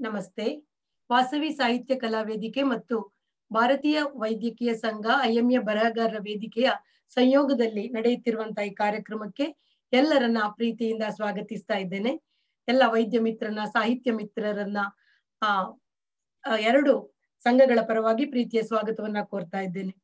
ನಮಸ್ತೆ ವಾಸವಿ ಸಾಹಿತ್ಯ ಕಲಾ ವೇದಿಕೆ ಮತ್ತು ಭಾರತೀಯ ವೈದ್ಯಕೀಯ ಸಂಘ ಐಎಂಎ ಬರಹಗಾರರ ವೇದಿಕೆಯ ಸಂಯೋಗದಲ್ಲಿ ನಡೆಯುತ್ತಿರುವಂತಹ ಈ ಕಾರ್ಯಕ್ರಮಕ್ಕೆ ಎಲ್ಲರನ್ನ ಪ್ರೀತಿಯಿಂದ ಸ್ವಾಗತಿಸ್ತಾ ಇದ್ದೇನೆ ಎಲ್ಲ ವೈದ್ಯ ಮಿತ್ರನ ಸಾಹಿತ್ಯ ಮಿತ್ರರನ್ನ ಆ ಆ, ಎರಡು ಸಂಘಗಳ ಪರವಾಗಿ ಪ್ರೀತಿಯ ಸ್ವಾಗತವನ್ನ ಕೋರ್ತಾ ಇದ್ದೇನೆ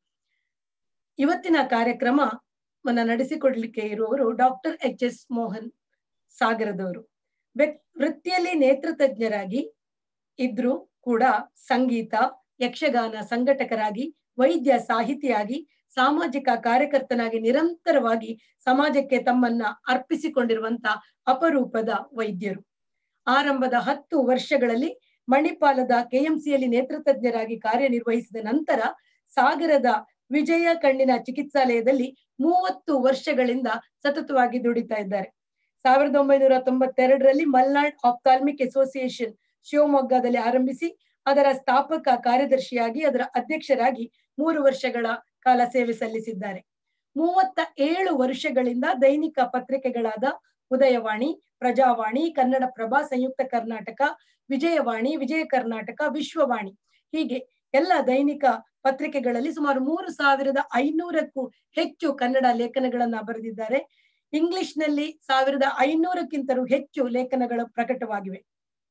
ಇವತ್ತಿನ ಕಾರ್ಯಕ್ರಮವನ್ನ ನಡೆಸಿಕೊಡ್ಲಿಕ್ಕೆ ಇರುವವರು ಡಾಕ್ಟರ್ ಎಚ್ ಎಸ್ ಮೋಹನ್ ಸಾಗರದವರು ವ್ಯಕ್- ವೃತ್ತಿಯಲ್ಲಿ ನೇತ್ರ ತಜ್ಞರಾಗಿ ಇದ್ರು ಕೂಡ ಸಂಗೀತ ಯಕ್ಷಗಾನ ಸಂಘಟಕರಾಗಿ ವೈದ್ಯ ಸಾಹಿತಿಯಾಗಿ ಸಾಮಾಜಿಕ ಕಾರ್ಯಕರ್ತನಾಗಿ ನಿರಂತರವಾಗಿ ಸಮಾಜಕ್ಕೆ ತಮ್ಮನ್ನ ಅರ್ಪಿಸಿಕೊಂಡಿರುವಂತ ಅಪರೂಪದ ವೈದ್ಯರು ಆರಂಭದ ಹತ್ತು ವರ್ಷಗಳಲ್ಲಿ ಮಣಿಪಾಲದ ಕೆಎಂಸಿಯಲ್ಲಿ ನೇತ್ರತಜ್ಞರಾಗಿ ಕಾರ್ಯನಿರ್ವಹಿಸಿದ ನಂತರ ಸಾಗರದ ವಿಜಯ ಕಣ್ಣಿನ ಚಿಕಿತ್ಸಾಲಯದಲ್ಲಿ ಮೂವತ್ತು ವರ್ಷಗಳಿಂದ ಸತತವಾಗಿ ದುಡಿತಾ ಇದ್ದಾರೆ ಸಾವಿರದ ಒಂಬೈನೂರ ತೊಂಬತ್ತೆರಡರಲ್ಲಿ ಮಲ್ನಾಡ್ ಆಪ್ತಾಲ್ಮಿಕ್ ಅಸೋಸಿಯೇಷನ್ ಶಿವಮೊಗ್ಗದಲ್ಲಿ ಆರಂಭಿಸಿ ಅದರ ಸ್ಥಾಪಕ ಕಾರ್ಯದರ್ಶಿಯಾಗಿ ಅದರ ಅಧ್ಯಕ್ಷರಾಗಿ ಮೂರು ವರ್ಷಗಳ ಕಾಲ ಸೇವೆ ಸಲ್ಲಿಸಿದ್ದಾರೆ ಮೂವತ್ತ ಏಳು ವರ್ಷಗಳಿಂದ ದೈನಿಕ ಪತ್ರಿಕೆಗಳಾದ ಉದಯವಾಣಿ ಪ್ರಜಾವಾಣಿ ಕನ್ನಡಪ್ರಭ ಸಂಯುಕ್ತ ಕರ್ನಾಟಕ ವಿಜಯವಾಣಿ ವಿಜಯ ಕರ್ನಾಟಕ ವಿಶ್ವವಾಣಿ ಹೀಗೆ ಎಲ್ಲ ದೈನಿಕ ಪತ್ರಿಕೆಗಳಲ್ಲಿ ಸುಮಾರು ಮೂರು ಸಾವಿರದ ಐನೂರಕ್ಕೂ ಹೆಚ್ಚು ಕನ್ನಡ ಲೇಖನಗಳನ್ನ ಬರೆದಿದ್ದಾರೆ ಇಂಗ್ಲಿಷ್ ನಲ್ಲಿ ಸಾವಿರದ ಐನೂರಕ್ಕಿಂತಲೂ ಹೆಚ್ಚು ಲೇಖನಗಳು ಪ್ರಕಟವಾಗಿವೆ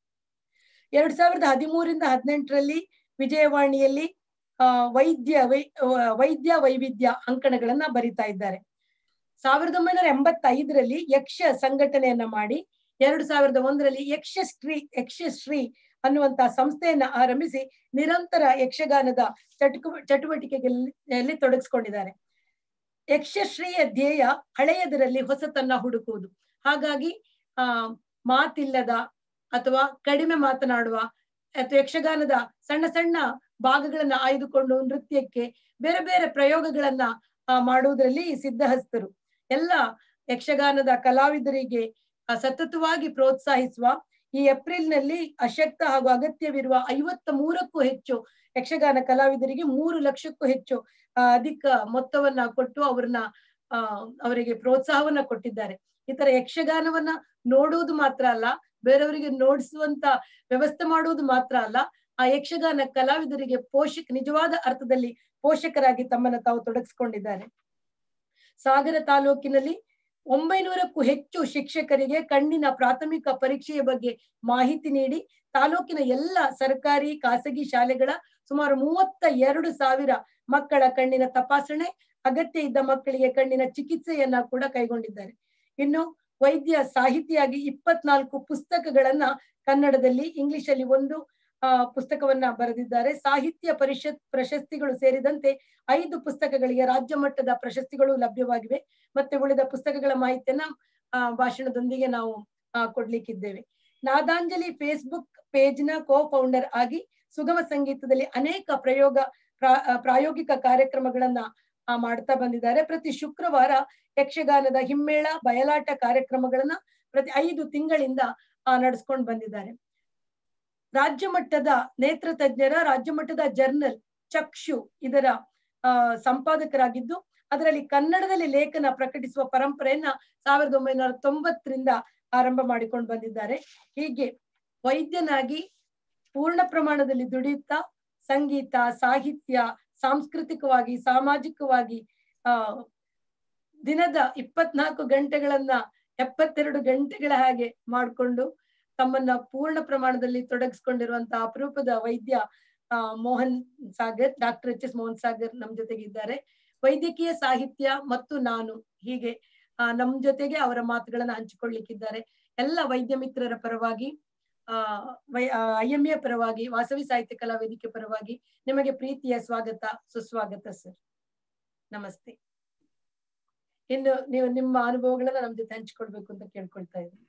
ಎರಡ್ ಸಾವಿರದ ಹದಿಮೂರಿಂದ ಹದಿನೆಂಟರಲ್ಲಿ ವಿಜಯವಾಣಿಯಲ್ಲಿ ಆ ವೈದ್ಯ ವೈ ಆ, ವೈದ್ಯ ವೈವಿಧ್ಯ ಅಂಕಣಗಳನ್ನ ಬರಿತಾ ಇದ್ದಾರೆ ಸಾವಿರದ ಒಂಬೈನೂರ ಎಂಬತ್ತೈದರಲ್ಲಿ ಯಕ್ಷ ಸಂಘಟನೆಯನ್ನ ಮಾಡಿ ಎರಡು ಸಾವಿರದ ಒಂದರಲ್ಲಿ ಯಕ್ಷಶ್ರೀ ಯಕ್ಷಶ್ರೀ ಅನ್ನುವಂತ ಸಂಸ್ಥೆಯನ್ನ ಆರಂಭಿಸಿ ನಿರಂತರ ಯಕ್ಷಗಾನದ ಚಟುಕು ಚಟುವಟಿಕೆಗಳಲ್ಲಿ ತೊಡಗಿಸ್ಕೊಂಡಿದ್ದಾರೆ ಯಕ್ಷಶ್ರೀಯ ಧ್ಯೇಯ ಹಳೆಯದರಲ್ಲಿ ಹೊಸತನ್ನ ಹುಡುಕುವುದು ಹಾಗಾಗಿ ಆ ಮಾತಿಲ್ಲದ ಅಥವಾ ಕಡಿಮೆ ಮಾತನಾಡುವ ಅಥವಾ ಯಕ್ಷಗಾನದ ಸಣ್ಣ ಸಣ್ಣ ಭಾಗಗಳನ್ನ ಆಯ್ದುಕೊಂಡು ನೃತ್ಯಕ್ಕೆ ಬೇರೆ ಬೇರೆ ಪ್ರಯೋಗಗಳನ್ನ ಆ, ಮಾಡುವುದರಲ್ಲಿ ಸಿದ್ಧಹಸ್ತರು ಎಲ್ಲ ಯಕ್ಷಗಾನದ ಕಲಾವಿದರಿಗೆ ಆ, ಸತತವಾಗಿ ಪ್ರೋತ್ಸಾಹಿಸುವ ಈ ಏಪ್ರಿಲ್ನಲ್ಲಿ ಅಶಕ್ತ ಹಾಗೂ ಅಗತ್ಯವಿರುವ ಐವತ್ತ ಮೂರಕ್ಕೂ ಹೆಚ್ಚು ಯಕ್ಷಗಾನ ಕಲಾವಿದರಿಗೆ ಮೂರು ಲಕ್ಷಕ್ಕೂ ಹೆಚ್ಚು ಆ, ಅಧಿಕ ಮೊತ್ತವನ್ನ ಕೊಟ್ಟು ಅವ್ರನ್ನ ಆ ಅವರಿಗೆ ಪ್ರೋತ್ಸಾಹವನ್ನ ಕೊಟ್ಟಿದ್ದಾರೆ ಈ ತರ ಯಕ್ಷಗಾನವನ್ನ ನೋಡುವುದು ಮಾತ್ರ ಅಲ್ಲ ಬೇರೆಯವರಿಗೆ ನೋಡಿಸುವಂತ ವ್ಯವಸ್ಥೆ ಮಾಡುವುದು ಮಾತ್ರ ಅಲ್ಲ ಆ ಯಕ್ಷಗಾನ ಕಲಾವಿದರಿಗೆ ಪೋಷಕ ನಿಜವಾದ ಅರ್ಥದಲ್ಲಿ ಪೋಷಕರಾಗಿ ತಮ್ಮನ್ನ ತಾವು ತೊಡಗಿಸ್ಕೊಂಡಿದ್ದಾರೆ ಸಾಗರ ತಾಲೂಕಿನಲ್ಲಿ ಒಂಬೈನೂರಕ್ಕೂ ಹೆಚ್ಚು ಶಿಕ್ಷಕರಿಗೆ ಕಣ್ಣಿನ ಪ್ರಾಥಮಿಕ ಪರೀಕ್ಷೆಯ ಬಗ್ಗೆ ಮಾಹಿತಿ ನೀಡಿ ತಾಲೂಕಿನ ಎಲ್ಲ ಸರ್ಕಾರಿ ಖಾಸಗಿ ಶಾಲೆಗಳ ಸುಮಾರು ಮೂವತ್ತ ಎರಡು ಸಾವಿರ ಮಕ್ಕಳ ಕಣ್ಣಿನ ತಪಾಸಣೆ ಅಗತ್ಯ ಇದ್ದ ಮಕ್ಕಳಿಗೆ ಕಣ್ಣಿನ ಚಿಕಿತ್ಸೆಯನ್ನ ಕೂಡ ಕೈಗೊಂಡಿದ್ದಾರೆ ಇನ್ನು ವೈದ್ಯ ಸಾಹಿತಿಯಾಗಿ ಇಪ್ಪತ್ನಾಲ್ಕು ಪುಸ್ತಕಗಳನ್ನ ಕನ್ನಡದಲ್ಲಿ ಇಂಗ್ಲಿಷ್ ಅಲ್ಲಿ ಒಂದು ಆ ಪುಸ್ತಕವನ್ನ ಬರೆದಿದ್ದಾರೆ ಸಾಹಿತ್ಯ ಪರಿಷತ್ ಪ್ರಶಸ್ತಿಗಳು ಸೇರಿದಂತೆ ಐದು ಪುಸ್ತಕಗಳಿಗೆ ರಾಜ್ಯ ಮಟ್ಟದ ಪ್ರಶಸ್ತಿಗಳು ಲಭ್ಯವಾಗಿವೆ ಮತ್ತೆ ಉಳಿದ ಪುಸ್ತಕಗಳ ಮಾಹಿತಿಯನ್ನ ಆ ಭಾಷಣದೊಂದಿಗೆ ನಾವು ಆ, ಕೊಡ್ಲಿಕ್ಕಿದ್ದೇವೆ ನಾದಾಂಜಲಿ ಫೇಸ್ಬುಕ್ ಪೇಜ್ನ ಕೋ ಫೌಂಡರ್ ಆಗಿ ಸುಗಮ ಸಂಗೀತದಲ್ಲಿ ಅನೇಕ ಪ್ರಯೋಗ ಪ್ರಾ- ಆ, ಪ್ರಾಯೋಗಿಕ ಕಾರ್ಯಕ್ರಮಗಳನ್ನ ಆ, ಮಾಡ್ತಾ ಬಂದಿದ್ದಾರೆ ಪ್ರತಿ ಶುಕ್ರವಾರ ಯಕ್ಷಗಾನದ ಹಿಮ್ಮೇಳ ಬಯಲಾಟ ಕಾರ್ಯಕ್ರಮಗಳನ್ನ ಪ್ರತಿ ಐದು ತಿಂಗಳಿಂದ ಆ, ನಡೆಸ್ಕೊಂಡು ಬಂದಿದ್ದಾರೆ ರಾಜ್ಯ ಮಟ್ಟದ ನೇತ್ರ ತಜ್ಞರ ರಾಜ್ಯ ಮಟ್ಟದ ಜರ್ನಲ್ ಚಕ್ಷು ಇದರ ಆ ಸಂಪಾದಕರಾಗಿದ್ದು ಅದರಲ್ಲಿ ಕನ್ನಡದಲ್ಲಿ ಲೇಖನ ಪ್ರಕಟಿಸುವ ಪರಂಪರೆಯನ್ನ ಸಾವಿರದ ಒಂಬೈನೂರ ತೊಂಬತ್ತರಿಂದ ಆರಂಭ ಮಾಡಿಕೊಂಡು ಬಂದಿದ್ದಾರೆ ಹೀಗೆ ವೈದ್ಯನಾಗಿ ಪೂರ್ಣ ಪ್ರಮಾಣದಲ್ಲಿ ದುಡಿಯುತ್ತಾ ಸಂಗೀತ ಸಾಹಿತ್ಯ ಸಾಂಸ್ಕೃತಿಕವಾಗಿ ಸಾಮಾಜಿಕವಾಗಿ ಆ ದಿನದ ಇಪ್ಪತ್ನಾಲ್ಕು ಗಂಟೆಗಳನ್ನ ಎಪ್ಪತ್ತೆರಡು ಗಂಟೆಗಳ ಹಾಗೆ ಮಾಡಿಕೊಂಡು ತಮ್ಮನ್ನ ಪೂರ್ಣ ಪ್ರಮಾಣದಲ್ಲಿ ತೊಡಗಿಸ್ಕೊಂಡಿರುವಂತಹ ಅಪರೂಪದ ವೈದ್ಯ ಆ, Mohan Sagar doctor H S Mohan Sagar ನಮ್ ಜೊತೆಗೆ ಇದ್ದಾರೆ ವೈದ್ಯಕೀಯ ಸಾಹಿತ್ಯ ಮತ್ತು ನಾನು ಹೀಗೆ ಆ, ನಮ್ ಜೊತೆಗೆ ಅವರ ಮಾತುಗಳನ್ನ ಹಂಚಿಕೊಳ್ಳಿಕ್ಕಿದ್ದಾರೆ ಎಲ್ಲ ವೈದ್ಯ ಮಿತ್ರರ ಪರವಾಗಿ ಆ ವೈ ಐಎಂಎ ಪರವಾಗಿ ವಾಸವಿ ಸಾಹಿತ್ಯ ಕಲಾ ವೇದಿಕೆ ಪರವಾಗಿ ನಿಮಗೆ ಪ್ರೀತಿಯ ಸ್ವಾಗತ ಸುಸ್ವಾಗತ ಸರ್ ನಮಸ್ತೆ ಇನ್ನು ನೀವು ನಿಮ್ಮ ಅನುಭವಗಳನ್ನ ನಮ್ ಜೊತೆ ಹಂಚಿಕೊಳ್ಬೇಕು ಅಂತ ಕೇಳ್ಕೊಳ್ತಾ ಇದ್ದೀನಿ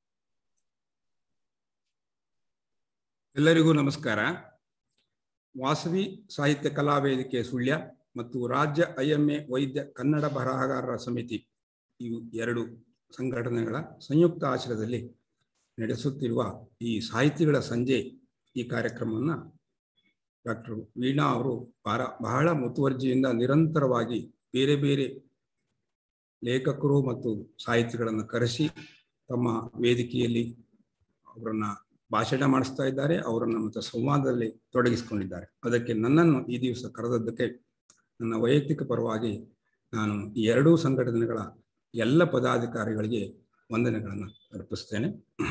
ಎಲ್ಲರಿಗೂ ನಮಸ್ಕಾರ ವಾಸವಿ ಸಾಹಿತ್ಯ ಕಲಾ ವೇದಿಕೆ ಸುಳ್ಯ ಮತ್ತು ರಾಜ್ಯ ಐಎಂಎ ವೈದ್ಯ ಕನ್ನಡ ಬರಹಗಾರರ ಸಮಿತಿ ಇವು ಎರಡು ಸಂಘಟನೆಗಳ ಸಂಯುಕ್ತ ಆಶ್ರಯದಲ್ಲಿ ನಡೆಸುತ್ತಿರುವ ಈ ಸಾಹಿತಿಗಳ ಸಂಜೆ ಈ ಕಾರ್ಯಕ್ರಮವನ್ನು ಡಾಕ್ಟರ್ ವೀಣಾ ಅವರು ಬಹಳ ಬಹಳ ಮುತುವರ್ಜಿಯಿಂದ ನಿರಂತರವಾಗಿ ಬೇರೆ ಬೇರೆ ಲೇಖಕರು ಮತ್ತು ಸಾಹಿತಿಗಳನ್ನು ಕರೆಸಿ ತಮ್ಮ ವೇದಿಕೆಯಲ್ಲಿ ಅವರನ್ನ ಭಾಷಣ ಮಾಡಿಸ್ತಾ ಇದ್ದಾರೆ ಅವರನ್ನು ಮತ್ತು ಸಂವಾದದಲ್ಲಿ ತೊಡಗಿಸಿಕೊಂಡಿದ್ದಾರೆ ಅದಕ್ಕೆ ನನ್ನನ್ನು ಈ ದಿವಸ ಕರೆದದ್ದಕ್ಕೆ ನನ್ನ ವೈಯಕ್ತಿಕ ಪರವಾಗಿ ನಾನು ಈ ಎರಡೂ ಸಂಘಟನೆಗಳ ಎಲ್ಲ ಪದಾಧಿಕಾರಿಗಳಿಗೆ ವಂದನೆಗಳನ್ನು ಅರ್ಪಿಸ್ತೇನೆ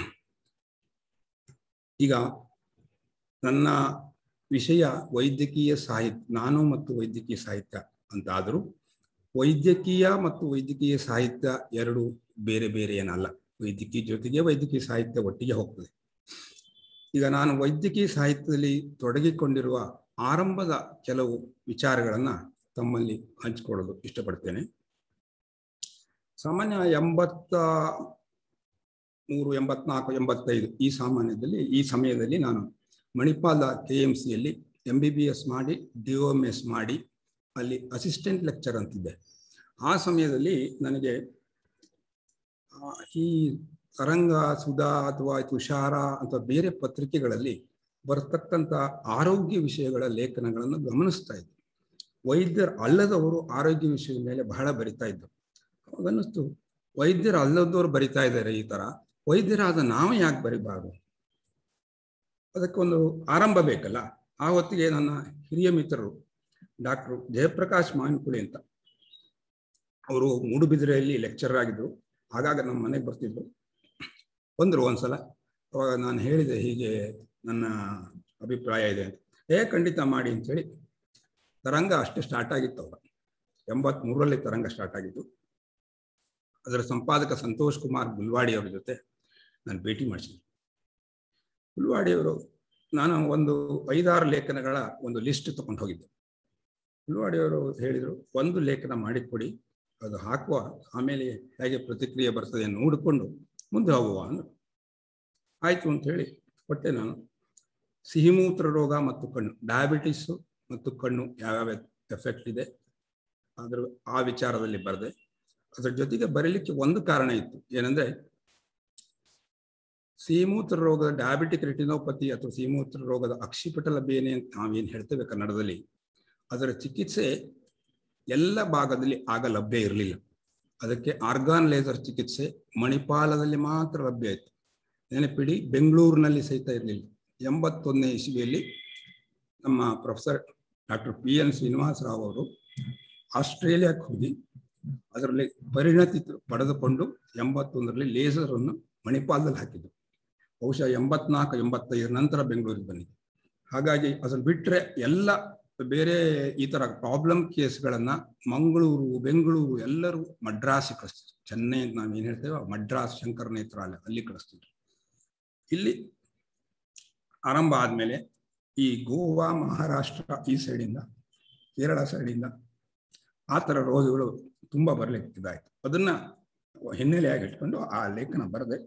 ಈಗ ನನ್ನ ವಿಷಯ ವೈದ್ಯಕೀಯ ಸಾಹಿತ್ಯ ನಾನು ಮತ್ತು ವೈದ್ಯಕೀಯ ಸಾಹಿತ್ಯ ಅಂತಾದರೂ ವೈದ್ಯಕೀಯ ಮತ್ತು ವೈದ್ಯಕೀಯ ಸಾಹಿತ್ಯ ಎರಡು ಬೇರೆ ಬೇರೆ ಏನಲ್ಲ ವೈದ್ಯಕೀಯ ಜೊತೆಗೆ ವೈದ್ಯಕೀಯ ಸಾಹಿತ್ಯ ಒಟ್ಟಿಗೆ ಹೋಗ್ತದೆ ಈಗ ನಾನು ವೈದ್ಯಕೀಯ ಸಾಹಿತ್ಯದಲ್ಲಿ ತೊಡಗಿಕೊಂಡಿರುವ ಆರಂಭದ ಕೆಲವು ವಿಚಾರಗಳನ್ನ ತಮ್ಮಲ್ಲಿ ಹಂಚಿಕೊಳ್ಳಲು ಇಷ್ಟಪಡ್ತೇನೆ ಸಾಮಾನ್ಯ ಎಂಬತ್ತ ಮೂರು ಎಂಬತ್ನಾಲ್ಕು ಎಂಬತ್ತೈದು ಈ ಸಾಮಾನ್ಯದಲ್ಲಿ ಈ ಸಮಯದಲ್ಲಿ ನಾನು ಮಣಿಪಾಲ ಕೆ ಎಂ ಸಿಯಲ್ಲಿ ಎಂ ಬಿ ಬಿ ಎಸ್ ಮಾಡಿ ಡಿ ಒ ಎಮ್ ಎಸ್ ಮಾಡಿ ಅಲ್ಲಿ ಅಸಿಸ್ಟೆಂಟ್ ಲೆಕ್ಚರ್ ಅಂತಿದ್ದೆ ಆ ಸಮಯದಲ್ಲಿ ನನಗೆ ಈ ತರಂಗ ಸುಧಾ ಅಥವಾ ತುಷಾರ ಅಥವಾ ಬೇರೆ ಪತ್ರಿಕೆಗಳಲ್ಲಿ ಬರ್ತಕ್ಕಂಥ ಆರೋಗ್ಯ ವಿಷಯಗಳ ಲೇಖನಗಳನ್ನು ಗಮನಿಸ್ತಾ ಇದ್ದೆ ವೈದ್ಯರು ಅಲ್ಲದವರು ಆರೋಗ್ಯ ವಿಷಯದ ಮೇಲೆ ಬಹಳ ಬರಿತಾ ಇದ್ದರು ಅವಾಗನ್ನಿಸ್ತು ವೈದ್ಯರು ಅಲ್ಲದವರು ಬರಿತಾ ಇದ್ದಾರೆ ಈ ತರ ವೈದ್ಯರಾದ ನಾವು ಯಾಕೆ ಬರಿಬಾರ್ದು ಅದಕ್ಕೊಂದು ಆರಂಭ ಬೇಕಲ್ಲ ಆ ಹೊತ್ತಿಗೆ ನನ್ನ ಹಿರಿಯ ಮಿತ್ರರು ಡಾಕ್ಟರ್ ಜಯಪ್ರಕಾಶ್ ಮಾವಿನಕುಳಿ ಅಂತ ಅವರು ಮೂಡುಬಿದಿರೆಯಲ್ಲಿ ಲೆಕ್ಚರರ್ ಆಗಿದ್ರು ಆಗಾಗ ನಮ್ಮ ಮನೆಗೆ ಬರ್ತಿದ್ರು ಬಂದರು ಒಂದ್ಸಲ ಅವಾಗ ನಾನು ಹೇಳಿದೆ ಹೀಗೆ ನನ್ನ ಅಭಿಪ್ರಾಯ ಇದೆ ಅಂತ ಏ ಖಂಡಿತ ಮಾಡಿ ಅಂತೇಳಿ ತರಂಗ ಅಷ್ಟೇ ಸ್ಟಾರ್ಟ್ ಆಗಿತ್ತು ಅವಾಗ ಎಂಬತ್ಮೂರರಲ್ಲಿ ತರಂಗ ಸ್ಟಾರ್ಟ್ ಆಗಿತ್ತು ಅದರ ಸಂಪಾದಕ ಸಂತೋಷ್ ಕುಮಾರ್ ಗುಲ್ವಾಡಿ ಅವರ ಜೊತೆ ನಾನು ಭೇಟಿ ಮಾಡಿಸಿದ್ದೆ ಗುಲ್ವಾಡಿಯವರು ನಾನು ಒಂದು ಐದಾರು ಲೇಖನಗಳ ಒಂದು ಲಿಸ್ಟ್ ತಗೊಂಡು ಹೋಗಿದ್ದೆ ಗುಲ್ವಾಡಿಯವರು ಹೇಳಿದರು ಒಂದು ಲೇಖನ ಮಾಡಿಕೊಡಿ ಅದು ಹಾಕುವ ಆಮೇಲೆ ಹೇಗೆ ಪ್ರತಿಕ್ರಿಯೆ ಬರ್ತದೆ ನೋಡಿಕೊಂಡು ಮುಂದೆ ಹೋಗುವ ಅಂದರು ಆಯಿತು ಅಂತ ಹೇಳಿ ಕೊಟ್ಟೆ ನಾನು ಸಿಹಿಮೂತ್ರ ರೋಗ ಮತ್ತು ಕಣ್ಣು ಡಯಾಬಿಟಿಸು ಮತ್ತು ಕಣ್ಣು ಯಾವ್ಯಾವ ಎಫೆಕ್ಟ್ ಇದೆ ಅದ್ರ ಆ ವಿಚಾರದಲ್ಲಿ ಬರೆದೆ ಅದ್ರ ಜೊತೆಗೆ ಬರೀಲಿಕ್ಕೆ ಒಂದು ಕಾರಣ ಇತ್ತು ಏನಂದ್ರೆ ಸಿಹಿಮೂತ್ರ ರೋಗದ ಡಯಾಬಿಟಿಕ್ ರೆಟಿನೋಪತಿ ಅಥವಾ ಸಿಹಿಮೂತ್ರ ರೋಗದ ಅಕ್ಷಿಪಟಲ ಬೇನೆ ಅಂತ ನಾವೇನು ಹೇಳ್ತೇವೆ ಕನ್ನಡದಲ್ಲಿ ಅದರ ಚಿಕಿತ್ಸೆ ಎಲ್ಲ ಭಾಗದಲ್ಲಿ ಆಗ ಲಭ್ಯ ಇರಲಿಲ್ಲ ಅದಕ್ಕೆ ಆರ್ಗಾನ್ ಲೇಸರ್ ಚಿಕಿತ್ಸೆ ಮಣಿಪಾಲದಲ್ಲಿ ಮಾತ್ರ ಲಭ್ಯ ಇತ್ತು ನೆನಪಿಡಿ ಬೆಂಗಳೂರಿನಲ್ಲಿ ಸಹಿತ ಇರಲಿಲ್ಲ ಎಂಬತ್ತೊಂದನೇ ಇಸ್ವಿಯಲ್ಲಿ ನಮ್ಮ professor doctor P N Srinivasarao ಅವರು ಆಸ್ಟ್ರೇಲಿಯಾಕ್ಕೆ ಹೋಗಿ ಅದರಲ್ಲಿ ಪರಿಣತಿ ಪಡೆದುಕೊಂಡು ಎಂಬತ್ತೊಂದರಲ್ಲಿ ಲೇಸರ್ ಅನ್ನು ಮಣಿಪಾಲದಲ್ಲಿ ಹಾಕಿದ್ರು ಬಹುಶಃ ಎಂಬತ್ನಾಲ್ಕು ಎಂಬತ್ತೈದರ ನಂತರ ಬೆಂಗಳೂರಿಗೆ ಬಂದಿದೆ ಹಾಗಾಗಿ ಅದನ್ನು ಬಿಟ್ಟರೆ ಎಲ್ಲ ಬೇರೆ ಈ ತರ ಪ್ರಾಬ್ಲಮ್ ಕೇಸ್ಗಳನ್ನ ಮಂಗಳೂರು ಬೆಂಗಳೂರು ಎಲ್ಲರೂ ಮಡ್ರಾಸಿ ಕಳಿಸ್ತಿದ್ರು ಚೆನ್ನೈ ಅಂತ ನಾವು ಏನ್ ಹೇಳ್ತೇವೆ ಮಡ್ರಾಸ್ ಶಂಕರ ನೇತ್ರಾಲಯ ಅಲ್ಲಿ ಕಳಿಸ್ತಿದ್ರು ಇಲ್ಲಿ ಆರಂಭ ಆದ್ಮೇಲೆ ಈ ಗೋವಾ ಮಹಾರಾಷ್ಟ್ರ ಈ ಸೈಡಿಂದ ಕೇರಳ ಸೈಡಿಂದ ಆ ಥರ ರೋಗಗಳು ತುಂಬ ಬರ್ಲಿಕ್ಕೆ ಇದಾಯ್ತು ಅದನ್ನ ಹಿನ್ನೆಲೆಯಾಗಿ ಇಟ್ಕೊಂಡು ಆ ಲೇಖನ ಬರೆದೆ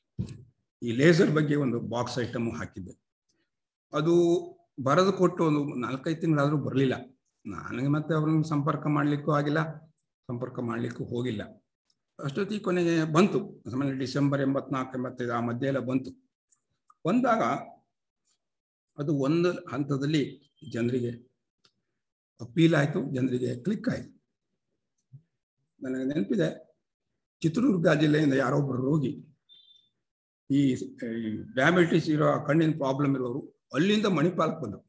ಈ ಲೇಸರ್ ಬಗ್ಗೆ ಒಂದು ಬಾಕ್ಸ್ ಐಟಮ್ ಹಾಕಿದ್ದೆ ಅದು ಬರೆದು ಕೊಟ್ಟು ಒಂದು ನಾಲ್ಕೈದು ತಿಂಗಳಾದರೂ ಬರಲಿಲ್ಲ ನನಗೆ ಮತ್ತೆ ಅವ್ರನ್ನ ಸಂಪರ್ಕ ಮಾಡಲಿಕ್ಕೂ ಆಗಿಲ್ಲ ಸಂಪರ್ಕ ಮಾಡಲಿಕ್ಕೂ ಹೋಗಿಲ್ಲ ಅಷ್ಟೊತ್ತಿಗೆ ಕೊನೆಗೆ ಬಂತು ಸಾಮಾನ್ಯ ಡಿಸೆಂಬರ್ ಎಂಬತ್ನಾಲ್ಕು ಎಂಬತ್ತೈದು ಆ ಮಧ್ಯೆ ಎಲ್ಲ ಬಂತು ಬಂದಾಗ ಅದು ಒಂದು ಹಂತದಲ್ಲಿ ಜನರಿಗೆ ಅಪೀಲ್ ಆಯಿತು ಜನರಿಗೆ ಕ್ಲಿಕ್ ಆಯಿತು ನನಗೆ ನೆನಪಿದೆ ಚಿತ್ರದುರ್ಗ ಜಿಲ್ಲೆಯಿಂದ ಯಾರೊಬ್ಬರು ರೋಗಿ ಈ ಡಯಾಬಿಟಿಸ್ ಇರೋ ಕಣ್ಣಿನ ಪ್ರಾಬ್ಲಮ್ ಇರೋರು ಅಲ್ಲಿಂದ ಮಣಿಪಾಲಕ್ಕೆ ಬಂದರು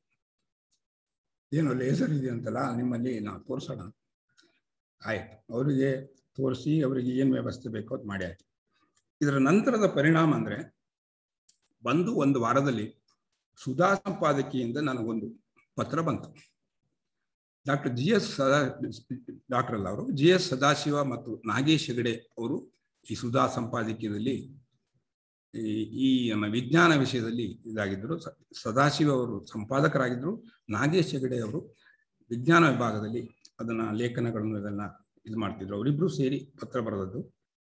ಏನೋ ಲೇಸರ್ ಇದೆ ಅಂತಲ್ಲ ನಿಮ್ಮಲ್ಲಿ ನಾವು ತೋರಿಸೋಣ ಆಯ್ತು ಅವರಿಗೆ ತೋರಿಸಿ ಅವರಿಗೆ ಏನು ವ್ಯವಸ್ಥೆ ಬೇಕೋ ಅದು ಮಾಡಿ ಆಯ್ತು ಇದರ ನಂತರದ ಪರಿಣಾಮ ಅಂದರೆ ಬಂದು ಒಂದು ವಾರದಲ್ಲಿ ಸುಧಾ ಸಂಪಾದಕಿಯಿಂದ ನನಗೊಂದು ಪತ್ರ ಬಂತು doctor G S Sada doctor ಅಲ್ಲ ಅವರು ಜಿ ಎಸ್ ಸದಾಶಿವ ಮತ್ತು ನಾಗೇಶ್ ಹೆಗಡೆ ಅವರು ಈ ಸುಧಾ ಸಂಪಾದಕೀಯದಲ್ಲಿ ಈ ನಮ್ಮ ವಿಜ್ಞಾನ ವಿಷಯದಲ್ಲಿ ಇದಾಗಿದ್ದರು ಸದಾಶಿವ ಅವರು ಸಂಪಾದಕರಾಗಿದ್ದರು ನಾಗೇಶ್ ಹೆಗಡೆ ಅವರು ವಿಜ್ಞಾನ ವಿಭಾಗದಲ್ಲಿ ಅದನ್ನ ಲೇಖನಗಳನ್ನು ಇದನ್ನ ಇದು ಮಾಡ್ತಿದ್ರು ಅವರಿಬ್ರು ಸೇರಿ ಪತ್ರ ಬರೆದದ್ದು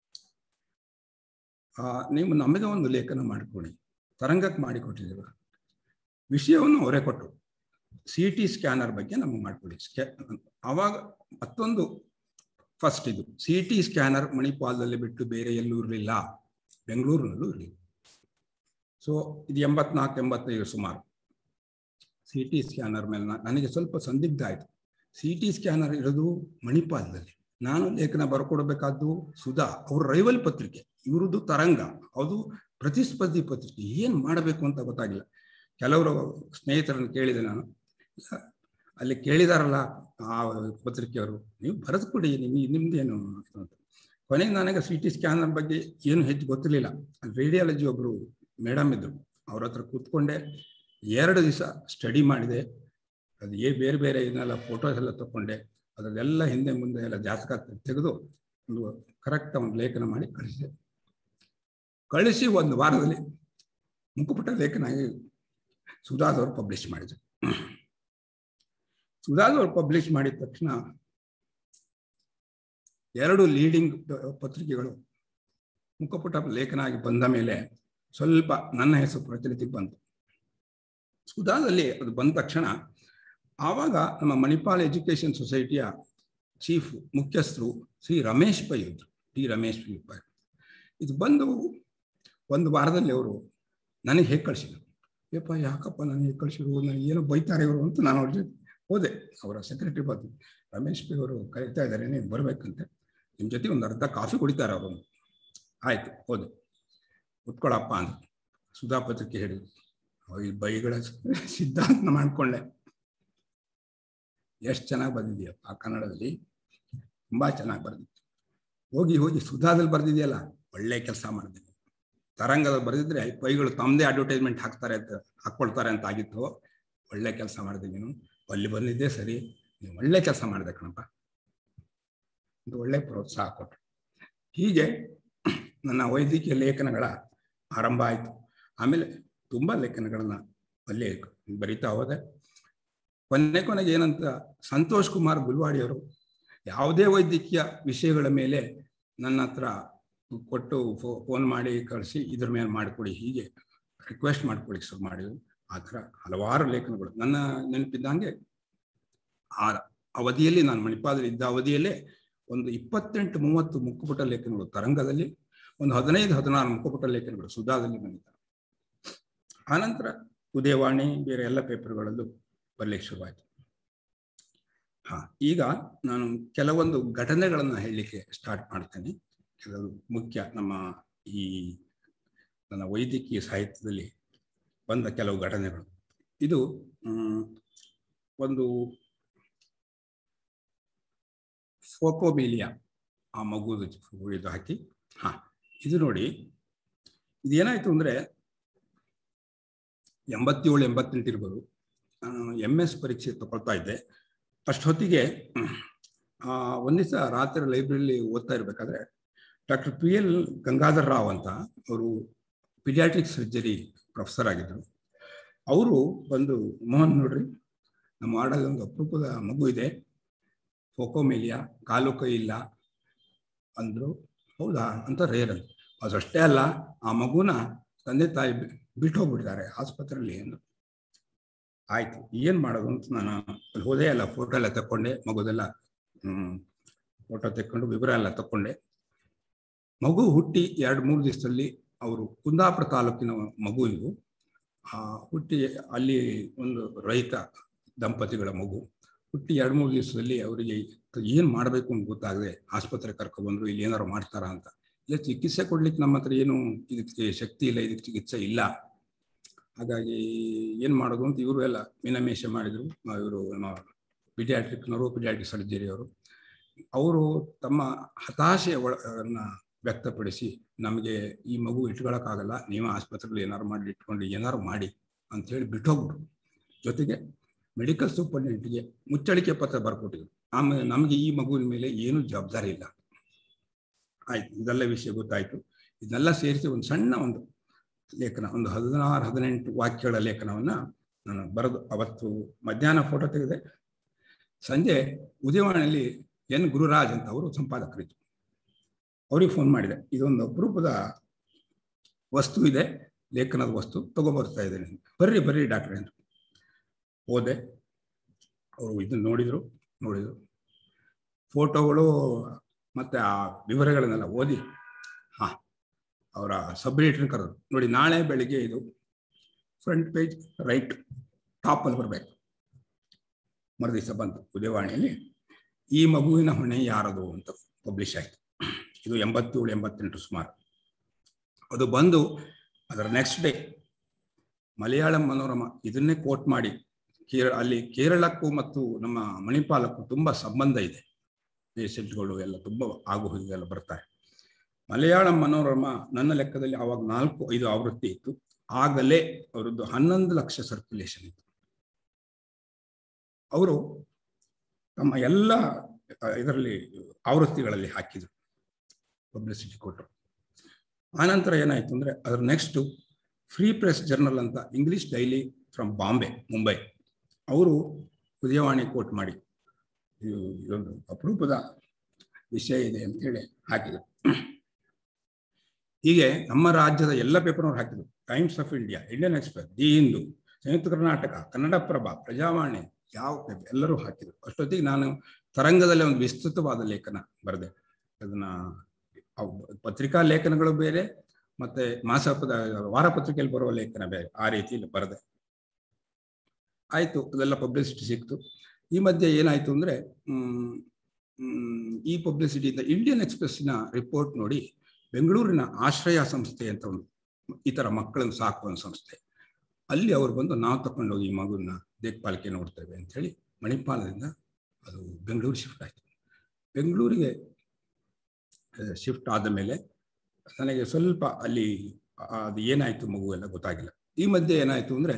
ನೀವು ನಮಗೆ ಒಂದು ಲೇಖನ ಮಾಡಿಕೊಡಿ ತರಂಗಕ್ಕೆ ಮಾಡಿಕೊಟ್ಟಿದ್ದೀರ ವಿಷಯವನ್ನು ಅವರೇ ಕೊಟ್ಟರು ಸಿ ಟಿ ಸ್ಕ್ಯಾನರ್ ಬಗ್ಗೆ ನಮಗೆ ಮಾಡಿಕೊಡಿ ಸ್ಕ್ಯಾ ಆವಾಗ ಮತ್ತೊಂದು ಫಸ್ಟ್ ಇದು ಸಿ ಟಿ ಸ್ಕ್ಯಾನರ್ ಮಣಿಪಾಲದಲ್ಲಿ ಬಿಟ್ಟು ಬೇರೆ ಎಲ್ಲೂ ಇರಲಿಲ್ಲ ಬೆಂಗಳೂರಿನಲ್ಲೂ ಇರಲಿಲ್ಲ ಸೊ ಇದು ಎಂಬತ್ನಾಲ್ಕು ಎಂಬತ್ತೈದು ಸುಮಾರು ಸಿ ಟಿ ಸ್ಕ್ಯಾನರ್ ಮೇಲೆ ನನಗೆ ಸ್ವಲ್ಪ ಸಂದಿಗ್ಧ ಆಯಿತು ಸಿ ಟಿ ಸ್ಕ್ಯಾನರ್ ಇರೋದು ಮಣಿಪಾಲದಲ್ಲಿ ನಾನು ಲೇಖನ ಬರ್ಕೊಡ್ಬೇಕಾದ್ದು ಸುಧಾ ಅವ್ರ ರೈವಲ್ ಪತ್ರಿಕೆ ಇವ್ರದ್ದು ತರಂಗ ಅದು ಪ್ರತಿಸ್ಪರ್ಧಿ ಪತ್ರಿಕೆ ಏನು ಮಾಡಬೇಕು ಅಂತ ಗೊತ್ತಾಗಿಲ್ಲ ಕೆಲವರು ಸ್ನೇಹಿತರನ್ನು ಕೇಳಿದೆ ನಾನು ಇಲ್ಲ, ಅಲ್ಲಿ ಕೇಳಿದಾರಲ್ಲ ಆ ಪತ್ರಿಕೆಯವರು ನೀವು ಬರೆದು ಕೊಡಿ ನಿಮಗೆ ನಿಮ್ದೇನು ಅಂತ ಕೊನೆಗೆ ನನಗೆ ಸಿ ಟಿ ಸ್ಕ್ಯಾನರ್ ಬಗ್ಗೆ ಏನು ಹೆಚ್ಚು ಗೊತ್ತಿರಲಿಲ್ಲ ರೇಡಿಯಾಲಜಿ ಒಬ್ಬರು ಮೇಡಮ್ ಇದ್ರು ಅವ್ರ ಹತ್ರ ಕೂತ್ಕೊಂಡೆ ಎರಡು ದಿವಸ ಸ್ಟಡಿ ಮಾಡಿದೆ ಅದು ಏ ಬೇರೆ ಬೇರೆ ಇದನ್ನೆಲ್ಲ ಫೋಟೋಸ್ ಎಲ್ಲ ತಗೊಂಡೆ ಅದರಲ್ಲೆಲ್ಲ ಹಿಂದೆ ಮುಂದೆ ಎಲ್ಲ ಜಾತಕ ತೆಗೆದು ಒಂದು ಕರೆಕ್ಟ್ ಒಂದು ಲೇಖನ ಮಾಡಿ ಕಳಿಸಿದೆ ಕಳಿಸಿ ಒಂದು ವಾರದಲ್ಲಿ ಮುಖಪುಟ ಲೇಖನ ಆಗಿ ಸುಧಾದವರು ಪಬ್ಲಿಷ್ ಮಾಡಿದ್ರು ಸುಧಾದವರು ಪಬ್ಲಿಷ್ ಮಾಡಿದ ತಕ್ಷಣ ಎರಡು ಲೀಡಿಂಗ್ ಪತ್ರಿಕೆಗಳು ಮುಖಪುಟ ಲೇಖನ ಆಗಿ ಬಂದ ಮೇಲೆ ಸ್ವಲ್ಪ ನನ್ನ ಹೆಸರು ಪ್ರಚಲಿತಕ್ಕೆ ಬಂತು ಸುಧಾದಲ್ಲಿ ಅದು ಬಂದ ತಕ್ಷಣ ಆವಾಗ ನಮ್ಮ ಮಣಿಪಾಲ್ ಎಜುಕೇಶನ್ ಸೊಸೈಟಿಯ ಚೀಫ್ ಮುಖ್ಯಸ್ಥರು ಶ್ರೀ ರಮೇಶ್ ಪೈ ಇದ್ರು ಟಿ ರಮೇಶ್ ಪೈ ಇದು ಬಂದು ಒಂದು ವಾರದಲ್ಲಿ ಅವರು ನನಗೆ ಹೇಗೆ ಕಳಿಸಿದ್ರು ಯಪ್ಪ ಯಾಕಪ್ಪ ನನಗೆ ಹೇಗೆ ಕಳಿಸಿದ್ರು ನನಗೆ ಏನೋ ಬೈತಾರೆ ಇವರು ಅಂತ ನಾನು ಅವ್ರ ಜೊತೆ ಹೋದೆ ಅವರ ಸೆಕ್ರೆಟರಿ ಬಂದು ರಮೇಶ್ ಪೈ ಅವರು ಕರೀತಾ ಇದ್ದಾರೆ ನೀವು ಬರ್ಬೇಕಂತೆ ನಿಮ್ಮ ಜೊತೆ ಒಂದು ಅರ್ಧ ಕಾಫಿ ಕುಡಿತಾರೆ ಅವರು ಆಯ್ತು ಹೋದೆ ಕುತ್ಕೊಳ್ಳಪ್ಪ ಅಂತ ಸುಧಾ ಪತ್ರಿಕೆ ಹೇಳಿದ್ರು ಈ ಬೈಗಳ ಸಿದ್ಧಾಂತ ಮಾಡ್ಕೊಂಡೆ ಎಷ್ಟು ಚೆನ್ನಾಗಿ ಬಂದಿದೆಯಪ್ಪ ಕನ್ನಡದಲ್ಲಿ ತುಂಬಾ ಚೆನ್ನಾಗಿ ಬರ್ದಿತ್ತು ಹೋಗಿ ಹೋಗಿ ಸುಧಾದಲ್ಲಿ ಬರ್ದಿದೆಯಲ್ಲ ಒಳ್ಳೆ ಕೆಲಸ ಮಾಡಿದೆ ತರಂಗದಲ್ಲಿ ಬರೆದಿದ್ರೆ ಪೈಗಳು ತಮ್ಮದೇ ಅಡ್ವರ್ಟೈಸ್ಮೆಂಟ್ ಹಾಕ್ತಾರೆ ಅಂತ ಹಾಕ್ಕೊಳ್ತಾರೆ ಅಂತ ಆಗಿತ್ತು ಒಳ್ಳೆ ಕೆಲಸ ಮಾಡಿದೆ ನೀನು ಅಲ್ಲಿ ಬಂದಿದ್ದೆ ಸರಿ ನೀವು ಒಳ್ಳೆ ಕೆಲಸ ಮಾಡಿದೆ ಕಣಪ್ಪ ಒಂದು ಒಳ್ಳೆ ಪ್ರೋತ್ಸಾಹ ಕೊಟ್ಟರು ಹೀಗೆ ನನ್ನ ವೈದ್ಯಕೀಯ ಲೇಖನಗಳ ಆರಂಭ ಆಯಿತು ಆಮೇಲೆ ತುಂಬ ಲೇಖನಗಳನ್ನ ಅಲ್ಲೇ ಬರಿತಾ ಹೋದೆ ಕೊನೆ ಕೊನೆಗೆ ಏನಂತ ಸಂತೋಷ್ ಕುಮಾರ್ ಗುಲ್ವಾಡಿಯವರು ಯಾವುದೇ ವೈದ್ಯಕೀಯ ವಿಷಯಗಳ ಮೇಲೆ ನನ್ನ ಹತ್ರ ಕೊಟ್ಟು ಫೋನ್ ಮಾಡಿ ಕಳಿಸಿ ಇದ್ರ ಮೇಲೆ ಮಾಡಿಕೊಡಿ ಹೀಗೆ ರಿಕ್ವೆಸ್ಟ್ ಮಾಡ್ಕೊಡಿ ಶುರು ಮಾಡಿದ್ರು ಆ ಥರ ಹಲವಾರು ಲೇಖನಗಳು ನನ್ನ ನೆನಪಿದ್ದಂಗೆ ಆ ಅವಧಿಯಲ್ಲಿ ನಾನು ಮಣಿಪಾಲದಲ್ಲಿ ಇದ್ದ ಅವಧಿಯಲ್ಲೇ ಒಂದು ಇಪ್ಪತ್ತೆಂಟು ಮೂವತ್ತು ಮುಖಪುಟ ಲೇಖನಗಳು ತರಂಗದಲ್ಲಿ ಒಂದು ಹದಿನೈದು ಹದಿನಾರು ಮುಖಪುಟ ಲೇಖನಗಳು ಸುಧಾದಲ್ಲಿ ಬಂದಿದ್ದಾರೆ ಆನಂತರ ಉದಯವಾಣಿ ಬೇರೆ ಎಲ್ಲ ಪೇಪರ್ಗಳಲ್ಲೂ ಬರಲಿಕ್ಕೆ ಶುರುವಾಯಿತು ಹಾ ಈಗ ನಾನು ಕೆಲವೊಂದು ಘಟನೆಗಳನ್ನ ಹೇಳಲಿಕ್ಕೆ ಸ್ಟಾರ್ಟ್ ಮಾಡ್ತೇನೆ ಕೆಲವು ಮುಖ್ಯ ನಮ್ಮ ಈ ನನ್ನ ವೈದ್ಯಕೀಯ ಸಾಹಿತ್ಯದಲ್ಲಿ ಬಂದ ಕೆಲವು ಘಟನೆಗಳು ಇದು ಒಂದು ಫೋಕೋಮೇಲಿಯಾ ಆ ಮಗುದು ಇದು ಹಾಕಿ ಹಾ ಇದು ನೋಡಿ ಇದೇನಾಯ್ತು ಅಂದ್ರೆ ಎಂಬತ್ತೇಳು ಎಂಬತ್ತೆಂಟು ಇರ್ಬೋದು ಎಮ್ ಎಸ್ ಪರೀಕ್ಷೆ ತಗೊಳ್ತಾ ಇದ್ದೆ ಅಷ್ಟೊತ್ತಿಗೆ ಒಂದು ದಿವಸ ರಾತ್ರಿ ಲೈಬ್ರರಿಲಿ ಓದ್ತಾ ಇರಬೇಕಾದ್ರೆ doctor P L Gangadhar Rao ಅಂತ ಅವರು ಪಿಡಿಯಾಟ್ರಿಕ್ ಸರ್ಜರಿ ಪ್ರೊಫೆಸರ್ ಆಗಿದ್ದರು ಅವರು ಬಂದು ಮೋಹನ್ ನೋಡ್ರಿ ನಮ್ಮ ವಾರ್ಡಲ್ಲಿ ಒಂದು ಅಪರೂಪದ ಮಗು ಇದೆ ಫೋಕೋಮೇಲಿಯಾ ಕಾಲು ಕೈ ಇಲ್ಲ ಅಂದರು ಹೌದಾ ಅಂತ ರೇರ್ ಅಂತ ಅದಷ್ಟೇ ಅಲ್ಲ ಆ ಮಗುನ ತಂದೆ ತಾಯಿ ಬಿಟ್ಟು ಹೋಗ್ಬಿಟ್ಟಿದ್ದಾರೆ ಆಸ್ಪತ್ರೆಯಲ್ಲಿ ಎಂದು ಆಯ್ತು ಏನು ಮಾಡೋದು ಅಂತ ನಾನು ಅಲ್ಲಿ ಹೋದೆ ಎಲ್ಲ ಫೋಟೋ ಎಲ್ಲ ತಕ್ಕೊಂಡೆ ಮಗುದೆಲ್ಲ ಹ್ಮ್ ಫೋಟೋ ತೆಕ್ಕೊಂಡು ವಿವರ ಎಲ್ಲ ತಕ್ಕೊಂಡೆ ಮಗು ಹುಟ್ಟಿ ಎರಡು ಮೂರು ದಿವಸದಲ್ಲಿ ಅವರು ಕುಂದಾಪುರ ತಾಲೂಕಿನ ಮಗು ಇವು ಆ ಹುಟ್ಟಿ ಅಲ್ಲಿ ಒಂದು ರೈತ ದಂಪತಿಗಳ ಮಗು ಹುಟ್ಟಿ ಎರಡು ಮೂರು ದಿವಸದಲ್ಲಿ ಅವರಿಗೆ ಏನು ಮಾಡಬೇಕು ಅಂತ ಗೊತ್ತಾಗದೆ ಆಸ್ಪತ್ರೆ ಕರ್ಕೊಬಂದ್ರು ಇಲ್ಲಿ ಏನಾರು ಮಾಡ್ತಾರ ಅಂತ ಇಲ್ಲ ಚಿಕಿತ್ಸೆ ಕೊಡ್ಲಿಕ್ಕೆ ನಮ್ಮ ಹತ್ರ ಏನು ಇದಕ್ಕೆ ಶಕ್ತಿ ಇಲ್ಲ ಇದಕ್ಕೆ ಚಿಕಿತ್ಸೆ ಇಲ್ಲ ಹಾಗಾಗಿ ಏನು ಮಾಡೋದು ಅಂತ ಇವರು ಎಲ್ಲ ಮೀನಮೇಷ ಮಾಡಿದರು ಇವರು ನಮ್ಮ ಪಿಡಿಯಾಟ್ರಿಕ್ ನರೋ ಪಿಡಿಯಾಟ್ರಿಕ್ ಸರ್ಜರಿ ಅವರು ಅವರು ತಮ್ಮ ಹತಾಶೆ ಒಳನ್ನ ವ್ಯಕ್ತಪಡಿಸಿ ನಮಗೆ ಈ ಮಗು ಇಟ್ಕೊಳ್ಳೋಕ್ಕಾಗಲ್ಲ ನೀವು ಆಸ್ಪತ್ರೆಯಲ್ಲಿ ಏನಾರು ಮಾಡಿ ಇಟ್ಕೊಂಡು ಏನಾರು ಮಾಡಿ ಅಂತೇಳಿ ಬಿಟ್ಟೋಗ್ಬಿಟ್ರು ಜೊತೆಗೆ ಮೆಡಿಕಲ್ ಸೂಪರ್ಡೆಂಟ್ಗೆ ಮುಚ್ಚಳಿಕೆ ಪತ್ರ ಬರ್ಕೊಟ್ಟಿದ್ರು ಆಮೇಲೆ ನಮಗೆ ಈ ಮಗುವಿನ ಮೇಲೆ ಏನೂ ಜವಾಬ್ದಾರಿ ಇಲ್ಲ ಆಯ್ತು ಇದೆಲ್ಲ ವಿಷಯ ಗೊತ್ತಾಯ್ತು ಇದನ್ನೆಲ್ಲ ಸೇರಿಸಿ ಒಂದು ಸಣ್ಣ ಒಂದು ಲೇಖನ ಒಂದು ಹದಿನಾರು ಹದಿನೆಂಟು ವಾಕ್ಯಗಳ ಲೇಖನವನ್ನ ನಾನು ಬರೆದು ಅವತ್ತು ಮಧ್ಯಾಹ್ನ ಫೋಟೋ ತೆಗೆದೆ ಸಂಜೆ ಉದಯವಾಣಿಯಲ್ಲಿ ಎನ್ ಗುರುರಾಜ್ ಅಂತ ಅವರು ಸಂಪಾದಕರಿದ್ರು ಅವ್ರಿಗೆ ಫೋನ್ ಮಾಡಿದೆ ಇದೊಂದು ಅಪರೂಪದ ವಸ್ತು ಇದೆ ಲೇಖನದ ವಸ್ತು ತಗೊಬರ್ತಾ ಇದ್ದೇನೆ ಬರ್ರಿ ಬರ್ರಿ ಡಾಕ್ಟ್ರೆ ಅಂತ ಹೋದೆ ಅವರು ಇದನ್ನ ನೋಡಿದ್ರು ನೋಡಿದ್ರು ಫೋಟೋಗಳು ಮತ್ತೆ ಆ ವಿವರಗಳನ್ನೆಲ್ಲ ಓದಿ ಹಾ ಅವರ ಸಬ್ ಎಡಿಟರ್ ಕರೆದ್ರು ನೋಡಿ ನಾಳೆ ಬೆಳಿಗ್ಗೆ ಇದು ಫ್ರಂಟ್ ಪೇಜ್ ರೈಟ್ ಟಾಪಲ್ಲಿ ಬರಬೇಕು ಮರುದಿವಸ ಬಂತು ಉದಯವಾಣಿಯಲ್ಲಿ ಈ ಮಗುವಿನ ಹೊಣೆ ಯಾರದು ಅಂತ ಪಬ್ಲಿಷ್ ಆಯಿತು ಇದು ಎಂಬತ್ತೇಳು ಎಂಬತ್ತೆಂಟು ಸುಮಾರು ಅದು ಬಂದು ಅದರ ನೆಕ್ಸ್ಟ್ ಡೇ ಮಲಯಾಳಂ ಮನೋರಮ ಇದನ್ನೇ ಕೋಟ್ ಮಾಡಿ ಕೇರಳ ಅಲ್ಲಿ ಕೇರಳಕ್ಕೂ ಮತ್ತು ನಮ್ಮ ಮಣಿಪಾಲಕ್ಕೂ ತುಂಬ ಸಂಬಂಧ ಇದೆ ಪೇಷೆಂಟ್ಗಳು ಎಲ್ಲ ತುಂಬ ಆಗು ಹೋಗಿ ಬರ್ತಾರೆ ಮಲಯಾಳಂ ಮನೋರಮ ನನ್ನ ಲೆಕ್ಕದಲ್ಲಿ ಆವಾಗ ನಾಲ್ಕು ಐದು ಆವೃತ್ತಿ ಇತ್ತು ಆಗಲೇ ಅವರದ್ದು ಹನ್ನೊಂದು ಲಕ್ಷ ಸರ್ಕ್ಯುಲೇಷನ್ ಇತ್ತು ಅವರು ತಮ್ಮ ಎಲ್ಲ ಇದರಲ್ಲಿ ಆವೃತ್ತಿಗಳಲ್ಲಿ ಹಾಕಿದರು ಪಬ್ಲಿಸಿಟಿ ಕೊಟ್ಟರು ಆನಂತರ ಏನಾಯ್ತು ಅಂದ್ರೆ ಅದರ ನೆಕ್ಸ್ಟ್ ಫ್ರೀ ಪ್ರೆಸ್ ಜರ್ನಲ್ ಅಂತ English daily from Bombay Mumbai ಅವರು ಉದಯವಾಣಿ ಕೋಟ್ ಮಾಡಿ ಇದು ಇದೊಂದು ಅಪರೂಪದ ವಿಷಯ ಇದೆ ಅಂತೇಳಿ ಹಾಕಿದರು ಹೀಗೆ ನಮ್ಮ ರಾಜ್ಯದ ಎಲ್ಲ ಪೇಪರ್ನವ್ರು ಹಾಕಿದ್ರು Times of India Indian Express the Hindu Samyukta Karnataka Kannadaprabha Prajavani ಯಾವ ಪೇಪರ್ ಎಲ್ಲರೂ ಹಾಕಿದ್ರು ಅಷ್ಟೊತ್ತಿಗೆ ನಾನು ತರಂಗದಲ್ಲಿ ಒಂದು ವಿಸ್ತೃತವಾದ ಲೇಖನ ಬರೆದೆ ಅದನ್ನ ಪತ್ರಿಕಾ ಲೇಖನಗಳು ಬೇರೆ ಮತ್ತೆ ಮಾಸ ವಾರಪತ್ರಿಕೆಯಲ್ಲಿ ಬರುವ ಲೇಖನ ಬೇರೆ ಆ ರೀತಿಯಲ್ಲಿ ಬರೆದೆ ಆಯ್ತು ಅದೆಲ್ಲ ಪಬ್ಲಿಸಿಟಿ ಸಿಕ್ತು ಈ ಮಧ್ಯೆ ಏನಾಯ್ತು ಅಂದ್ರೆ ಈ ಪಬ್ಲಿಸಿಟಿಯಿಂದ ಇಂಡಿಯನ್ ಎಕ್ಸ್ಪ್ರೆಸ್ನ ರಿಪೋರ್ಟ್ ನೋಡಿ ಬೆಂಗಳೂರಿನ ಆಶ್ರಯ ಸಂಸ್ಥೆ ಅಂತ ಒಂದು ಈ ಥರ ಮಕ್ಕಳನ್ನು ಸಾಕುವ ಒಂದು ಸಂಸ್ಥೆ ಅಲ್ಲಿ ಅವ್ರು ಬಂದು ನಾವು ತಗೊಂಡೋಗಿ ಈ ಮಗುನ ದೇಖಪಾಲಿಕೆ ನೋಡ್ತೇವೆ ಅಂತ ಹೇಳಿ ಮಣಿಪಾಲದಿಂದ ಅದು ಬೆಂಗಳೂರು ಶಿಫ್ಟ್ ಆಯಿತು ಬೆಂಗಳೂರಿಗೆ ಶಿಫ್ಟ್ ಆದ ಮೇಲೆ ನನಗೆ ಸ್ವಲ್ಪ ಅಲ್ಲಿ ಅದು ಏನಾಯಿತು ಮಗು ಎಲ್ಲ ಗೊತ್ತಾಗಿಲ್ಲ ಈ ಮಧ್ಯೆ ಏನಾಯಿತು ಅಂದರೆ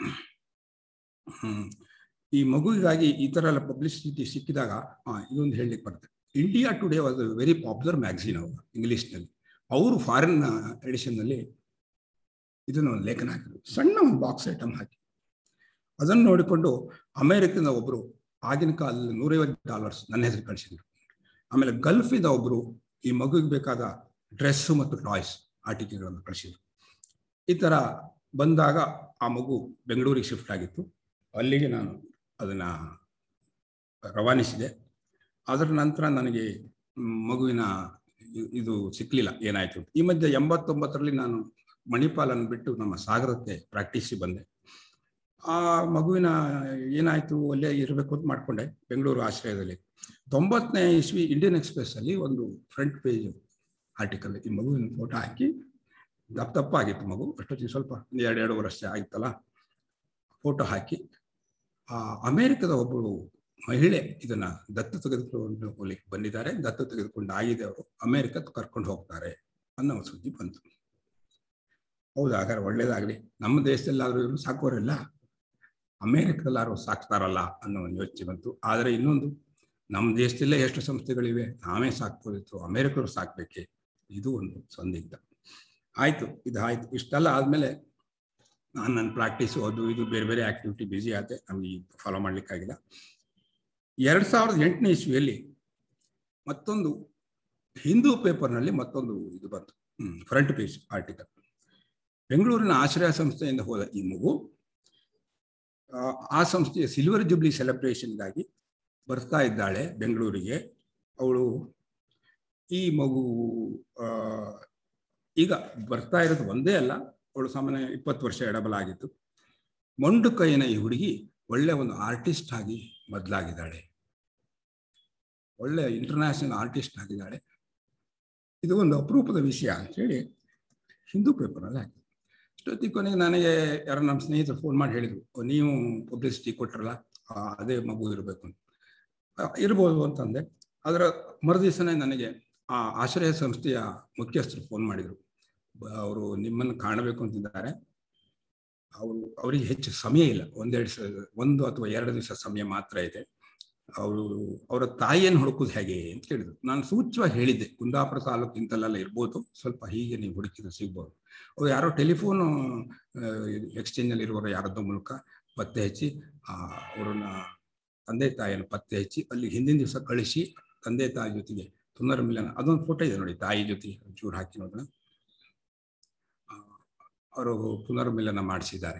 ಈ ಮಗುವಿಗಾಗಿ ಈ ಥರ ಎಲ್ಲ ಪಬ್ಲಿಸಿಟಿ ಸಿಕ್ಕಿದಾಗ ಇದೊಂದು ಹೇಳಲಿಕ್ಕೆ ಬರ್ತದೆ India today was very popular magazine ಅವರು ಇಂಗ್ಲೀಷ್ನಲ್ಲಿ ಅವರು ಫಾರಿನ್ ಎಡಿಷನ್ನಲ್ಲಿ ಇದನ್ನು ಒಂದು ಲೇಖನ ಹಾಕಿದ್ರು ಸಣ್ಣ ಒಂದು ಬಾಕ್ಸ್ ಐಟಮ್ ಹಾಕಿ ಅದನ್ನು ನೋಡಿಕೊಂಡು ಅಮೆರಿಕದ ಒಬ್ಬರು ಆಗಿನ ಕಾಲದಲ್ಲಿ ನೂರೈವತ್ತು ಡಾಲರ್ಸ್ ನನ್ನ ಹೆಸರು ಕಳಿಸಿದ್ರು ಆಮೇಲೆ ಗಲ್ಫಿಂದ ಒಬ್ಬರು ಈ ಮಗುವಿಗೆ ಬೇಕಾದ ಡ್ರೆಸ್ಸು ಮತ್ತು ಟಾಯ್ಸ್ ಆಟಿಕೆಗಳನ್ನು ಕಳಿಸಿದ್ರು ಈ ಥರ ಬಂದಾಗ ಆ ಮಗು ಬೆಂಗಳೂರಿಗೆ ಶಿಫ್ಟ್ ಆಗಿತ್ತು ಅಲ್ಲಿಗೆ ನಾನು ಅದನ್ನು ರವಾನಿಸಿದೆ ಅದರ ನಂತರ ನನಗೆ ಮಗುವಿನ ಇದು ಸಿಕ್ಕಲಿಲ್ಲ ಏನಾಯಿತು ಈ ಮಧ್ಯೆ ಎಂಬತ್ತೊಂಬತ್ತರಲ್ಲಿ ನಾನು ಮಣಿಪಾಲನ್ನು ಬಿಟ್ಟು ನಮ್ಮ ಸಾಗರಕ್ಕೆ ಪ್ರಾಕ್ಟೀಸಿಗೆ ಬಂದೆ ಆ ಮಗುವಿನ ಏನಾಯಿತು ಅಲ್ಲೇ ಇರಬೇಕು ಅಂತ ಮಾಡಿಕೊಂಡೆ ಬೆಂಗಳೂರು ಆಶ್ರಯದಲ್ಲಿ ತೊಂಬತ್ತನೇ ಇಸ್ವಿ ಇಂಡಿಯನ್ ಎಕ್ಸ್ಪ್ರೆಸ್ ಅಲ್ಲಿ ಒಂದು ಫ್ರಂಟ್ ಪೇಜ್ ಆರ್ಟಿಕಲ್ ಈ ಮಗುವಿನ ಫೋಟೋ ಹಾಕಿ ದಪ್ಪ ದಪ್ಪ ಆಗಿತ್ತು ಮಗು ಅಷ್ಟೊತ್ತಿಗೆ ಸ್ವಲ್ಪ ಎರಡು ಎರಡು ವರ್ಷ ಆಗಿತ್ತಲ್ಲ ಫೋಟೋ ಹಾಕಿ ಆ ಅಮೇರಿಕದ ಒಬ್ಬರು ಮಹಿಳೆ ಇದನ್ನ ದತ್ತು ತೆಗೆದುಕೊಂಡು ಹೋಗ್ಲಿಕ್ಕೆ ಬಂದಿದ್ದಾರೆ ದತ್ತು ತೆಗೆದುಕೊಂಡು ಆಗಿದೆ ಅವರು ಅಮೇರಿಕಕ್ಕೆ ಕರ್ಕೊಂಡು ಹೋಗ್ತಾರೆ ಅನ್ನೋ ಸುದ್ದಿ ಬಂತು ಹೌದಾ ಹಾಗಾದ್ರೆ ಒಳ್ಳೇದಾಗಲಿ ನಮ್ಮ ದೇಶದಲ್ಲಾದ್ರೂ ಇವರು ಸಾಕೋರಿಲ್ಲ ಅಮೇರಿಕದಲ್ಲಾದ್ರೂ ಸಾಕ್ತಾರಲ್ಲ ಅನ್ನೋ ಒಂದು ಯೋಚನೆ ಬಂತು ಆದರೆ ಇನ್ನೊಂದು ನಮ್ಮ ದೇಶದಲ್ಲೇ ಎಷ್ಟು ಸಂಸ್ಥೆಗಳಿವೆ ನಾವೇ ಸಾಕ್ಬೋದಿತ್ತು ಅಮೇರಿಕರು ಸಾಕ್ಬೇಕೆ ಇದು ಒಂದು ಸಂದಿಗ್ಧ ಆಯ್ತು ಇದು ಆಯ್ತು ಇಷ್ಟೆಲ್ಲ ಆದಮೇಲೆ ನಾನು ನನ್ನ ಪ್ರಾಕ್ಟೀಸು ಅದು ಇದು ಬೇರೆ ಬೇರೆ ಆಕ್ಟಿವಿಟಿ ಬ್ಯುಸಿ ಆದೆ ನಮಗೆ ಫಾಲೋ ಮಾಡ್ಲಿಕ್ಕಾಗಿಲ್ಲ ಎರಡ್ ಸಾವಿರದ ಎಂಟನೇ ಇಸ್ವಿಯಲ್ಲಿ ಮತ್ತೊಂದು ಹಿಂದೂ ಪೇಪರ್ನಲ್ಲಿ ಮತ್ತೊಂದು ಇದು ಬಂತು ಫ್ರಂಟ್ ಪೇಜ್ ಆರ್ಟಿಕಲ್ ಬೆಂಗಳೂರಿನ ಆಶ್ರಯ ಸಂಸ್ಥೆಯಿಂದ ಹೋದ ಈ ಮಗು ಆ ಸಂಸ್ಥೆಯ ಸಿಲ್ವರ್ ಜುಬ್ಲಿ ಸೆಲೆಬ್ರೇಷನ್ಗಾಗಿ ಬರ್ತಾ ಇದ್ದಾಳೆ ಬೆಂಗಳೂರಿಗೆ ಅವಳು ಈ ಮಗು ಈಗ ಬರ್ತಾ ಇರೋದು ಒಂದೇ ಅಲ್ಲ ಅವಳು ಸಾಮಾನ್ಯ ಇಪ್ಪತ್ತು ವರ್ಷ ಎಡಬಲಾಗಿತ್ತು ಮೊಂಡು ಕೈನ ಈ ಹುಡುಗಿ ಒಳ್ಳೆ ಒಂದು ಆರ್ಟಿಸ್ಟ್ ಆಗಿ ಬದಲಾಗಿದ್ದಾಳೆ ಒಳ್ಳೆ ಇಂಟರ್ನ್ಯಾಷನಲ್ ಆರ್ಟಿಸ್ಟ್ ಆಗಿದ್ದಾಳೆ ಇದು ಒಂದು ಅಪರೂಪದ ವಿಷಯ ಅಂತೇಳಿ ಹಿಂದೂ ಪೇಪರ್ನಲ್ಲಿ ಹಾಕಿದ್ರು ಅಷ್ಟೊತ್ತಿಗೆ ಕೊನೆಗೆ ನನಗೆ ಯಾರೋ ನಮ್ಮ ಸ್ನೇಹಿತರು ಫೋನ್ ಮಾಡಿ ಹೇಳಿದರು ನೀವು ಪಬ್ಲಿಸಿಟಿ ಕೊಟ್ಟರಲ್ಲ ಅದೇ ಮಗು ಇರಬೇಕು ಅಂತ ಇರ್ಬೋದು ಅಂತಂದೆ ಅದರ ಮರುದಿವಸನೇ ನನಗೆ ಆ ಆಶ್ರಯ ಸಂಸ್ಥೆಯ ಮುಖ್ಯಸ್ಥರು ಫೋನ್ ಮಾಡಿದರು ಅವರು ನಿಮ್ಮನ್ನು ಕಾಣಬೇಕು ಅಂತಿದ್ದಾರೆ ಅವರು ಅವರಿಗೆ ಹೆಚ್ಚು ಸಮಯ ಇಲ್ಲ ಒಂದೆರಡು ಸ ಒಂದು ಅಥವಾ ಎರಡು ದಿವಸ ಸಮಯ ಮಾತ್ರ ಇದೆ ಅವರು ಅವರ ತಾಯಿಯನ್ನು ಹುಡುಕೋದು ಹೇಗೆ ಅಂತ ಕೇಳಿದ್ರು ನಾನು ಸೂಚ್ಯವಾಗಿ ಹೇಳಿದ್ದೆ ಕುಂದಾಪುರ ತಾಲೂಕು ಇಂತಲ್ಲೆಲ್ಲ ಇರ್ಬೋದು ಸ್ವಲ್ಪ ಹೀಗೆ ನೀವು ಹುಡುಕಿದ್ರೆ ಸಿಗ್ಬೋದು ಅವ್ರು ಯಾರೋ ಟೆಲಿಫೋನು ಎಕ್ಸ್ಚೇಂಜಲ್ಲಿ ಇರುವವರು ಯಾರದ್ದೋ ಮೂಲಕ ಪತ್ತೆ ಹಚ್ಚಿ ಅವರನ್ನ ತಂದೆ ತಾಯಿಯನ್ನು ಪತ್ತೆ ಹಚ್ಚಿ ಅಲ್ಲಿ ಹಿಂದಿನ ದಿವಸ ಕಳಿಸಿ ತಂದೆ ತಾಯಿ ಜೊತೆಗೆ ಪುನರ್ಮಿಲನ ಅದೊಂದು ಫೋಟೋ ಇದೆ ನೋಡಿ ತಾಯಿ ಜೊತೆ ಚೂರು ಹಾಕಿ ನೋಡೋಣ ಅವರು ಪುನರ್ಮಿಲನ ಮಾಡಿಸಿದ್ದಾರೆ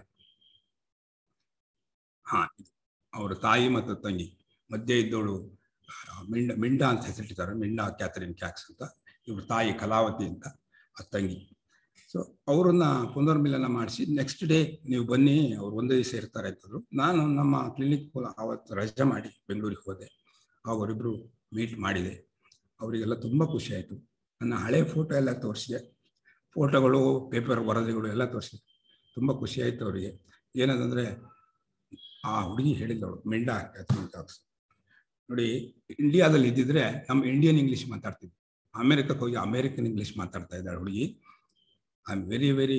ಹಾ ಅವರ ತಾಯಿ ಮತ್ತು ತಂಗಿ ಮಧ್ಯೆ ಇದ್ದವಳು ಮಿಂಡ ಮಿಂಡ ಅಂತ ಹೆಸರಿಟ್ಟಿದ್ದಾರೆ ಮಿಂಡ ಕ್ಯಾಥರಿನ್ ಕ್ಯಾಕ್ಸ್ ಅಂತ ಇವ್ರ ತಾಯಿ ಕಲಾವತಿ ಅಂತ ಆ ತಂಗಿ ಸೊ ಅವರನ್ನ ಪುನರ್ಮಿಲನ ಮಾಡಿಸಿ ನೆಕ್ಸ್ಟ್ ಡೇ ನೀವು ಬನ್ನಿ ಅವ್ರು ಒಂದೇ ದಿವಸ ಇರ್ತಾರೆ ಅಂತಂದ್ರು ನಾನು ನಮ್ಮ ಕ್ಲಿನಿಕ್ ಅವತ್ತು ರಜೆ ಮಾಡಿ ಬೆಂಗಳೂರಿಗೆ ಹೋದೆ ಅವರಿಬ್ರು ಮೀಟ್ ಮಾಡಿದೆ ಅವರಿಗೆಲ್ಲ ತುಂಬ ಖುಷಿ ಆಯಿತು ನನ್ನ ಹಳೆ ಫೋಟೋ ಎಲ್ಲ ತೋರಿಸಿದೆ ಫೋಟೋಗಳು ಪೇಪರ್ ವರದಿಗಳು ಎಲ್ಲ ತೋರಿಸಿ ತುಂಬ ಖುಷಿ ಆಯಿತು ಅವರಿಗೆ ಏನದಂದರೆ ಆ ಹುಡುಗಿ ಹೇಳಿದ್ದವಳು ಮೆಂಡ ಕ್ಯಾಥರಿನ್ ಕಾಕ್ಸ್ ನೋಡಿ ಇಂಡಿಯಾದಲ್ಲಿ ಇದ್ದಿದ್ರೆ ನಮ್ಮ ಇಂಡಿಯನ್ ಇಂಗ್ಲೀಷ್ ಮಾತಾಡ್ತಿದ್ವಿ ಅಮೇರಿಕಕ್ಕೆ ಹೋಗಿ ಅಮೇರಿಕನ್ ಇಂಗ್ಲೀಷ್ ಮಾತಾಡ್ತಾ ಇದ್ದಾಳೆ ಹುಡುಗಿ ಐ ಆಮ್ ವೆರಿ ವೆರಿ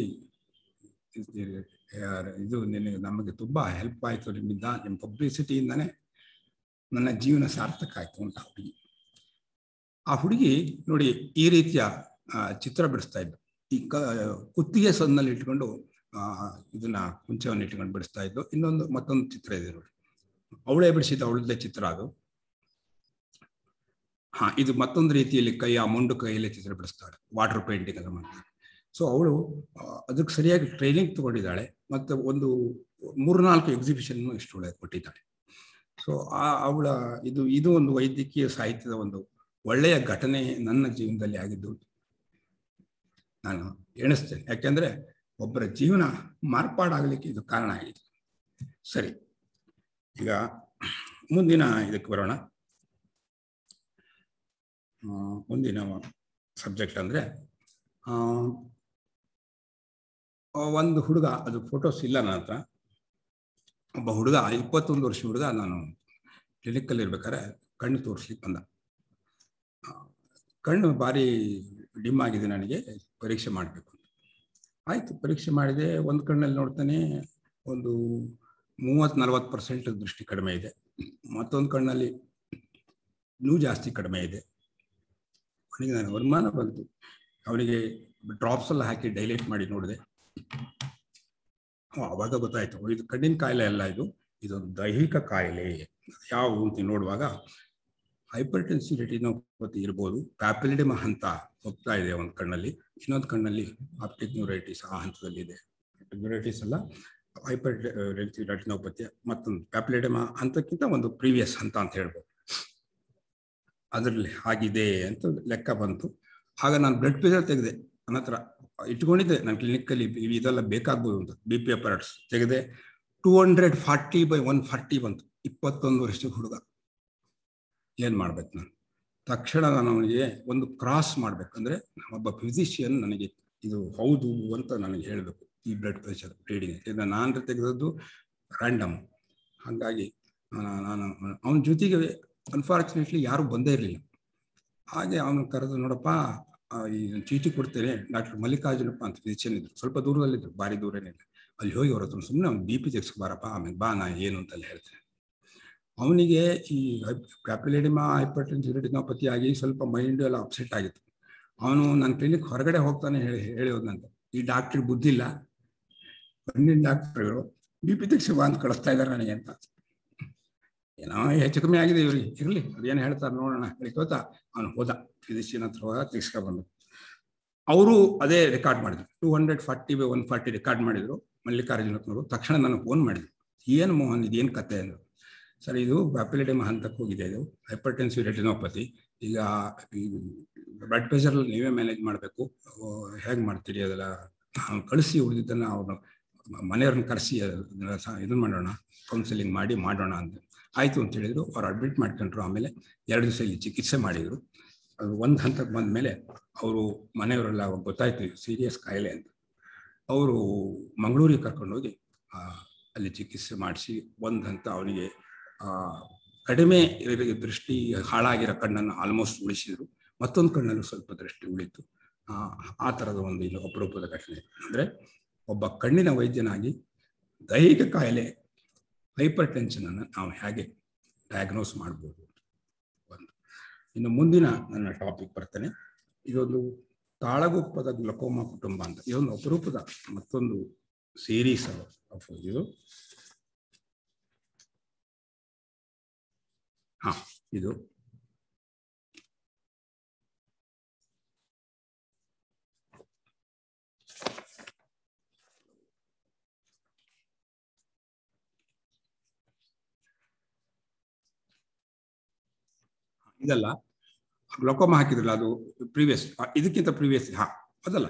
ಇದು ನಿನಗೆ ನಮಗೆ ತುಂಬ ಹೆಲ್ಪ್ ಆಯಿತು ನಿಮ್ಮಿಂದ ನಿಮ್ಮ ಪಬ್ಲಿಸಿಟಿಯಿಂದನೇ ನನ್ನ ಜೀವನ ಸಾರ್ಥಕ ಆಯಿತು ಅಂತ ಹುಡುಗಿ ಆ ಹುಡುಗಿ ನೋಡಿ ಈ ರೀತಿಯ ಚಿತ್ರ ಬಿಡಿಸ್ತಾ ಇದ್ದು ಈ ಕ ಕುತ್ತಿಗೆ ಸೊನ್ನಲ್ಲಿ ಇಟ್ಕೊಂಡು ಇದನ್ನ ಕುಂಚವನ್ನು ಇಟ್ಕೊಂಡು ಬಿಡಿಸ್ತಾ ಇದ್ದು ಇನ್ನೊಂದು ಮತ್ತೊಂದು ಚಿತ್ರ ಇದೆ ನೋಡಿ ಅವಳೇ ಬಿಡಿಸಿದ ಅವಳದ್ದೇ ಚಿತ್ರ ಅದು ಹಾ ಇದು ಮತ್ತೊಂದು ರೀತಿಯಲ್ಲಿ ಕೈ ಆ ಮುಂಡು ಕೈಯಲ್ಲೇ ಚಿತ್ರ ಬಿಡಿಸ್ತಾಳೆ ವಾಟರ್ ಪೇಂಟಿಂಗ್ ಎಲ್ಲ ಮಾಡ್ತಾಳೆ ಸೊ ಅವಳು ಅದಕ್ಕೆ ಸರಿಯಾಗಿ ಟ್ರೈನಿಂಗ್ ತಗೊಂಡಿದ್ದಾಳೆ ಮತ್ತು ಒಂದು ಮೂರ್ನಾಲ್ಕು ಎಕ್ಸಿಬಿಷನ್ ಇಷ್ಟು ಒಳ್ಳೆ ಕೊಟ್ಟಿದ್ದಾಳೆ ಸೊ ಆ ಅವಳ ಇದು ಇದು ಒಂದು ವೈದ್ಯಕೀಯ ಸಾಹಿತ್ಯದ ಒಂದು ಒಳ್ಳೆಯ ಘಟನೆ ನನ್ನ ಜೀವನದಲ್ಲಿ ಆಗಿದ್ದು ನಾನು ಎಣಿಸ್ತೇನೆ ಯಾಕೆಂದ್ರೆ ಒಬ್ಬರ ಜೀವನ ಮಾರ್ಪಾಡಾಗಲಿಕ್ಕೆ ಇದು ಕಾರಣ ಆಗಿದೆ ಸರಿ ಈಗ ಮುಂದಿನ ಇದಕ್ಕೆ ಬರೋಣ ಮುಂದಿನ ಸಬ್ಜೆಕ್ಟ್ ಅಂದರೆ ಒಂದು ಹುಡುಗ ಅದು ಫೋಟೋಸ್ ಇಲ್ಲ ನನ್ನ ಹತ್ರ ಒಬ್ಬ ಹುಡುಗ ಇಪ್ಪತ್ತೊಂದು ವರ್ಷ ಹುಡುಗ ನಾನು ಕ್ಲಿನಿಕಲ್ಲಿ ಇರ್ಬೇಕಾದ್ರೆ ಕಣ್ಣು ತೋರಿಸ್ಲಿಕ್ಕೆ ಬಂದ ಕಣ್ಣು ಭಾರಿ ಡಿಮ್ ಆಗಿದೆ ನನಗೆ ಪರೀಕ್ಷೆ ಮಾಡಬೇಕು ಆಯಿತು ಪರೀಕ್ಷೆ ಮಾಡಿದೆ ಒಂದು ಕಣ್ಣಲ್ಲಿ ನೋಡ್ತಾನೆ ಒಂದು ಮೂವತ್ತು ನಲ್ವತ್ತು ಪರ್ಸೆಂಟ್ ದೃಷ್ಟಿ ಕಡಿಮೆ ಇದೆ ಮತ್ತೊಂದು ಕಣ್ಣಲ್ಲಿ ಇನ್ನೂ ಜಾಸ್ತಿ ಕಡಿಮೆ ಇದೆ ಅವನಿಗೆ ನಾನು ಅನುಮಾನ ಬಂತು ಅವನಿಗೆ ಡ್ರಾಪ್ಸ್ ಎಲ್ಲ ಹಾಕಿ ಡೈಲೇಟ್ ಮಾಡಿ ನೋಡಿದೆ ಅವಾಗ ಗೊತ್ತಾಯ್ತು ಇದು ಕಣ್ಣಿನ ಕಾಯಿಲೆ ಅಲ್ಲ ಇದು ಇದೊಂದು ದೈಹಿಕ ಕಾಯಿಲೆ ಯಾವ ಅಂತ ನೋಡುವಾಗ ಹೈಪರ್ ಟೆನ್ಸಿವ್ ರೆಟಿನೋಪತಿ ಇರ್ಬೋದು ಪ್ಯಾಪಿಲಿಡಿಮ ಹಂತ ಹೋಗ್ತಾ ಇದೆ ಒಂದು ಕಣ್ಣಲ್ಲಿ ಇನ್ನೊಂದು ಕಣ್ಣಲ್ಲಿ ಆಪ್ಟಿಕ್ ನ್ಯೂರೈಟಿಸ್ ಆ ಹಂತದಲ್ಲಿ ಇದೆ ನ್ಯೂರೈಟಿಸ್ ಅಲ್ಲ ಹೈಪರ್ ರೆಟಿನೋಪತಿ ಮತ್ತೊಂದು ಪ್ಯಾಪಿಲಿಡಿಮ ಹಂತಕ್ಕಿಂತ ಒಂದು ಪ್ರೀವಿಯಸ್ ಹಂತ ಅಂತ ಹೇಳ್ಬೋದು ಅದರಲ್ಲಿ ಆಗಿದೆ ಅಂತ ಲೆಕ್ಕ ಬಂತು ಆಗ ನಾನು ಬ್ಲಡ್ ಪ್ರೆಷರ್ ತೆಗೆದೆ ನನ್ನ ಹತ್ರ ಇಟ್ಕೊಂಡಿದ್ದೆ ನಾನು ಕ್ಲಿನಿಕಲ್ಲಿ ಇದೆಲ್ಲ ಬೇಕಾಗ್ಬೋದು ಅಂತ ಬಿ ಪಿ ಅಪರಾಟ್ಸ್ ತೆಗೆದೆ two hundred forty by one forty ಬಂತು ಇಪ್ಪತ್ತೊಂದು ವರ್ಷದ ಹುಡುಗ ಏನು ಮಾಡ್ಬೇಕು ನಾನು ತಕ್ಷಣ ನಾನು ಅವನಿಗೆ ಒಂದು ಕ್ರಾಸ್ ಮಾಡ್ಬೇಕಂದ್ರೆ ಒಬ್ಬ ಫಿಸಿಷಿಯನ್ ನನಗೆ ಇದು ಹೌದು ಅಂತ ನನಗೆ ಹೇಳಬೇಕು ಈ ಬ್ಲಡ್ ಪ್ರೆಷರ್ ರೀಡಿಂಗ್ ಇದನ್ನು ನಾನು ತೆಗೆದದ್ದು ರ್ಯಾಂಡಮ್ ಹಾಗಾಗಿ ನಾನು ಅವನ ಜೊತೆಗೆ ಅನ್ಫಾರ್ಚುನೇಟ್ಲಿ ಯಾರೂ ಬಂದೇ ಇರಲಿಲ್ಲ ಹಾಗೆ ಅವನು ಕರೆದು ನೋಡಪ್ಪ ಈ ಚೀಟಿ ಕೊಡ್ತೇನೆ ಡಾಕ್ಟರ್ ಮಲ್ಲಿಕಾರ್ಜುನಪ್ಪ ಅಂತ ಫಿಸಿಷಿಯನ್ ಇದ್ರು ಸ್ವಲ್ಪ ದೂರದಲ್ಲಿದ್ರು ಭಾರಿ ದೂರನೇಲ್ಲ ಅಲ್ಲಿ ಹೋಗಿ ಅವ್ರ ಹತ್ರ ಸುಮ್ಮನೆ ಅವ್ನು ಬಿ ಪಿ ತೆಗೆಸ್ಕೊಬಾರಪ್ಪ ಆಮೇಲೆ ಬಾ ನಾ ಏನು ಅಂತಲ್ಲ ಹೇಳ್ತೇನೆ ಅವನಿಗೆ ಈ ಕ್ಯಾಪಿಲಿಡಿಮಾ ಹೈಪರ್ಟೆನ್ಸಿಟಿನೋಪತಿ ಆಗಿ ಸ್ವಲ್ಪ ಮೈಂಡ್ ಎಲ್ಲ ಅಪ್ಸೆಟ್ ಆಗಿತ್ತು ಅವನು ನನ್ನ ಕ್ಲಿನಿಕ್ ಹೊರಗಡೆ ಹೋಗ್ತಾನೆ ಹೇಳಿ ಹೇಳಿ ಹೋದಂತ ಈ ಡಾಕ್ಟ್ರಿಗೆ ಬುದ್ಧಿ ಇಲ್ಲ ಕಣ್ಣಿನ ಡಾಕ್ಟ್ರುಗಳು ಬಿ ಪಿ ತೆಗೆಸುವ ಅಂತ ಕಳಿಸ್ತಾ ಇದ್ದಾರೆ ನನಗೆ ಅಂತ ಏನೋ ಹೆಚ್ಚು ಕಮ್ಮಿ ಆಗಿದೆ ಇವ್ರಿಗೆ ಇರಲಿ ಅದೇನು ಹೇಳ್ತಾರೆ ನೋಡೋಣ ಹೇಳ್ಕೋತಾ ಅವನು ಹೋದ ಫಿಸಿಷಿಯನ್ ಹತ್ರ ಹೋದ ತೆಗೆಸ್ಕೊಬಂದು ಅವರು ಅದೇ ರೆಕಾರ್ಡ್ ಮಾಡಿದ್ರು two hundred forty by one forty record ಮಾಡಿದ್ರು ಮಲ್ಲಿಕಾರ್ಜುನಪ್ಪನವರು ತಕ್ಷಣ ನನಗೆ ಫೋನ್ ಮಾಡಿದ್ರು ಏನು ಮೋಹನ್ ಇದೇನು ಕತೆ ಅಂದರು ಸರ್ ಇದು ವ್ಯಾಪಿಲಿಡಿಮ ಹಂತಕ್ಕೆ ಹೋಗಿದೆ ಇದು ಹೈಪರ್ಟೆನ್ಸಿವ್ ರೆಟಿನೋಪತಿ ಈಗ ಈ ಬ್ಲಡ್ ಪ್ರೆಷರ್ ನೀವೇ ಮ್ಯಾನೇಜ್ ಮಾಡಬೇಕು ಹೇಗೆ ಮಾಡ್ತೀರಿ ಅದೆಲ್ಲ ಕಳಿಸಿ ಉಳಿದಿದ್ದನ್ನು ಅವ್ರನ್ನ ಮನೆಯವ್ರನ್ನ ಕರೆಸಿ ಇದನ್ನು ಮಾಡೋಣ ಕೌನ್ಸಿಲಿಂಗ್ ಮಾಡಿ ಮಾಡೋಣ ಅಂತ ಆಯಿತು ಅಂತ ಹೇಳಿದ್ರು ಅವ್ರು ಅಡ್ಮಿಟ್ ಮಾಡ್ಕೊಂಡ್ರು ಆಮೇಲೆ ಎರಡು ದಿವಸ ಇಲ್ಲಿ ಚಿಕಿತ್ಸೆ ಮಾಡಿದರು ಅದು ಒಂದು ಹಂತಕ್ಕೆ ಬಂದ ಮೇಲೆ ಅವರು ಮನೆಯವರೆಲ್ಲ ಗೊತ್ತಾಯ್ತು ಸೀರಿಯಸ್ ಕಾಯಿಲೆ ಅಂತ ಅವರು ಮಂಗಳೂರಿಗೆ ಕರ್ಕೊಂಡೋಗಿ ಅಲ್ಲಿ ಚಿಕಿತ್ಸೆ ಮಾಡಿಸಿ ಒಂದು ಹಂತ ಅವನಿಗೆ ಕಡಿಮೆ ದೃಷ್ಟಿ ಹಾಳಾಗಿರೋ ಕಣ್ಣನ್ನು ಆಲ್ಮೋಸ್ಟ್ ಉಳಿಸಿದ್ರು ಮತ್ತೊಂದು ಕಣ್ಣಲ್ಲೂ ಸ್ವಲ್ಪ ದೃಷ್ಟಿ ಉಳಿತು ಆ ಥರದ ಒಂದು ಇದು ಅಪರೂಪದ ಘಟನೆ ಅಂದರೆ ಒಬ್ಬ ಕಣ್ಣಿನ ವೈದ್ಯನಾಗಿ ದೈಹಿಕ ಕಾಯಿಲೆ ಹೈಪರ್ ಟೆನ್ಷನನ್ನು ನಾವು ಹೇಗೆ ಡಯಾಗ್ನೋಸ್ ಮಾಡ್ಬೋದು ಒಂದು ಇನ್ನು ಮುಂದಿನ ನನ್ನ ಟಾಪಿಕ್ ಬರ್ತೇನೆ ಇದೊಂದು ತಾಳಗುಪ್ಪದ ಗ್ಲಕೋಮಾ ಕುಟುಂಬ ಅಂತ ಇದೊಂದು ಅಪರೂಪದ ಮತ್ತೊಂದು ಸೀರೀಸ್ ಇದು ಹಾ ಇದು ಇದಲ್ಲ ಗ್ಲೋಕೋಮ ಹಾಕಿದ್ರಲ್ಲ ಅದು ಪ್ರೀವಿಯಸ್ ಇದಕ್ಕಿಂತ ಪ್ರೀವಿಯಸ್ ಹಾ ಅದಲ್ಲ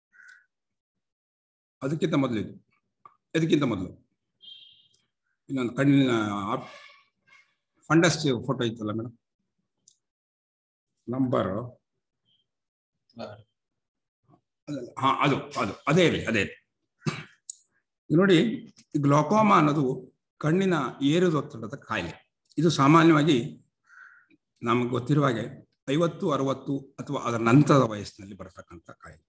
ಅದಕ್ಕಿಂತ ಮೊದಲು ಇದು ಇದಕ್ಕಿಂತ ಮೊದಲು ಇನ್ನೊಂದು ಕಣ್ಣಿನ ಫಂಡಸ್ ಫೋಟೋ ಇತ್ತಲ್ಲ ಮೇಡಮ್ ನಂಬರ್ ಅದಲ್ಲ ಹಾ ಅದು ಅದು ಅದೇ ಇರಲಿ ಅದೇ ಇರ್ಲಿ. ಈಗ ನೋಡಿ ಗ್ಲೋಕೋಮಾ ಅನ್ನೋದು ಕಣ್ಣಿನ ಏರುದೊತ್ತಡದ ಕಾಯಿಲೆ ಇದು ಸಾಮಾನ್ಯವಾಗಿ ನಮಗೆ ಗೊತ್ತಿರುವ ಹಾಗೆ ಐವತ್ತು ಅರವತ್ತು ಅಥವಾ ಅದರ ನಂತರದ ವಯಸ್ಸಿನಲ್ಲಿ ಬರತಕ್ಕಂಥ ಕಾಯಿಲೆ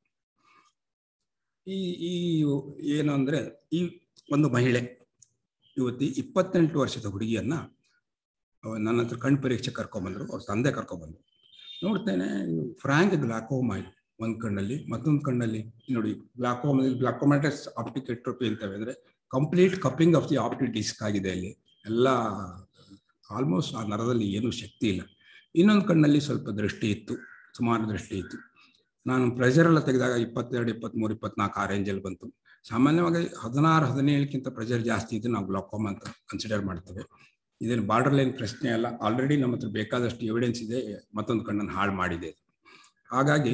ಈ ಈ ಏನು ಅಂದ್ರೆ ಈ ಒಂದು ಮಹಿಳೆ ಯುವತಿ ಇಪ್ಪತ್ತೆಂಟು ವರ್ಷದ ಹುಡುಗಿಯನ್ನ ಅವ ನನ್ನ ಹತ್ರ ಕಣ್ಣು ಪರೀಕ್ಷೆ ಕರ್ಕೊಂಡ್ಬಂದ್ರು ಅವ್ರ ತಂದೆ ಕರ್ಕೊಂಡ್ಬಂದ್ರು ನೋಡ್ತೇನೆ ಇದು ಫ್ರಾಂಕ್ ಗ್ಲಾಕೋಮಾ ಇದೆ ಒಂದ್ ಕಣ್ಣಲ್ಲಿ ಮತ್ತೊಂದು ಕಣ್ಣಲ್ಲಿ ನೋಡಿ ಗ್ಲಾಕೋಮದಲ್ಲಿ ಗ್ಲಾಕೋಮ್ಯಾಟಸ್ ಆಪ್ಟಿಕ್ ಎಟ್ರೋಪಿ ಅಂತವೆ ಅಂದ್ರೆ complete cupping of the optic disc ಆಗಿದೆ ಅಲ್ಲಿ ಎಲ್ಲ ಆಲ್ಮೋಸ್ಟ್ ಆ ನರದಲ್ಲಿ ಏನೂ ಶಕ್ತಿ ಇಲ್ಲ ಇನ್ನೊಂದು ಕಣ್ಣಲ್ಲಿ ಸ್ವಲ್ಪ ದೃಷ್ಟಿ ಇತ್ತು ಸುಮಾರು ದೃಷ್ಟಿ ಇತ್ತು ನಾನು ಪ್ರೆಷರ್ ಎಲ್ಲ ತೆಗೆದಾಗ ಇಪ್ಪತ್ತೆರಡು ಇಪ್ಪತ್ತ್ಮೂರು ಇಪ್ಪತ್ನಾಲ್ಕು ಆ ರೇಂಜಲ್ಲಿ ಬಂತು ಸಾಮಾನ್ಯವಾಗಿ ಹದಿನಾರು ಹದಿನೇಳಕ್ಕಿಂತ ಪ್ರೆಷರ್ ಜಾಸ್ತಿ ಇದ್ದು ನಾವು ಗ್ಲಾಕೋಮಾ ಅಂತ ಕನ್ಸಿಡರ್ ಮಾಡ್ತೇವೆ ಇದೇನು ಬಾರ್ಡರ್ ಲೈನ್ ಪ್ರಶ್ನೆ ಅಲ್ಲ ಆಲ್ರೆಡಿ ನಮ್ಮ ಹತ್ರ ಬೇಕಾದಷ್ಟು ಎವಿಡೆನ್ಸ್ ಇದೆ ಮತ್ತೊಂದು ಕಣ್ಣನ್ನು ಹಾಳು ಮಾಡಿದೆ ಹಾಗಾಗಿ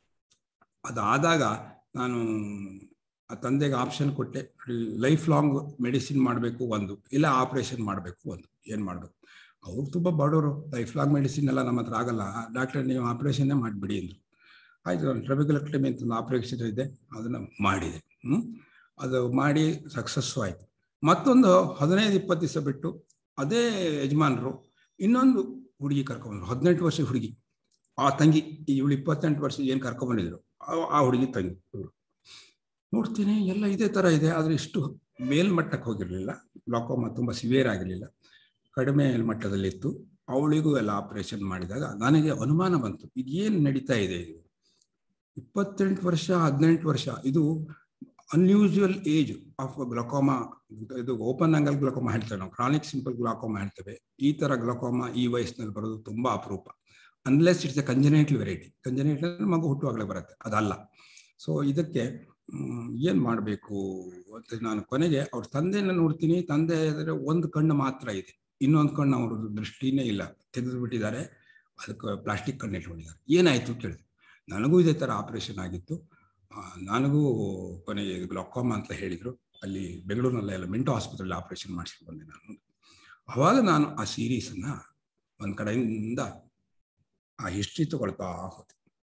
ಅದಾದಾಗ ನಾನು ಆ ತಂದೆಗೆ ಆಪ್ಷನ್ ಕೊಟ್ಟೆ ಲೈಫ್ ಲಾಂಗ್ ಮೆಡಿಸಿನ್ ಮಾಡಬೇಕು ಒಂದು ಇಲ್ಲ ಆಪರೇಷನ್ ಮಾಡಬೇಕು ಒಂದು ಏನು ಮಾಡಬೇಕು ಅವ್ರು ತುಂಬ ಬಡವರು ಲೈಫ್ ಲಾಂಗ್ ಮೆಡಿಸಿನ್ ಎಲ್ಲ ನಮ್ಮ ಹತ್ರ ಆಗಲ್ಲ ಡಾಕ್ಟರ್ ನೀವು ಆಪರೇಷನ್ನೇ ಮಾಡಿಬಿಡಿ ಅಂದರು ಆಯಿತು ಟ್ರಬಿಕಲೆಕ್ಟಮಿ ಅಂತ ಒಂದು ಆಪರೇಷನ್ ಇದೆ ಅದನ್ನು ಮಾಡಿದೆ ಹ್ಞೂ ಅದು ಮಾಡಿ ಸಕ್ಸಸ್ಸು ಆಯಿತು ಮತ್ತೊಂದು ಹದಿನೈದು ಇಪ್ಪತ್ತು ದಿವಸ ಬಿಟ್ಟು ಅದೇ ಯಜಮಾನರು ಇನ್ನೊಂದು ಹುಡುಗಿ ಕರ್ಕೊಂಡ್ಬಂದ್ರು ಹದಿನೆಂಟು ವರ್ಷ ಹುಡುಗಿ ಆ ತಂಗಿ ಇವಳು ಇಪ್ಪತ್ತೆಂಟು ವರ್ಷ ಏನು ಕರ್ಕೊಂಡ್ಬಂದಿದ್ರು ಆ- ಆ ಹುಡುಗಿ ತಂಗಿ ಇವ್ಳು ನೋಡ್ತೀನಿ ಎಲ್ಲ ಇದೇ ಥರ ಇದೆ ಆದರೆ ಇಷ್ಟು ಮೇಲ್ಮಟ್ಟಕ್ಕೆ ಹೋಗಿರಲಿಲ್ಲ ಗ್ಲಾಕೋಮಾ ತುಂಬ ಸಿವಿಯರ್ ಆಗಿರಲಿಲ್ಲ ಕಡಿಮೆ ಮಟ್ಟದಲ್ಲಿತ್ತು ಅವಳಿಗೂ ಎಲ್ಲ ಆಪರೇಷನ್ ಮಾಡಿದಾಗ ನನಗೆ ಅನುಮಾನ ಬಂತು ಇದು ಏನು ನಡೀತಾ ಇದೆ ಇದು ಇಪ್ಪತ್ತೆಂಟು ವರ್ಷ ಹದಿನೆಂಟು ವರ್ಷ ಇದು ಅನ್ಯೂಶುವಲ್ ಏಜ್ ಆಫ್ ಗ್ಲಕೋಮಾ ಇದು ಓಪನ್ ಆಂಗಲ್ ಗ್ಲಕೋಮಾ ಹೇಳ್ತೇವೆ ನಾವು ಕ್ರಾನಿಕ್ ಸಿಂಪಲ್ ಗ್ಲಾಕೋಮಾ ಹೇಳ್ತೇವೆ ಈ ತರ ಗ್ಲಕೋಮಾ ಈ ವಯಸ್ಸಿನಲ್ಲಿ ಬರೋದು ತುಂಬಾ ಅಪರೂಪ unless it's a congenital variety congenital ಮಗು ಹುಟ್ಟುವಾಗಲೇ ಬರುತ್ತೆ ಅದಲ್ಲ ಸೊ ಇದಕ್ಕೆ ಮ್, ಏನ್ ಮಾಡಬೇಕು ಅಂತ ನಾನು ಕೊನೆಗೆ ಅವ್ರ ತಂದೆನ ನೋಡ್ತೀನಿ ತಂದೆ ಇದ್ರೆ ಒಂದು ಕಣ್ಣು ಮಾತ್ರ ಇದೆ ಇನ್ನೊಂದು ಕಣ್ಣು ಅವ್ರದ್ದು ದೃಷ್ಟಿನೇ ಇಲ್ಲ ತೆಗೆದು ಬಿಟ್ಟಿದ್ದಾರೆ ಅದಕ್ಕೆ ಪ್ಲಾಸ್ಟಿಕ್ ಕಣ್ಣು ಇಟ್ಕೊಂಡಿದ್ದಾರೆ ಏನಾಯ್ತು ಕೇಳಿದೆ ನನಗೂ ಇದೇ ಥರ ಆಪರೇಷನ್ ಆಗಿತ್ತು ಆ, ನನಗೂ ಕೊನೆಗೆ ಗ್ಲಾಕೋಮಾ ಅಂತ ಹೇಳಿದ್ರು ಅಲ್ಲಿ ಬೆಂಗಳೂರಿನಲ್ಲ ಎಲ್ಲ ಮಿಂಟೋ ಆಸ್ಪತ್ರೆಯಲ್ಲಿ ಆಪರೇಷನ್ ಮಾಡಿಸ್ಕೊಂಡು ಬಂದೆ ನಾನು ಅವಾಗ ನಾನು ಆ ಸೀರೀಸನ್ನ ಒಂದು ಕಡೆಯಿಂದ ಆ ಹಿಸ್ಟ್ರಿ ತಗೊಳ್ತಾ ಹೋದೆ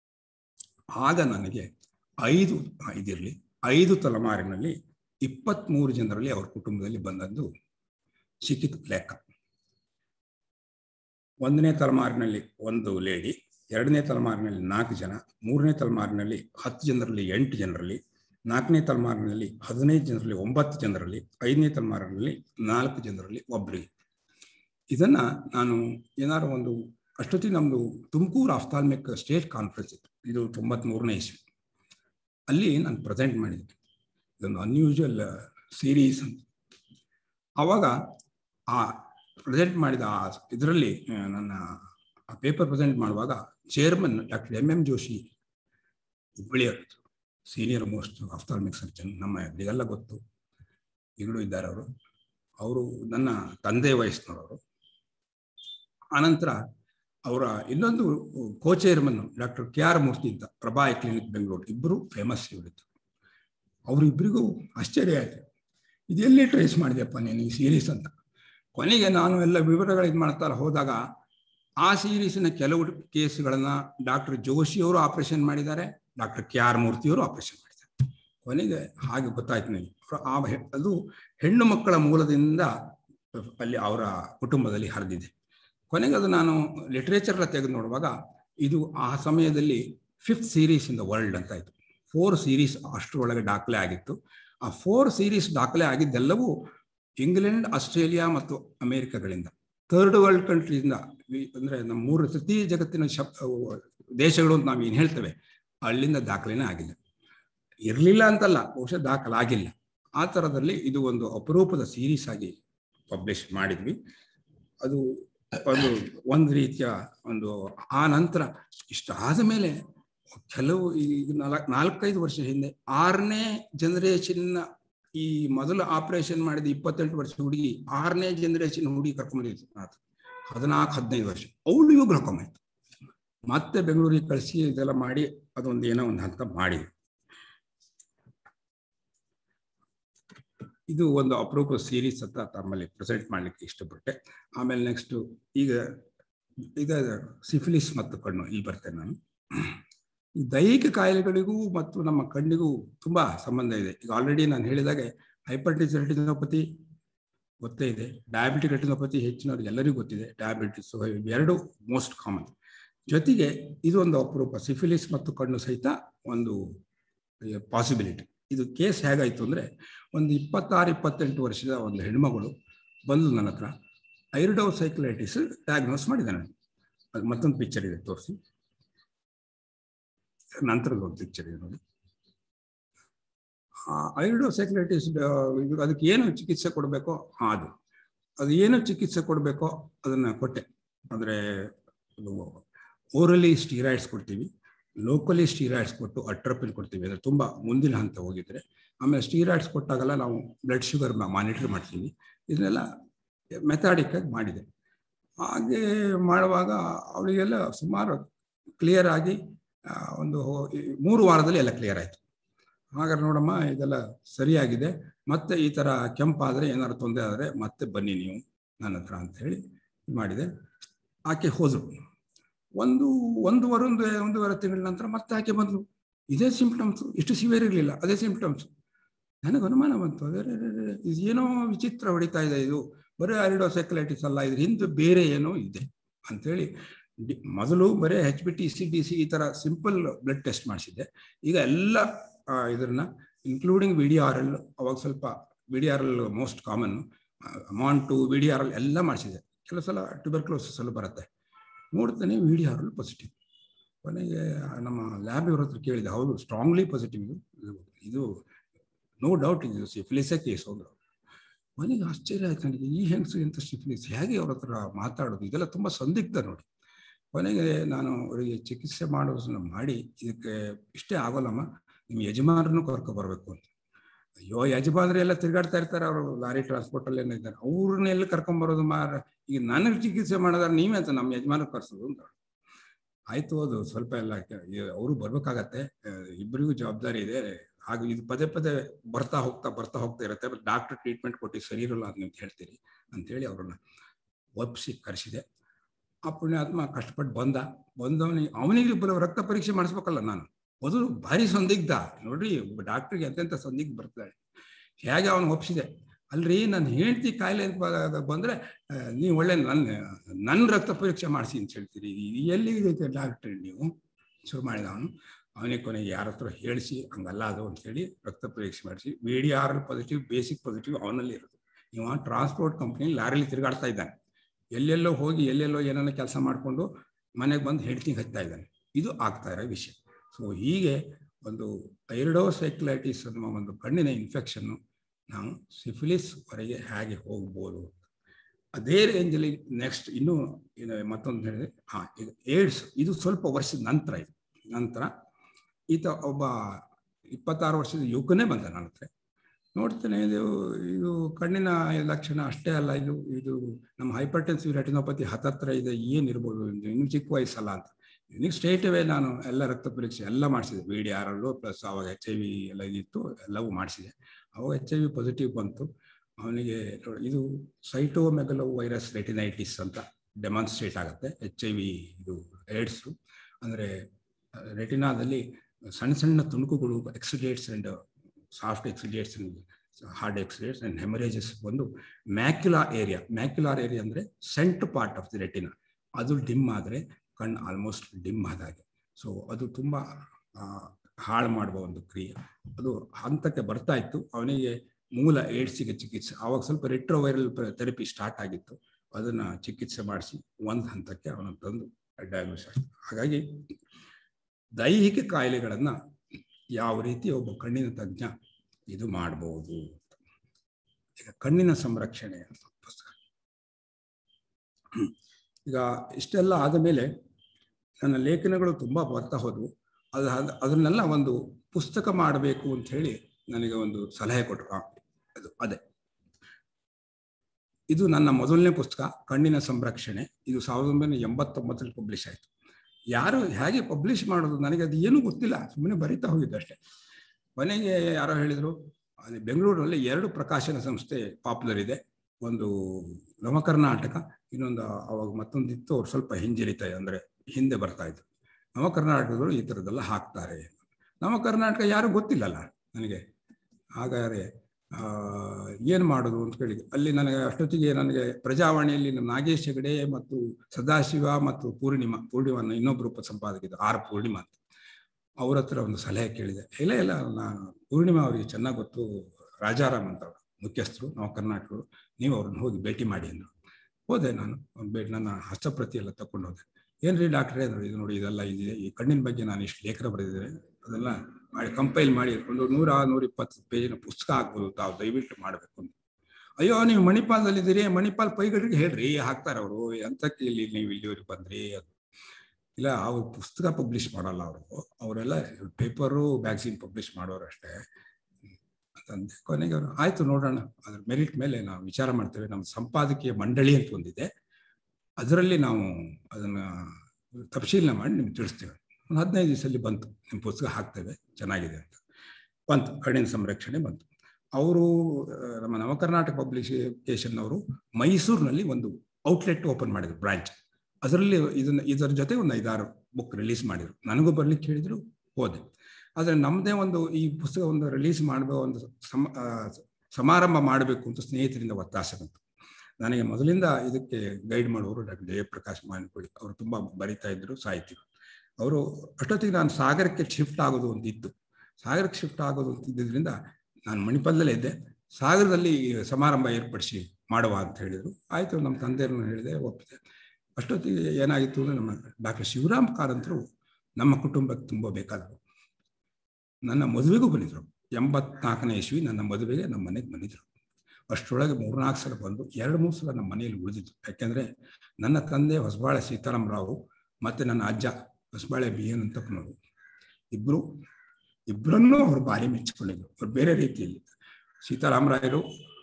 ಆಗ ನನಗೆ ಐದು ಆ, ಇದಿರ್ಲಿ ಐದು ತಲೆಮಾರಿನಲ್ಲಿ ಇಪ್ಪತ್ತ್ಮೂರು ಜನರಲ್ಲಿ ಅವ್ರ ಕುಟುಂಬದಲ್ಲಿ ಬಂದದ್ದು ಸಿಕ್ಕಿತು ಲೆಕ್ಕ ಒಂದನೇ ತಲೆಮಾರಿನಲ್ಲಿ ಒಂದು ಲೇಡಿ ಎರಡನೇ ತಲೆಮಾರಿನಲ್ಲಿ ನಾಲ್ಕು ಜನ ಮೂರನೇ ತಲೆಮಾರಿನಲ್ಲಿ ಹತ್ತು ಜನರಲ್ಲಿ ಎಂಟು ಜನರಲ್ಲಿ ನಾಲ್ಕನೇ ತಲೆಮಾರಿನಲ್ಲಿ ಹದಿನೈದು ಜನರಲ್ಲಿ ಒಂಬತ್ತು ಜನರಲ್ಲಿ ಐದನೇ ತಲೆಮಾರಿನಲ್ಲಿ ನಾಲ್ಕು ಜನರಲ್ಲಿ ಒಬ್ಬರಿಗೆ ಇದನ್ನ ನಾನು ಏನಾದ್ರು ಒಂದು ಅಷ್ಟೊತ್ತಿಗೆ ನಮ್ಮದು ತುಮಕೂರು ಆಫ್ತಾಲ್ಮಿಕ್ ಸ್ಟೇಟ್ ಕಾನ್ಫರೆನ್ಸ್ ಇತ್ತು ಇದು ತೊಂಬತ್ಮೂರನೇ ಇಸ್ವಿ ಅಲ್ಲಿ ನಾನು ಪ್ರೆಸೆಂಟ್ ಮಾಡಿದ್ದೆ ಇದೊಂದು ಅನ್ಯೂಶುವಲ್ ಸೀರೀಸ್ ಅಂತ ಆವಾಗ ಆ ಪ್ರೆಸೆಂಟ್ ಮಾಡಿದ ಆ ಇದರಲ್ಲಿ ಆ, ನನ್ನ ಆ ಪೇಪರ್ ಪ್ರೆಸೆಂಟ್ ಮಾಡುವಾಗ chairman doctor M M Joshi ಹುಬ್ಬಳ್ಳಿಯವರಿದ್ರು ಸೀನಿಯರ್ ಮೋಸ್ಟ್ ಆಫ್ತಾಲ್ಮಿಕ್ ಸರ್ಜನ್ ನಮ್ಮ ಇದೆಲ್ಲ ಗೊತ್ತು ಈಗಲೂ ಇದ್ದಾರೆ ಅವರು ಅವರು ನನ್ನ ತಂದೆ ವಯಸ್ಸಿನವರು ಆನಂತರ ಅವರ ಇನ್ನೊಂದು co chairman doctor K R Murthy ಅಂತ ಪ್ರಭಾ ಕ್ಲಿನಿಕ್ ಬೆಂಗಳೂರು ಇಬ್ಬರು ಫೇಮಸ್ ಇವರಿತ್ತು ಅವರಿಬ್ಬರಿಗೂ ಆಶ್ಚರ್ಯ ಆಯ್ತು ಇದೆಲ್ಲಿ ಟ್ರೇಸ್ ಮಾಡಿದೆಪ್ಪ ನೀನು ಈ ಸೀರೀಸ್ ಅಂತ ಕೊನೆಗೆ ನಾನು ಎಲ್ಲ ವಿವರಗಳು ಇದು ಮಾಡ್ತಾ ಹೋದಾಗ ಆ ಸೀರೀಸಿನ ಕೆಲವು ಕೇಸ್ಗಳನ್ನ ಡಾಕ್ಟರ್ ಜೋಶಿಯವರು ಆಪರೇಷನ್ ಮಾಡಿದ್ದಾರೆ ಡಾಕ್ಟರ್ ಕೆ ಆರ್ ಮೂರ್ತಿಯವರು ಆಪರೇಷನ್ ಮಾಡಿದ್ದಾರೆ ಕೊನೆಗೆ ಹಾಗೆ ಗೊತ್ತಾಯ್ತು ನನಗೆ ಅವ್ರು ಆ ಹೆ- ಅದು ಹೆಣ್ಣು ಮಕ್ಕಳ ಮೂಲದಿಂದ ಅಲ್ಲಿ ಅವರ ಕುಟುಂಬದಲ್ಲಿ ಹರಿದಿದೆ ಕೊನೆಗೆ ಅದು ನಾನು ಲಿಟ್ರೇಚರ್ ಎಲ್ಲ ತೆಗೆದು ನೋಡುವಾಗ ಇದು ಆ ಸಮಯದಲ್ಲಿ fifth series in the world ಅಂತ ಆಯ್ತು ಫೋರ್ ಸೀರೀಸ್ ಅಷ್ಟರೊಳಗೆ ದಾಖಲೆ ಆಗಿತ್ತು ಆ ಫೋರ್ ಸೀರೀಸ್ ದಾಖಲೆ ಆಗಿದ್ದೆಲ್ಲವೂ ಇಂಗ್ಲೆಂಡ್ ಆಸ್ಟ್ರೇಲಿಯಾ ಮತ್ತು ಅಮೆರಿಕಗಳಿಂದ ಥರ್ಡ್ ವರ್ಲ್ಡ್ ಕಂಟ್ರಿಯಿಂದ ಅಂದ್ರೆ ನಮ್ಮ ಮೂರು ತೃತೀಯ ಜಗತ್ತಿನ ಶಬ್ ದೇಶಗಳು ಅಂತ ನಾವು ಏನು ಹೇಳ್ತೇವೆ ಅಲ್ಲಿಂದ ದಾಖಲೆನೇ ಆಗಿಲ್ಲ ಇರಲಿಲ್ಲ ಅಂತಲ್ಲ ಬಹುಶಃ ದಾಖಲಾಗಿಲ್ಲ ಆ ಥರದಲ್ಲಿ ಇದು ಒಂದು ಅಪರೂಪದ ಸೀರೀಸ್ ಆಗಿ ಪಬ್ಲಿಷ್ ಮಾಡಿದ್ವಿ ಅದು ಒಂದು ಒಂದು ರೀತಿಯ ಒಂದು ಆ ನಂತರ ಇಷ್ಟಾದ ಮೇಲೆ ಕೆಲವು ಈಗ ನಾಲ್ಕು ನಾಲ್ಕೈದು ವರ್ಷ ಹಿಂದೆ ಆರನೇ ಜನರೇಷನ್ನ ಈ ಮೊದಲು ಆಪರೇಷನ್ ಮಾಡಿದ ಇಪ್ಪತ್ತೆಂಟು ವರ್ಷ ಹುಡುಗಿ ಆರನೇ ಜನರೇಷನ್ ಹುಡುಗಿ ಕರ್ಕೊಂಡ್ಬಂದಿತ್ತು ಆತ ಹದಿನಾಲ್ಕು ಹದಿನೈದು ವರ್ಷ ಅವಳಿಗೂ ಗ್ಲಕೋಮ ಆಯ್ತು ಮತ್ತೆ ಬೆಂಗಳೂರಿಗೆ ಕಳಿಸಿ ಇದೆಲ್ಲ ಮಾಡಿ ಅದೊಂದು ಏನೋ ಒಂದು ಹಂತ ಮಾಡಿ ಇದು ಒಂದು ಅಪರೂಪ ಸೀರೀಸ್ ಅಂತ ತಮ್ಮಲ್ಲಿ ಪ್ರೆಸೆಂಟ್ ಮಾಡ್ಲಿಕ್ಕೆ ಇಷ್ಟಪಟ್ಟೆ ಆಮೇಲೆ ನೆಕ್ಸ್ಟ್ ಈಗ ಈಗ ಸಿಫಿಲಿಸ್ ಮತ್ತು ಕಣ್ಣು ಇಲ್ಲಿ ಬರ್ತೇನೆ ನಾನು ಈ ದೈಹಿಕ ಕಾಯಿಲೆಗಳಿಗೂ ಮತ್ತು ನಮ್ಮ ಕಣ್ಣಿಗೂ ತುಂಬಾ ಸಂಬಂಧ ಇದೆ ಈಗ ಆಲ್ರೆಡಿ ನಾನು ಹೇಳಿದಾಗೆ ಹೈಪರ್ಟಿಸ್ ರೆಟಿನೋಪತಿ ಗೊತ್ತೇ ಇದೆ ಡಯಾಬಿಟಿಕ್ ರೆಟಿನೋಪತಿ ಹೆಚ್ಚಿನವ್ರಿಗೆ ಎಲ್ಲರಿಗೂ ಗೊತ್ತಿದೆ ಡಯಾಬಿಟಿಸ್ ಎರಡು ಮೋಸ್ಟ್ ಕಾಮನ್ ಜೊತೆಗೆ ಇದು ಒಂದು ಅಪರೂಪ ಸಿಫಿಲಿಸ್ ಮತ್ತು ಕಣ್ಣು ಸಹಿತ ಒಂದು ಪಾಸಿಬಿಲಿಟಿ ಇದು ಕೇಸ್ ಹೇಗಾಯ್ತು ಅಂದ್ರೆ ಒಂದು ಇಪ್ಪತ್ತಾರು ಇಪ್ಪತ್ತೆಂಟು ವರ್ಷದ ಒಂದು ಹೆಣ್ಮಗಳು ಬಂದು ನನ್ನ ಹತ್ರ ಐರಿಡೋಸೈಕ್ಲೈಟಿಸ್ ಡಯಾಗ್ನೋಸ್ ಮಾಡಿದೆ ನಾನು ಅದು ಮತ್ತೊಂದು ಪಿಕ್ಚರ್ ಇದೆ ತೋರಿಸಿ ನಂತರದ ಒಂದು ಪಿಕ್ಚರ್ ಇದೆ ನೋಡಿ ಐರಿಡೋಸೈಕ್ಲೈಟಿಸ್ ಅದಕ್ಕೆ ಏನು ಚಿಕಿತ್ಸೆ ಕೊಡಬೇಕೋ ಅದು ಅದು ಏನು ಚಿಕಿತ್ಸೆ ಕೊಡಬೇಕೋ ಅದನ್ನ ಕೊಟ್ಟೆ ಅಂದರೆ ಓರಲಿ ಸ್ಟೀರಾಯ್ಡ್ಸ್ ಕೊಡ್ತೀವಿ ಲೋಕಲಿ ಸ್ಟೀರಾಯ್ಡ್ಸ್ ಕೊಟ್ಟು ಅಟ್ರಪಿನ್ ಕೊಡ್ತೀವಿ ಅಂದರೆ ತುಂಬ ಮುಂದಿನ ಹಂತ ಹೋಗಿದ್ರೆ ಆಮೇಲೆ ಸ್ಟೀರಾಯ್ಡ್ಸ್ ಕೊಟ್ಟಾಗೆಲ್ಲ ನಾವು ಬ್ಲಡ್ ಶುಗರ್ ಮಾನಿಟರ್ ಮಾಡ್ತೀವಿ ಇದನ್ನೆಲ್ಲ ಮೆಥಾಡಿಕ್ ಆಗಿ ಮಾಡಿದೆ ಹಾಗೆ ಮಾಡುವಾಗ ಅವಳಿಗೆಲ್ಲ ಸುಮಾರು ಕ್ಲಿಯರ್ ಆಗಿ ಒಂದು ಮೂರು ವಾರದಲ್ಲಿ ಎಲ್ಲ ಕ್ಲಿಯರ್ ಆಯಿತು ಹಾಗಾದ್ರೆ ನೋಡಮ್ಮ ಇದೆಲ್ಲ ಸರಿಯಾಗಿದೆ ಮತ್ತೆ ಈ ಥರ ಕೆಂಪಾದರೆ ಏನಾದ್ರು ತೊಂದರೆ ಆದರೆ ಮತ್ತೆ ಬನ್ನಿ ನೀವು ನನ್ನ ಹತ್ರ ಅಂತ ಹೇಳಿ ಮಾಡಿದೆ ಆಕೆ ಹೋದರು ಒಂದು ಒಂದೂವರೆ ಒಂದು ಒಂದೂವರೆ ತಿಂಗಳ ನಂತರ ಮತ್ತೆ ಆಕೆ ಬಂದರು ಇದೇ ಸಿಂಪ್ಟಮ್ಸು ಇಷ್ಟು ಸಿವಿಯರ್ ಇರಲಿಲ್ಲ ಅದೇ ಸಿಂಪ್ಟಮ್ಸ್ ನನಗೆ ಅನುಮಾನ ಬಂತು ಅದೇ ಇದು ಏನೋ ವಿಚಿತ್ರ ಹೊಡಿತಾ ಇದೆ ಇದು ಬರೀ ಆರಿಡೋಸೈಕ್ಲೈಟಿಸ್ ಅಲ್ಲ ಇದ್ರ ಹಿಂದೆ ಬೇರೆ ಏನೋ ಇದೆ ಅಂಥೇಳಿ ಮೊದಲು ಬರೀ H B T C D C ಈ ಥರ ಸಿಂಪಲ್ ಬ್ಲಡ್ ಟೆಸ್ಟ್ ಮಾಡಿಸಿದ್ದೆ ಈಗ ಎಲ್ಲ ಇದನ್ನ including V D R L ಅವಾಗ ಸ್ವಲ್ಪ V D R L most common amount V D R L ಎಲ್ಲ ಮಾಡಿಸಿದೆ ಕೆಲವು ಸಲ ಟ್ಯೂಬರ್ಕ್ಲೋಸಿಸ್ ಎಲ್ಲ ಬರುತ್ತೆ ನೋಡ್ತಾನೆ V D R L positive ಕೊನೆಗೆ ನಮ್ಮ ಲ್ಯಾಬ್ ಇವ್ರ ಹತ್ರ ಕೇಳಿದೆ ಹೌದು ಸ್ಟ್ರಾಂಗ್ಲಿ ಪಾಸಿಟಿವ್ ಇದು ಇದು ನೋ ಡೌಟ್ ಇದು ಸಿಫಿಲಿಸೇ ಕೇಸ್ ಹೋದ್ರು ಮನೆಗೆ ಆಶ್ಚರ್ಯ ಆಯ್ತು ನನಗೆ ಈ ಹೆಂಗಸು ಎಂತ ಸಿಫಿಲಿಸ್ ಹೇಗೆ ಅವ್ರ ಹತ್ರ ಮಾತಾಡೋದು ಇದೆಲ್ಲ ತುಂಬ ಸಂದಿಗ್ಧ ನೋಡಿ ಕೊನೆಗೆ ನಾನು ಅವರಿಗೆ ಚಿಕಿತ್ಸೆ ಮಾಡೋದನ್ನ ಮಾಡಿ ಇದಕ್ಕೆ ಇಷ್ಟೇ ಆಗೋಲ್ಲಮ್ಮ ನಿಮ್ಮ ಯಜಮಾನರನ್ನು ಕರ್ಕೊ ಬರಬೇಕು ಅಂತ ಅಯ್ಯೋ ಯಜಮಾನ್ರು ಎಲ್ಲ ತಿರುಗಾಡ್ತಾ ಇರ್ತಾರೆ ಅವರು ಲಾರಿ ಟ್ರಾನ್ಸ್ಪೋರ್ಟ್ ಅಲ್ಲಿ ಏನೋ ಇದ್ದಾರೆ ಅವ್ರನ್ನೆಲ್ಲ ಕರ್ಕೊಂಬರೋದು ಮಾರ ಈಗ ನನಗೆ ಚಿಕಿತ್ಸೆ ಮಾಡೋದಾದ್ರೆ ನೀವೇ ಅಂತ ನಮ್ಮ ಯಜಮಾನ ಕರ್ಸೋದು ಅಂತ ಆಯ್ತು ಅದು ಸ್ವಲ್ಪ ಎಲ್ಲ ಅವರು ಬರ್ಬೇಕಾಗತ್ತೆ ಇಬ್ಬರಿಗೂ ಜವಾಬ್ದಾರಿ ಇದೆ ಹಾಗೆ ಇದು ಪದೇ ಪದೇ ಬರ್ತಾ ಹೋಗ್ತಾ ಬರ್ತಾ ಹೋಗ್ತಾ ಇರುತ್ತೆ ಡಾಕ್ಟರ್ ಟ್ರೀಟ್ಮೆಂಟ್ ಕೊಟ್ಟು ಸರಿ ಇರಲ್ಲ ಅಂತ ಹೇಳ್ತೀರಿ ಅಂತೇಳಿ ಅವ್ರನ್ನ ಒಪ್ಪಿಸಿ ಕರೆಸಿದೆ ಆ ಪುಣ್ಯಾತ್ಮ ಕಷ್ಟಪಟ್ಟು ಬಂದ ಬಂದವನಿಗೆ ಅವನಿಗೆ ಬರೋ ರಕ್ತ ಪರೀಕ್ಷೆ ಮಾಡಿಸ್ಬೇಕಲ್ಲ ನಾನು ಮೊದಲು ಭಾರಿ ಸಂದಿಗ್ಧ ನೋಡ್ರಿ ಡಾಕ್ಟ್ರಿಗೆ ಎಂತೆಂಥ ಸಂದಿಗ್ಧ ಬರ್ತಾಳೆ ಹೇಗೆ ಅವನು ಒಪ್ಸಿದೆ ಅಲ್ರಿ ನನ್ನ ಹೆಂಡತಿ ಕಾಯಿಲೆ ಅಂತ ಬಂದ್ರೆ ನೀವು ಒಳ್ಳೆ ನನ್ನ ನನ್ನ ರಕ್ತ ಪರೀಕ್ಷೆ ಮಾಡಿಸಿ ಅಂತ ಹೇಳ್ತೀರಿ ಎಲ್ಲಿ ಡಾಕ್ಟ್ರಿ ನೀವು ಶುರು ಮಾಡಿದ ಅವನು ಅವನಿಗೆ ಕೊನೆಗೆ ಯಾರ ಹತ್ರ ಹೇಳಿಸಿ ಹಂಗಲ್ಲ ಅದು ಅಂತ ಹೇಳಿ ರಕ್ತ ಪರೀಕ್ಷೆ ಮಾಡಿಸಿ V D R positive basic positive ಅವನಲ್ಲಿ ಇರೋದು ಇವ ಟ್ರಾನ್ಸ್ಪೋರ್ಟ್ ಕಂಪ್ನಿ ಲಾರಿಲಿ ತಿರುಗಾಡ್ತಾ ಇದ್ದಾನೆ ಎಲ್ಲೆಲ್ಲೋ ಹೋಗಿ ಎಲ್ಲೆಲ್ಲೋ ಏನನ್ನ ಕೆಲಸ ಮಾಡಿಕೊಂಡು ಮನೆಗೆ ಬಂದು ಹೆಂಡ್ತಿಗೆ ಹಚ್ತಾ ಇದ್ದಾನೆ ಇದು ಆಗ್ತಾ ಇರೋ ವಿಷಯ ಸೊ ಹೀಗೆ ಒಂದು ಐರಡೋಸೈಕ್ಲೈಟಿಸ್ ಅನ್ನುವ ಒಂದು ಕಣ್ಣಿನ ಇನ್ಫೆಕ್ಷನ್ನು ನಾವು ಸಿಫಿಲಿಸ್ ವರೆಗೆ ಹೇಗೆ ಹೋಗ್ಬೋದು ಅದೇ ರೇಂಜಲ್ಲಿ ನೆಕ್ಸ್ಟ್ ಇನ್ನೂ ಮತ್ತೊಂದು ಹೇಳಿದ್ರೆ ಹಾಂ ಈಗ ಏಡ್ಸ್ ಇದು ಸ್ವಲ್ಪ ವರ್ಷದ ನಂತರ ಇದು ನಂತರ ಈತ ಒಬ್ಬ ಇಪ್ಪತ್ತಾರು ವರ್ಷದ ಯುವಕನೇ ಬಂದ ನನ್ನ ಹತ್ರ ನೋಡ್ತೇನೆ ಇದು ಇದು ಕಣ್ಣಿನ ಲಕ್ಷಣ ಅಷ್ಟೇ ಅಲ್ಲ ಇದು ಇದು ನಮ್ಮ ಹೈಪರ್ಟೆನ್ಸಿವ್ ರೆಟಿನೋಪತಿ ಹತ್ತತ್ರ ಇದೆ ಏನಿರ್ಬೋದು ಇನ್ನು ಚಿಕ್ಕ ವಯಸ್ಸಲ್ಲ ಅಂತ ಇದಕ್ಕೆ ಸ್ಟೇಟ್ ಅವೇ ನಾನು ಎಲ್ಲ ರಕ್ತ ಪರೀಕ್ಷೆ ಎಲ್ಲ ಮಾಡಿಸಿದೆ ವಿ ಡಿ ಆರ್ ಅಲ್ಲೂ ಪ್ಲಸ್ ಅವಾಗ ಎಚ್ ಐ ವಿ ಎಲ್ಲ ಇದಿತ್ತು ಎಲ್ಲವೂ ಮಾಡಿಸಿದೆ ಅವಾಗ ಎಚ್ ಐ ವಿ ಪಾಸಿಟಿವ್ ಬಂತು ಅವನಿಗೆ ಇದು ಸೈಟೋಮೆಗಲೋ ವೈರಸ್ ರೆಟಿನೈಟಿಸ್ ಅಂತ ಡೆಮಾನ್ಸ್ಟ್ರೇಟ್ ಆಗುತ್ತೆ ಎಚ್ ಐ ವಿ ಇದು ಏಡ್ಸು ಅಂದರೆ ರೆಟಿನಾದಲ್ಲಿ ಸಣ್ಣ ಸಣ್ಣ ತುಣುಕುಗಳು exudates and soft exudates hard exudates and haemorrhages ಬಂದು ಮ್ಯಾಕ್ಯುಲಾರ್ ಏರಿಯಾ ಮ್ಯಾಕ್ಯುಲಾರ್ ಏರಿಯಾ ಅಂದರೆ central part of the retina ಅದು ಡಿಮ್ ಆದರೆ ಕಣ್ಣು ಆಲ್ಮೋಸ್ಟ್ ಡಿಮ್ ಆದಾಗೆ ಸೊ ಅದು ತುಂಬ ಹಾಳು ಮಾಡುವ ಒಂದು ಕ್ರಿಯೆ ಅದು ಹಂತಕ್ಕೆ ಬರ್ತಾ ಇತ್ತು ಅವನಿಗೆ ಮೂಲ ಏಡ್ಸಿಗೆ ಚಿಕಿತ್ಸೆ ಆವಾಗ ಸ್ವಲ್ಪ ರೆಟ್ರೋವೈರಲ್ ಥೆರಪಿ ಸ್ಟಾರ್ಟ್ ಆಗಿತ್ತು ಅದನ್ನ ಚಿಕಿತ್ಸೆ ಮಾಡಿಸಿ ಒಂದು ಹಂತಕ್ಕೆ ಅವನ ತಂದು ಡಯಾಗ್ನೋಸ್ ಆಯಿತು ಹಾಗಾಗಿ ದೈಹಿಕ ಕಾಯಿಲೆಗಳನ್ನ ಯಾವ ರೀತಿ ಒಬ್ಬ ಕಣ್ಣಿನ ತಜ್ಞ ಇದು ಮಾಡಬಹುದು ಈಗ ಕಣ್ಣಿನ ಸಂರಕ್ಷಣೆ ಅಂತ ಪುಸ್ತಕ ಈಗ ಇಷ್ಟೆಲ್ಲ ಆದ ಮೇಲೆ ನನ್ನ ಲೇಖನಗಳು ತುಂಬ ಬರ್ತಾ ಹೋದವು ಅದು ಅದನ್ನೆಲ್ಲ ಒಂದು ಪುಸ್ತಕ ಮಾಡಬೇಕು ಅಂತ ಹೇಳಿ ನನಗೆ ಒಂದು ಸಲಹೆ ಕೊಟ್ಟರು ಅದು ಅದೇ ಇದು ನನ್ನ ಮೊದಲನೇ ಪುಸ್ತಕ ಕಣ್ಣಿನ ಸಂರಕ್ಷಣೆ ಇದು ಸಾವಿರದ ಒಂಬೈನೂರ ಎಂಬತ್ತೊಂಬತ್ತರಲ್ಲಿ ಪಬ್ಲಿಷ್ ಆಯಿತು ಯಾರು ಹೇಗೆ ಪಬ್ಲಿಷ್ ಮಾಡೋದು ನನಗೆ ಅದು ಏನೂ ಗೊತ್ತಿಲ್ಲ ಸುಮ್ಮನೆ ಬರಿತಾ ಹೋಗಿದ್ದು ಅಷ್ಟೇ ಕೊನೆಗೆ ಯಾರೋ ಹೇಳಿದರು ಅಲ್ಲಿ ಬೆಂಗಳೂರಲ್ಲಿ ಎರಡು ಪ್ರಕಾಶನ ಸಂಸ್ಥೆ ಪಾಪ್ಯುಲರ್ ಇದೆ ಒಂದು ನವಕರ್ನಾಟಕ ಇನ್ನೊಂದು ಅವಾಗ ಮತ್ತೊಂದಿತ್ತು ಅವ್ರು ಸ್ವಲ್ಪ ಹಿಂಜರಿತಾ ಅಂದರೆ ಹಿಂದೆ ಬರ್ತಾ ಇದ್ರು ನವ ಕರ್ನಾಟಕದವರು ಈ ಥರದ್ದೆಲ್ಲ ಹಾಕ್ತಾರೆ ನವ ಕರ್ನಾಟಕ ಯಾರು ಗೊತ್ತಿಲ್ಲಲ್ಲ ನನಗೆ ಹಾಗಾದರೆ ಏನು ಮಾಡೋದು ಅಂತ ಕೇಳಿ ಅಲ್ಲಿ ನನಗೆ ಅಷ್ಟೊತ್ತಿಗೆ ನನಗೆ ಪ್ರಜಾವಾಣಿಯಲ್ಲಿ ನಮ್ಮ ನಾಗೇಶ್ ಹೆಗಡೆ ಮತ್ತು ಸದಾಶಿವ ಮತ್ತು ಪೂರ್ಣಿಮಾ ಪೂರ್ಣಿಮಾ ಇನ್ನೊಬ್ಬರು ಉಪಸಂಪಾದಕಿದ್ರು ಆರ್ ಪೂರ್ಣಿಮಾ ಅಂತ ಅವ್ರ ಹತ್ರ ಒಂದು ಸಲಹೆ ಕೇಳಿದೆ ಇಲ್ಲ ಇಲ್ಲ ನಾನು ಪೂರ್ಣಿಮಾ ಅವರಿಗೆ ಚೆನ್ನಾಗಿ ಗೊತ್ತು ರಾಜಾರಾಮ್ ಅಂತ ಅವ್ರು ಮುಖ್ಯಸ್ಥರು ನಾವು ಕರ್ನಾಟಕರು ನೀವು ಅವ್ರನ್ನ ಹೋಗಿ ಭೇಟಿ ಮಾಡಿ ಅಂದರು ಹೋದೆ ನಾನು ಭೇಟಿ ನನ್ನ ಹಸ್ತಪ್ರತಿ ಎಲ್ಲ ತಗೊಂಡು ಹೋದೆ ಏನ್ರಿ ಡಾಕ್ಟ್ರೇ ಅಂದ್ರು ಇದು ನೋಡಿ ಇದೆಲ್ಲ ಇದೆ ಈ ಕಣ್ಣಿನ ಬಗ್ಗೆ ನಾನು ಇಷ್ಟು ಲೇಖನ ಬರೆದಿದ್ದೇನೆ ಅದೆಲ್ಲ ಮಾಡಿ ಕಂಪೈಲ್ ಮಾಡಿ ಒಂದು ನೂರ ನೂರ ಇಪ್ಪತ್ತು ಪೇಜಿನ ಪುಸ್ತಕ ಆಗ್ಬೋದು ತಾವು ದಯವಿಟ್ಟು ಮಾಡಬೇಕು ಅಂತ ಅಯ್ಯೋ ನೀವು ಮಣಿಪಾಲದಲ್ಲಿದ್ದೀರಿ ಮಣಿಪಾಲ್ ಪೈಗಳಿಗೆ ಹೇಳ್ರಿ ಹಾಕ್ತಾರೆ ಅವರು ಎಂತಕ್ಕೆ ಇಲ್ಲಿ ನೀವು ಇಲ್ಲಿವರೆಗೆ ಬಂದ್ರಿ ಅದು ಇಲ್ಲ ಅವ್ರು ಪುಸ್ತಕ ಪಬ್ಲಿಷ್ ಮಾಡಲ್ಲ ಅವರು ಅವರೆಲ್ಲ ಪೇಪರು ಮ್ಯಾಗ್ಝಿನ್ ಪಬ್ಲಿಷ್ ಮಾಡೋರು ಅಷ್ಟೇ ಅಂತಂದೆ ಕೊನೆಗೆ ಅವರು ಆಯ್ತು ನೋಡೋಣ ಅದ್ರ ಮೆರಿಟ್ ಮೇಲೆ ನಾವು ವಿಚಾರ ಮಾಡ್ತೇವೆ ನಮ್ಮ ಸಂಪಾದಕೀಯ ಮಂಡಳಿ ಅಂತ ಒಂದಿದೆ ಅದರಲ್ಲಿ ನಾವು ಅದನ್ನ ತಪಶೀಲನೆ ಮಾಡಿ ನಿಮ್ಗೆ ತಿಳಿಸ್ತೇವೆ ಒಂದು ಹದಿನೈದು ದಿವಸದಲ್ಲಿ ಬಂತು ನಿಮ್ಮ ಪುಸ್ತಕ ಹಾಕ್ತೇವೆ ಚೆನ್ನಾಗಿದೆ ಅಂತ ಬಂತು ಕಣ್ಣಿನ ಸಂರಕ್ಷಣೆ ಬಂತು ಅವರು ನಮ್ಮ ನವಕರ್ನಾಟಕ ಪಬ್ಲಿಕೇಶನ್ ಅವರು ಮೈಸೂರಿನಲ್ಲಿ ಒಂದು ಔಟ್ಲೆಟ್ ಓಪನ್ ಮಾಡಿದ್ರು ಬ್ರಾಂಚ್ ಅದರಲ್ಲಿ ಇದನ್ನ ಇದರ ಜೊತೆ ಒಂದು ಐದಾರು ಬುಕ್ ರಿಲೀಸ್ ಮಾಡಿದ್ರು ನನಗೂ ಬರ್ಲಿಕ್ಕೆ ಹೇಳಿದ್ರು ಹೋದೆ ಆದರೆ ನಮ್ಮದೇ ಒಂದು ಈ ಪುಸ್ತಕ ಒಂದು ರಿಲೀಸ್ ಮಾಡಬೇಕು ಒಂದು ಸಮ ಸಮಾರಂಭ ಮಾಡಬೇಕು ಅಂತ ಸ್ನೇಹಿತರಿಂದ ಒತ್ತಾಸ ಬಂತು ನನಗೆ ಮೊದಲಿಂದ ಇದಕ್ಕೆ ಗೈಡ್ ಮಾಡೋರು ಡಾಕ್ಟರ್ ಜಯಪ್ರಕಾಶ್ ಮಾನಕೋಳಿ ಅವರು ತುಂಬ ಬರಿತಾ ಇದ್ರು ಸಾಹಿತ್ಯರು ಅವರು ಅಷ್ಟೊತ್ತಿಗೆ ನಾನು ಸಾಗರಕ್ಕೆ ಶಿಫ್ಟ್ ಆಗೋದು ಒಂದು ಇತ್ತು ಸಾಗರಕ್ಕೆ ಶಿಫ್ಟ್ ಆಗೋದು ಅಂತ ಇದ್ದಿದ್ದರಿಂದ ನಾನು ಮಣಿಪಾಲದಲ್ಲೇ ಇದ್ದೆ ಸಾಗರದಲ್ಲಿ ಸಮಾರಂಭ ಏರ್ಪಡಿಸಿ ಮಾಡುವ ಅಂತ ಹೇಳಿದರು ಆಯಿತು ನಮ್ಮ ತಂದೆಯವ್ರನ್ನ ಹೇಳಿದೆ ಒಪ್ಪಿದೆ ಅಷ್ಟೊತ್ತಿಗೆ ಏನಾಗಿತ್ತು ಅಂದರೆ ನಮ್ಮ ಡಾಕ್ಟರ್ ಶಿವರಾಮ್ ಕಾರಂತರು ನಮ್ಮ ಕುಟುಂಬಕ್ಕೆ ತುಂಬ ಬೇಕಾದರು ನನ್ನ ಮದುವೆಗೂ ಬಂದಿದ್ರು ಎಂಬತ್ನಾಲ್ಕನೇ ಇಸ್ವಿ ನನ್ನ ಮದುವೆಗೆ ನಮ್ಮ ಮನೆಗೆ ಬಂದಿದ್ರು ಅಷ್ಟರೊಳಗೆ ಮೂರ್ನಾಲ್ಕು ಸಲ ಬಂದು ಎರಡು ಮೂರು ಸಲ ನಮ್ಮ ಮನೆಯಲ್ಲಿ ಉಳಿದಿತ್ತು ಯಾಕೆಂದರೆ ನನ್ನ ತಂದೆ ಹೊಸಬಾಳೆ ಸೀತಾರಾಮರಾವು ಮತ್ತು ನನ್ನ ಅಜ್ಜ ಹೊಸಬಾಳೆ ಬಿ ಎನ್ ಅಂತಪ್ಪನವರು ಇಬ್ಬರು ಇಬ್ಬರನ್ನೂ ಅವರು ಭಾರಿ ಮೆಚ್ಚಿಕೊಂಡಿದ್ರು ಅವ್ರು ಬೇರೆ ರೀತಿಯಲ್ಲಿ ಸೀತಾರಾಮರಾಯರು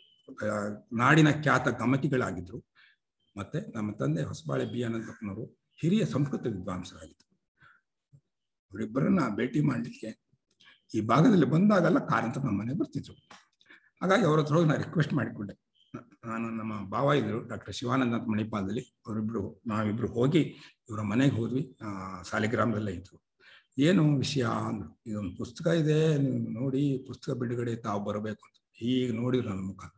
ನಾಡಿನ ಖ್ಯಾತ ಗಮಕಿಗಳಾಗಿದ್ದರು ಮತ್ತೆ ನಮ್ಮ ತಂದೆ ಹೊಸಬಾಳೆ ಬಿ ಅನಂತಪ್ಪನವರು ಹಿರಿಯ ಸಂಸ್ಕೃತ ವಿದ್ವಾಂಸರಾಗಿದ್ದರು ಅವರಿಬ್ಬರನ್ನ ಭೇಟಿ ಮಾಡಲಿಕ್ಕೆ ಈ ಭಾಗದಲ್ಲಿ ಬಂದಾಗೆಲ್ಲ ಕಾರಂತ ನಮ್ಮ ಮನೆ ಬರ್ತಿದ್ರು ಹಾಗಾಗಿ ಅವ್ರ ಹತ್ರ ಹೋಗಿ ನಾನು ರಿಕ್ವೆಸ್ಟ್ ಮಾಡಿಕೊಂಡೆ ನಾನು ನಮ್ಮ ಭಾವ ಇದ್ರು ಡಾಕ್ಟರ್ ಶಿವಾನಂದ ಅಂತ ಮಣಿಪಾಲದಲ್ಲಿ ಅವರಿಬ್ರು ನಾವಿಬ್ರು ಹೋಗಿ ಇವರ ಮನೆಗೆ ಹೋದ್ವಿ ಸಾಲಿಗ್ರಾಮದಲ್ಲೇ ಇದ್ರು ಏನು ವಿಷಯ ಅಂದ್ರು ಇದೊಂದು ಪುಸ್ತಕ ಇದೆ ನೀವು ನೋಡಿ ಪುಸ್ತಕ ಬಿಡುಗಡೆ ತಾವು ಬರಬೇಕು ಅಂತ ಈಗ ನೋಡಿದ್ರು ನನ್ನ ಮುಖ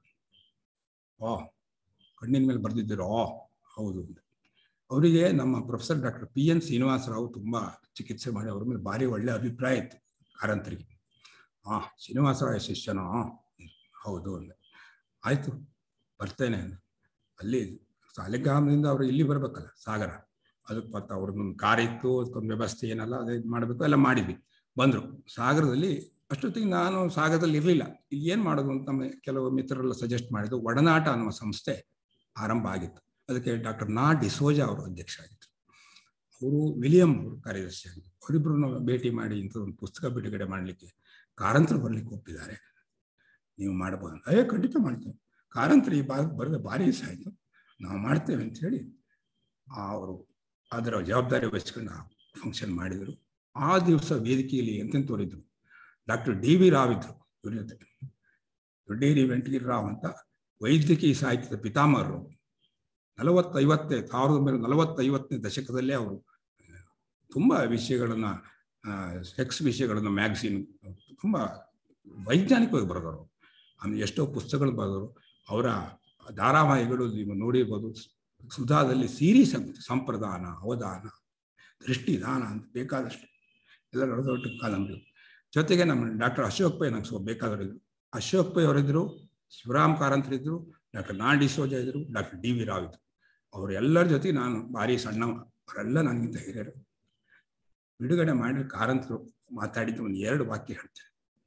ಓ ಕಣ್ಣಿನ ಮೇಲೆ ಬರೆದಿದ್ದೀರೋ ಹೌದು ಅವರಿಗೆ ನಮ್ಮ professor doctor P N Srinivasa Rao ತುಂಬ ಚಿಕಿತ್ಸೆ ಮಾಡಿ ಅವ್ರ ಮೇಲೆ ಭಾರಿ ಒಳ್ಳೆ ಅಭಿಪ್ರಾಯ ಇತ್ತು ಕಾರಂತರಿಗೆ ಹಾ ಶ್ರೀನಿವಾಸರಾವ್ ಶಿಷ್ಯನೋ ಹೌದು ಅಂದೆ ಆಯ್ತು ಬರ್ತೇನೆ ಅಲ್ಲಿ ಸಾಲಿಗ್ರಾಮದಿಂದ ಅವರು ಇಲ್ಲಿ ಬರ್ಬೇಕಲ್ಲ ಸಾಗರ ಅದಕ್ಕೆ ಮತ್ತೆ ಅವ್ರದ್ದೊಂದು ಕಾರ್ ಇತ್ತು ಅದಕ್ಕೊಂದು ವ್ಯವಸ್ಥೆ ಏನಲ್ಲ ಅದೇ ಮಾಡಬೇಕು ಎಲ್ಲ ಮಾಡಿದ್ವಿ ಬಂದರು ಸಾಗರದಲ್ಲಿ ಅಷ್ಟೊತ್ತಿಗೆ ನಾನು ಸಾಗರದಲ್ಲಿ ಇರಲಿಲ್ಲ ಇಲ್ಲಿ ಏನು ಮಾಡೋದು ಅಂತ ನಮ್ಮ ಕೆಲವು ಮಿತ್ರರೆಲ್ಲ ಸಜೆಸ್ಟ್ ಮಾಡಿದ್ದು ಒಡನಾಟ ಅನ್ನುವ ಸಂಸ್ಥೆ ಆರಂಭ ಆಗಿತ್ತು ಅದಕ್ಕೆ ಡಾಕ್ಟರ್ ನಾ ಡಿಸೋಜ ಅವರು ಅಧ್ಯಕ್ಷ ಆಗಿದ್ರು ಅವರು ವಿಲಿಯಂ ಅವರು ಕಾರ್ಯದರ್ಶಿ ಆಗಿದ್ರು ಅವರಿಬ್ಬರನ್ನು ಭೇಟಿ ಮಾಡಿ ಇಂಥ ಒಂದು ಪುಸ್ತಕ ಬಿಡುಗಡೆ ಮಾಡಲಿಕ್ಕೆ ಕಾರಂತರು ಬರಲಿಕ್ಕೆ ಒಪ್ಪಿದ್ದಾರೆ ನೀವು ಮಾಡಬಹುದು ಅಯ್ಯೋ ಖಂಡಿತ ಮಾಡ್ತೇವೆ ಕಾರಂತರು ಈ ಭಾಗ ಬರೆದ ಭಾರಿ ದಿವಸ ಆಯಿತು ನಾವು ಮಾಡ್ತೇವೆ ಅಂತ ಹೇಳಿ ಅವರು ಅದರ ಜವಾಬ್ದಾರಿ ವಹಿಸ್ಕೊಂಡು ಫಂಕ್ಷನ್ ಮಾಡಿದರು ಆ ದಿವಸ ವೇದಿಕೆಯಲ್ಲಿ ಎಂತೆಂಥವರಿದ್ರು ಡಾಕ್ಟರ್ ಡಿ ವಿ ರಾವ್ ಇದ್ರು ಇವ್ರ ಜೊತೆ ದೊಡ್ಡೇರಿ ವೆಂಕಟಗಿರಿ ರಾವ್ ಅಂತ ವೈದ್ಯಕೀಯ ಸಾಹಿತ್ಯದ ಪಿತಾಮಹರು ನಲವತ್ತೈವತ್ತೇ ಸಾವಿರದ ಒಂಬೈನೂರ ನಲವತ್ತೈವತ್ತನೇ ದಶಕದಲ್ಲೇ ಅವರು ತುಂಬ ವಿಷಯಗಳನ್ನು ಸೆಕ್ಸ್ ವಿಷಯಗಳನ್ನು ಮ್ಯಾಗ್ಝಿನ್ ತುಂಬ ವೈಜ್ಞಾನಿಕವಾಗಿ ಬರೆದವರು ಆಮೇಲೆ ಎಷ್ಟೋ ಪುಸ್ತಕಗಳು ಬರೆದವರು ಅವರ ಧಾರಾವಾಹಿಗಳು ನೀವು ನೋಡಿರ್ಬೋದು ಸುಧಾದಲ್ಲಿ ಸೀರೀಸ್ ಅಂತ ಸಂಪ್ರದಾನ ಅವಧಾನ ದೃಷ್ಟಿದಾನ ಅಂತ ಬೇಕಾದಷ್ಟು ಎಲ್ಲ ದೊಡ್ಡ ಕಾದಂಬರಿ ಜೊತೆಗೆ ನಮ್ಮ ಡಾಕ್ಟರ್ ಅಶೋಕ್ ಪೈ ನಂಗೆ ಸ್ವಲ್ಪ ಬೇಕಾದವರಿದ್ರು ಅಶೋಕ್ ಪೈ ಅವರಿದ್ದರು ಶಿವರಾಮ್ ಕಾರಂತರಿದ್ದರು ಡಾಕ್ಟರ್ ನಾ ಡಿಸೋಜ ಇದ್ದರು ಡಾಕ್ಟರ್ ಡಿ ವಿ ರಾವ್ ಇದ್ರು ಅವರೆಲ್ಲರ ಜೊತೆಗೆ ನಾನು ಭಾರಿ ಸಣ್ಣ ಅವರೆಲ್ಲ ನನಗಿಂತ ಹಿರಿಯರು ಬಿಡುಗಡೆ ಮಾಡಿ ಕಾರಂತರು ಮಾತಾಡಿದ್ದು ಒಂದು ಎರಡು ವಾಕ್ಯ ಹೇಳ್ತಾರೆ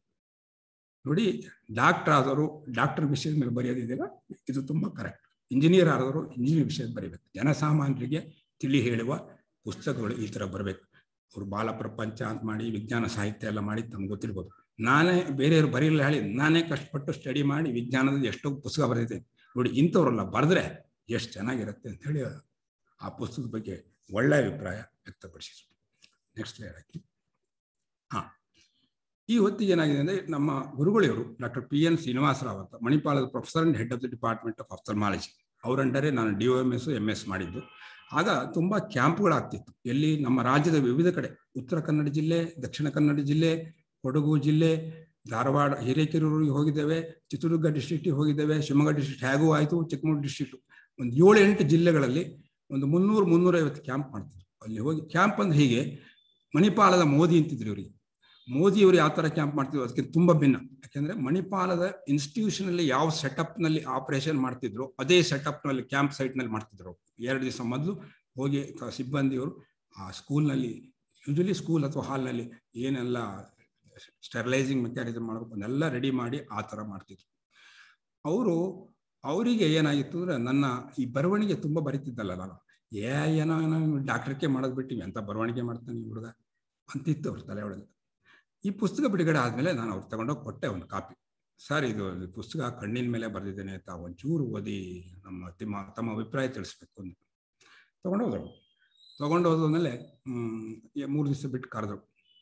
ನೋಡಿ ಡಾಕ್ಟರ್ ಆದವರು ಡಾಕ್ಟರ್ ವಿಷಯದ ಮೇಲೆ ಬರೆಯೋದಿದೆಯಲ್ಲ ಇದು ತುಂಬ ಕರೆಕ್ಟ್ ಇಂಜಿನಿಯರ್ ಆದವರು ಇಂಜಿನಿಯರ್ ವಿಷಯದ ಬರೀಬೇಕು ಜನಸಾಮಾನ್ಯರಿಗೆ ತಿಳಿ ಹೇಳುವ ಪುಸ್ತಕಗಳು ಈ ಥರ ಬರಬೇಕು ಅವರು ಬಾಲ ಪ್ರಪಂಚ ಅಂತ ಮಾಡಿ ವಿಜ್ಞಾನ ಸಾಹಿತ್ಯ ಎಲ್ಲ ಮಾಡಿ ತಮ್ಗೆ ಗೊತ್ತಿರ್ಬೋದು ನಾನೇ ಬೇರೆಯವರು ಬರೀಲ್ಲ ಹೇಳಿ ನಾನೇ ಕಷ್ಟಪಟ್ಟು ಸ್ಟಡಿ ಮಾಡಿ ವಿಜ್ಞಾನದ ಎಷ್ಟೋ ಪುಸ್ತಕ ಬರೆದಿದ್ದೇನೆ ನೋಡಿ ಇಂಥವರೆಲ್ಲ ಬರೆದ್ರೆ ಎಷ್ಟು ಚೆನ್ನಾಗಿರುತ್ತೆ ಅಂತ ಹೇಳಿ ಆ ಪುಸ್ತಕದ ಬಗ್ಗೆ ಒಳ್ಳೆಯ ಅಭಿಪ್ರಾಯ ವ್ಯಕ್ತಪಡಿಸಿದ್ರು ನೆಕ್ಸ್ಟ್ ಹಾಕಿ ಹಾಂ ಈ ಹೊತ್ತಿಗೆ ಏನಾಗಿದೆ ಅಂದರೆ ನಮ್ಮ ಗುರುಗಳಿವರು ಡಾಕ್ಟರ್ ಪಿ ಎನ್ ಶ್ರೀನಿವಾಸರಾವ್ ಅಂತ ಮಣಿಪಾಲದ professor and head of the department of ophthalmology ಅವರಂಡರೆ ನಾನು D O M S M S ಮಾಡಿದ್ದು ಆಗ ತುಂಬಾ ಕ್ಯಾಂಪ್ಗಳಾಗ್ತಿತ್ತು ಎಲ್ಲಿ ನಮ್ಮ ರಾಜ್ಯದ ವಿವಿಧ ಕಡೆ ಉತ್ತರ ಕನ್ನಡ ಜಿಲ್ಲೆ ದಕ್ಷಿಣ ಕನ್ನಡ ಜಿಲ್ಲೆ ಕೊಡಗು ಜಿಲ್ಲೆ ಧಾರವಾಡ ಹಿರೇಕೆರೂರಿಗೆ ಹೋಗಿದ್ದೇವೆ ಚಿತ್ರದುರ್ಗ ಡಿಸ್ಟ್ರಿಕ್ಟಿಗೆ ಹೋಗಿದ್ದೇವೆ ಶಿವಮೊಗ್ಗ ಡಿಸ್ಟ್ರಿಕ್ಟ್ ಹೇಗೂ ಆಯಿತು ಚಿಕ್ಕಮಗಳೂರು ಡಿಸ್ಟ್ರಿಕ್ಟ್ ಒಂದು ಏಳು ಎಂಟು ಜಿಲ್ಲೆಗಳಲ್ಲಿ ಒಂದು ಮುನ್ನೂರು ಮುನ್ನೂರೈವತ್ತು ಕ್ಯಾಂಪ್ ಮಾಡ್ತಿದ್ರು ಅಲ್ಲಿ ಹೋಗಿ ಕ್ಯಾಂಪ್ ಅಂದ್ರೆ ಹೀಗೆ ಮಣಿಪಾಲದ ಮೋದಿ ಅಂತಿದ್ರು ಇವರಿಗೆ ಮೋದಿ ಅವರು ಯಾವ ತರ ಕ್ಯಾಂಪ್ ಮಾಡ್ತಿದ್ರು ಅದಕ್ಕೆ ತುಂಬಾ ಭಿನ್ನ ಯಾಕೆಂದ್ರೆ ಮಣಿಪಾಲದ ಇನ್ಸ್ಟಿಟ್ಯೂಷನ್ ಅಲ್ಲಿ ಯಾವ ಸೆಟಪ್ ನಲ್ಲಿ ಆಪರೇಷನ್ ಮಾಡ್ತಿದ್ರು ಅದೇ ಸೆಟಪ್ ನಲ್ಲಿ ಕ್ಯಾಂಪ್ ಸೈಟ್ ನಲ್ಲಿ ಮಾಡ್ತಿದ್ರು ಎರಡು ದಿವಸ ಮೊದಲು ಹೋಗಿ ಸಿಬ್ಬಂದಿಯವರು ಆ ಸ್ಕೂಲ್ನಲ್ಲಿ ಯೂಶಲಿ ಸ್ಕೂಲ್ ಅಥವಾ ಹಾಲ್ನಲ್ಲಿ ಏನೆಲ್ಲ ಸ್ಟೆರಿಲೈಸಿಂಗ್ ಮೆಕ್ಯಾನಿಸಮ್ ಮಾಡಬೇಕು ಅದನ್ನೆಲ್ಲ ರೆಡಿ ಮಾಡಿ ಆ ಥರ ಮಾಡ್ತಿದ್ರು ಅವರು ಅವರಿಗೆ ಏನಾಗಿತ್ತು ಅಂದ್ರೆ ನನ್ನ ಈ ಬರವಣಿಗೆ ತುಂಬಾ ಬರೀತಿದ್ದಲ್ಲ ನಾನು ಏ ಏನೋ ಏನೋ ಡಾಕ್ಟರ್ಗೆ ಮಾಡೋದು ಬಿಟ್ಟಿವಿ ಅಂತ ಬರವಣಿಗೆ ಮಾಡ್ತಾನೆ ಈ ಹುಡುಗ ಅಂತಿತ್ತು ಅವ್ರ ತಲೆ ಒಳಗೆ ಈ ಪುಸ್ತಕ ಬಿಡುಗಡೆ ಆದ್ಮೇಲೆ ನಾನು ಅವ್ರು ತಗೊಂಡೋಗಿ ಕೊಟ್ಟೆ ಒಂದು ಕಾಪಿ ಸರ್ ಇದು ಪುಸ್ತಕ ಕಣ್ಣಿನ ಮೇಲೆ ಬರೆದಿದ್ದೇನೆ ಅಂತ ಒಂಚೂರು ಓದಿ ನಮ್ಮ ತಿಮ್ಮ ತಮ್ಮ ಅಭಿಪ್ರಾಯ ತಿಳಿಸ್ಬೇಕು ಅಂತ ತಗೊಂಡೋದ್ರು ತಗೊಂಡು ಹೋದ್ಮೇಲೆ ಮೂರು ದಿವಸ ಬಿಟ್ಟು ಕರೆದ್ರು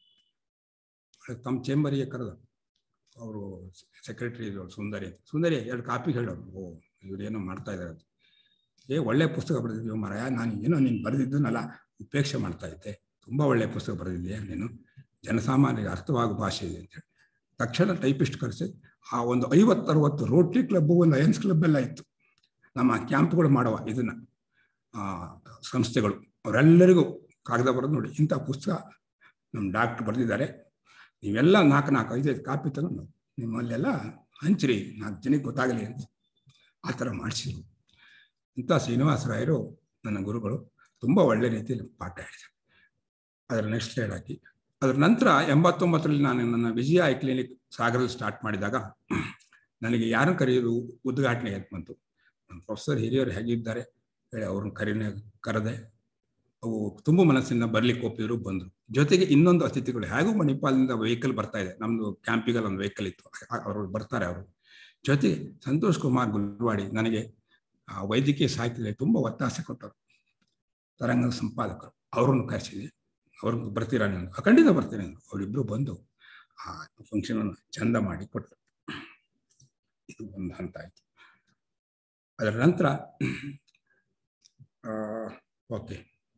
ತಮ್ಮ ಚೇಂಬರಿಗೆ ಕರೆದ್ರು ಅವರು ಸೆಕ್ರೆಟರಿ ಸುಂದರಿ ಸುಂದರಿ ಎರಡು ಕಾಪಿ ಹೇಳೋರು ಓ ಇವ್ರೇನೋ ಮಾಡ್ತಾ ಇದ್ದಾರೆ ಅಂತ ಏ ಒಳ್ಳೆ ಪುಸ್ತಕ ಬರೆದಿದ್ದೀವಿ ಮರಯ ನಾನು ಏನೋ ನೀನು ಬರೆದಿದ್ದನಲ್ಲ ಉಪೇಕ್ಷೆ ಮಾಡ್ತಾ ಇದ್ದೆ ತುಂಬ ಒಳ್ಳೆ ಪುಸ್ತಕ ಬರೆದಿದ್ಯಾ ನೀನು ಜನಸಾಮಾನ್ಯರಿಗೆ ಅರ್ಥವಾಗುವ ಭಾಷೆ ಇದೆ ಅಂತೇಳಿ ತಕ್ಷಣ ಟೈಪಿಸ್ಟ್ ಕರೆಸಿ ಆ ಒಂದು ಐವತ್ತರವತ್ತು ರೋಟ್ರಿ ಕ್ಲಬ್ಬು ಒಂದು ಲಯನ್ಸ್ ಕ್ಲಬ್ ಎಲ್ಲ ಇತ್ತು ನಮ್ಮ ಕ್ಯಾಂಪ್ಗಳು ಮಾಡುವ ಇದನ್ನ ಸಂಸ್ಥೆಗಳು ಅವರೆಲ್ಲರಿಗೂ ಕಾಗದ ಬರೆದು ನೋಡಿ ಇಂಥ ಪುಸ್ತಕ ನಮ್ಮ ಡಾಕ್ಟ್ರ್ ಬರೆದಿದ್ದಾರೆ ನೀವೆಲ್ಲ ನಾಲ್ಕು ನಾಲ್ಕು ಐದೈದು ಕಾಪಿ ತಗೊಂಡು ನಿಮ್ಮಲ್ಲೆಲ್ಲ ಹಂಚ್ರಿ ನಾಲ್ಕು ಜನಕ್ಕೆ ಗೊತ್ತಾಗಲಿ ಅಂತ ಆ ಥರ ಮಾಡಿಸಿದ್ರು ಇಂಥ ಶ್ರೀನಿವಾಸರಾಯರು ನನ್ನ ಗುರುಗಳು ತುಂಬ ಒಳ್ಳೆ ರೀತಿಯಲ್ಲಿ ಪಾಠ ಹೇಳಿದರು ಅದರ ನೆಕ್ಸ್ಟ್ ಸ್ಲೈಡ್ ಹಾಕಿ ಅದರ ನಂತರ ಎಂಬತ್ತೊಂಬತ್ತರಲ್ಲಿ ನಾನು ನನ್ನ ವಿಜಯ ಐ ಕ್ಲಿನಿಕ್ ಸಾಗರಲ್ಲಿ ಸ್ಟಾರ್ಟ್ ಮಾಡಿದಾಗ ನನಗೆ ಯಾರನ್ನು ಕರೆಯೋದು ಉದ್ಘಾಟನೆ ಅಂತ ಬಂತು ನನ್ನ ಪ್ರೊಫೆಸರ್ ಹಿರಿಯರು ಹೇಗಿದ್ದಾರೆ ಹೇಳಿ ಅವ್ರನ್ನ ಕರೀನೆ ಕರೆದೆ ಅವು ತುಂಬ ಮನಸ್ಸಿಂದ ಬರ್ಲಿಕ್ಕೆ ಒಪ್ಪಿದ್ರು ಬಂದರು ಜೊತೆಗೆ ಇನ್ನೊಂದು ಅತಿಥಿಗಳು ಹೇಗೂ ಮಣಿಪಾಲದಿಂದ ವೆಹಿಕಲ್ ಬರ್ತಾ ಇದೆ ನಮ್ದು ಕ್ಯಾಂಪಿಗಲ್ಲಿ ಒಂದು ವೆಹಿಕಲ್ ಇತ್ತು ಅವರು ಬರ್ತಾರೆ ಅವರು ಜೊತೆಗೆ ಸಂತೋಷ್ ಕುಮಾರ್ ಗುಲ್ವಾಡಿ ನನಗೆ ವೈದ್ಯಕೀಯ ಸಾಹಿತ್ಯದಲ್ಲಿ ತುಂಬ ಒತ್ತಾಸೆ ಕೊಟ್ಟರು ತರಂಗದ ಸಂಪಾದಕರು ಅವ್ರನ್ನು ಕರೆಸಿದೆ ಅವ್ರನ್ನ ಬರ್ತೀರಾ ನಾನು ಖಂಡಿತ ಬರ್ತೀನಿ ಅಂದರು ಅವರಿಬ್ಬರು ಬಂದು ಆ ಫಂಕ್ಷನ್ ಅನ್ನು ಚಂದ ಮಾಡಿ ಕೊಟ್ಟರು ಇದು ಒಂದು ಹಂತ ಆಯ್ತು ಅದರ ನಂತರ ಓಕೆ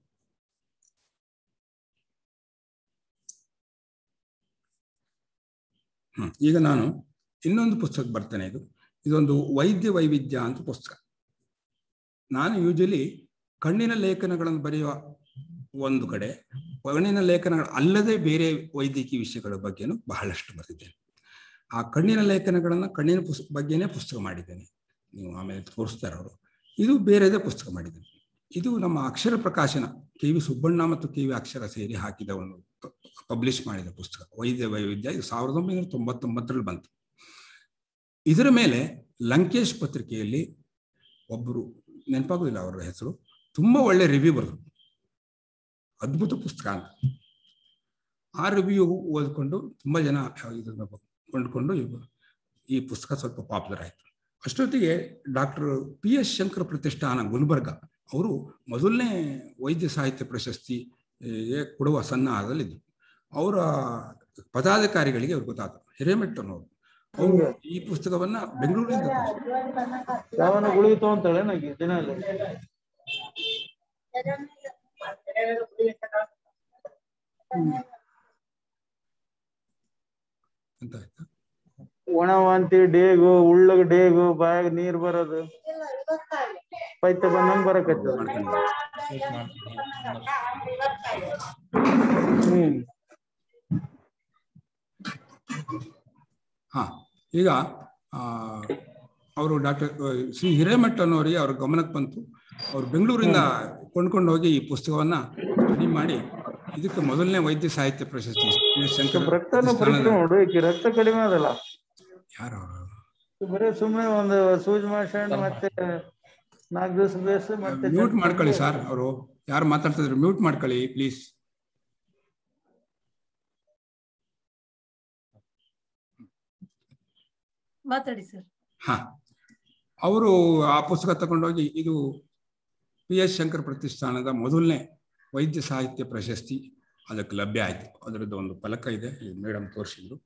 ಹ್ಮ್ ಈಗ ನಾನು ಇನ್ನೊಂದು ಪುಸ್ತಕ ಬರ್ತೇನೆ ಇದು ಇದೊಂದು ವೈದ್ಯ ವೈವಿಧ್ಯ ಅಂತ ಪುಸ್ತಕ ನಾನು ಯೂಶಲಿ ಕಣ್ಣಿನ ಲೇಖನಗಳನ್ನು ಬರೆಯುವ ಒಂದು ಕಡೆ ಕಣ್ಣಿನ ಲೇಖನಗಳು ಅಲ್ಲದೆ ಬೇರೆ ವೈದ್ಯಕೀಯ ವಿಷಯಗಳ ಬಗ್ಗೆನೂ ಬಹಳಷ್ಟು ಬರೆದಿದ್ದೇನೆ ಆ ಕಣ್ಣಿನ ಲೇಖನಗಳನ್ನು ಕಣ್ಣಿನ ಪುಸ್ ಬಗ್ಗೆನೇ ಪುಸ್ತಕ ಮಾಡಿದ್ದೇನೆ ನೀವು ಆಮೇಲೆ ತೋರಿಸ್ತಾರೆ ಅವರು ಇದು ಬೇರೆದೇ ಪುಸ್ತಕ ಮಾಡಿದ್ದೇನೆ ಇದು ನಮ್ಮ ಅಕ್ಷರ ಪ್ರಕಾಶನ ಕೆ ವಿ ಸುಬ್ಬಣ್ಣ ಮತ್ತು ಕೆ ವಿ ಅಕ್ಷರ ಸೇರಿ ಹಾಕಿದ ಒಂದು ಪಬ್ಲಿಷ್ ಮಾಡಿದ ಪುಸ್ತಕ ವೈದ್ಯ ವೈವಿಧ್ಯ ಇದು ಸಾವಿರದ ಒಂಬೈನೂರ ತೊಂಬತ್ತೊಂಬತ್ತರಲ್ಲಿ ಬಂತು ಇದರ ಮೇಲೆ ಲಂಕೇಶ್ ಪತ್ರಿಕೆಯಲ್ಲಿ ಒಬ್ಬರು ನೆನಪಾಗೋದಿಲ್ಲ ಅವರ ಹೆಸರು ತುಂಬ ಒಳ್ಳೆ ರಿವ್ಯೂ ಬರೆದರು ಅದ್ಭುತ ಪುಸ್ತಕ ಅಂತ ಆ ರಿವ್ಯೂ ಓದ್ಕೊಂಡು ತುಂಬ ಜನ ಇದನ್ನು ಕೊಂಡ್ಕೊಂಡು ಈ ಪುಸ್ತಕ ಸ್ವಲ್ಪ ಪಾಪ್ಯುಲರ್ ಆಯಿತು ಅಷ್ಟೊತ್ತಿಗೆ ಡಾಕ್ಟರ್ ಪಿ ಎಸ್ ಶಂಕರ್ ಪ್ರತಿಷ್ಠಾನ ಗುಲ್ಬರ್ಗ ಅವರು ಮೊದಲನೇ ವೈದ್ಯ ಸಾಹಿತ್ಯ ಪ್ರಶಸ್ತಿ ಕೊಡುವ ಸನ್ನಾಹದಲ್ಲಿದ್ದರು ಅವರ ಪದಾಧಿಕಾರಿಗಳಿಗೆ ಅವ್ರು ಗೊತ್ತಾದ್ರು ಹಿರೇಮೆಟ್ ಅನ್ನೋರು ಅವರು ಈ ಪುಸ್ತಕವನ್ನ ಬೆಂಗಳೂರಿನಿಂದ ಯಾವನ ಗುಳಿಗೆ ತಗೊಂತಾಳೆ ನನಗೆ ದಿನ ಇಲ್ಲ ಅಂತ ಆಯ್ತಾ ಒಣ ವಾಂತಿ ಡೇಗು ಉಳ್ಳಗ ಡೇಗು ಬಾಯಾಗ ನೀರ್ ಬರೋದು ಪೈತ ಬಂದಂಗ್ ಬರಕತ್ತ ಹ್ಮ್ ಹಾ ಈಗ ಅವರು ಡಾಕ್ಟರ್ ಶ್ರೀ ಹಿರೇಮಠ್ ಅನ್ನೋರಿಗೆ ಅವ್ರ ಗಮನಕ್ಕೆ ಬಂತು ಅವ್ರು ಬೆಂಗಳೂರಿಂದ ಕೊಂಡ್ಕೊಂಡು ಹೋಗಿ ಈ ಪುಸ್ತಕವನ್ನ ಸ್ಟಡಿ ಮಾಡಿ ಇದಕ್ಕೆ ಮೊದಲನೇ ವೈದ್ಯ ಸಾಹಿತ್ಯ ಪ್ರಶಸ್ತಿ ಶಂಕರ ರಕ್ತನ ಪರೀಕ್ಷೆ ನೋಡು ಈಕಿ ರಕ್ತ ಕಡಿಮೆ ಅದಲ್ಲ ಯಾರು ಬರೀ ಸುಮ್ನೆ ಒಂದು ಸೂಜಿ ಮಾಡ್ಸ್ಕೊಂಡು ಮತ್ತೆ ನಾಲ್ಕು ದಿವಸ ಬೇಸ್ ಮತ್ತೆ ಮ್ಯೂಟ್ ಮಾಡ್ಕೊಳ್ಳಿ ಸರ್ ಅವರು ಯಾರು ಮಾತಾಡ್ತಿದ್ರು ಮ್ಯೂಟ್ ಮಾಡ್ಕೊಳ್ಳಿ ಪ್ಲೀಸ್ ಮಾತಾಡಿ ಸರ್ ಹಾ ಅವರು ಆ ಪುಸ್ತಕ ತಗೊಂಡೋಗಿ ಇದು ಪಿ ಎಸ್ ಶಂಕರ್ ಪ್ರತಿಷ್ಠಾನದ ಮೊದಲನೇ ವೈದ್ಯ ಸಾಹಿತ್ಯ ಪ್ರಶಸ್ತಿ ಅದಕ್ಕೆ ಲಭ್ಯ ಆಯಿತು ಅದರದ್ದು ಒಂದು ಫಲಕ ಇದೆ ಮೇಡಮ್ ತೋರಿಸಿದ್ರು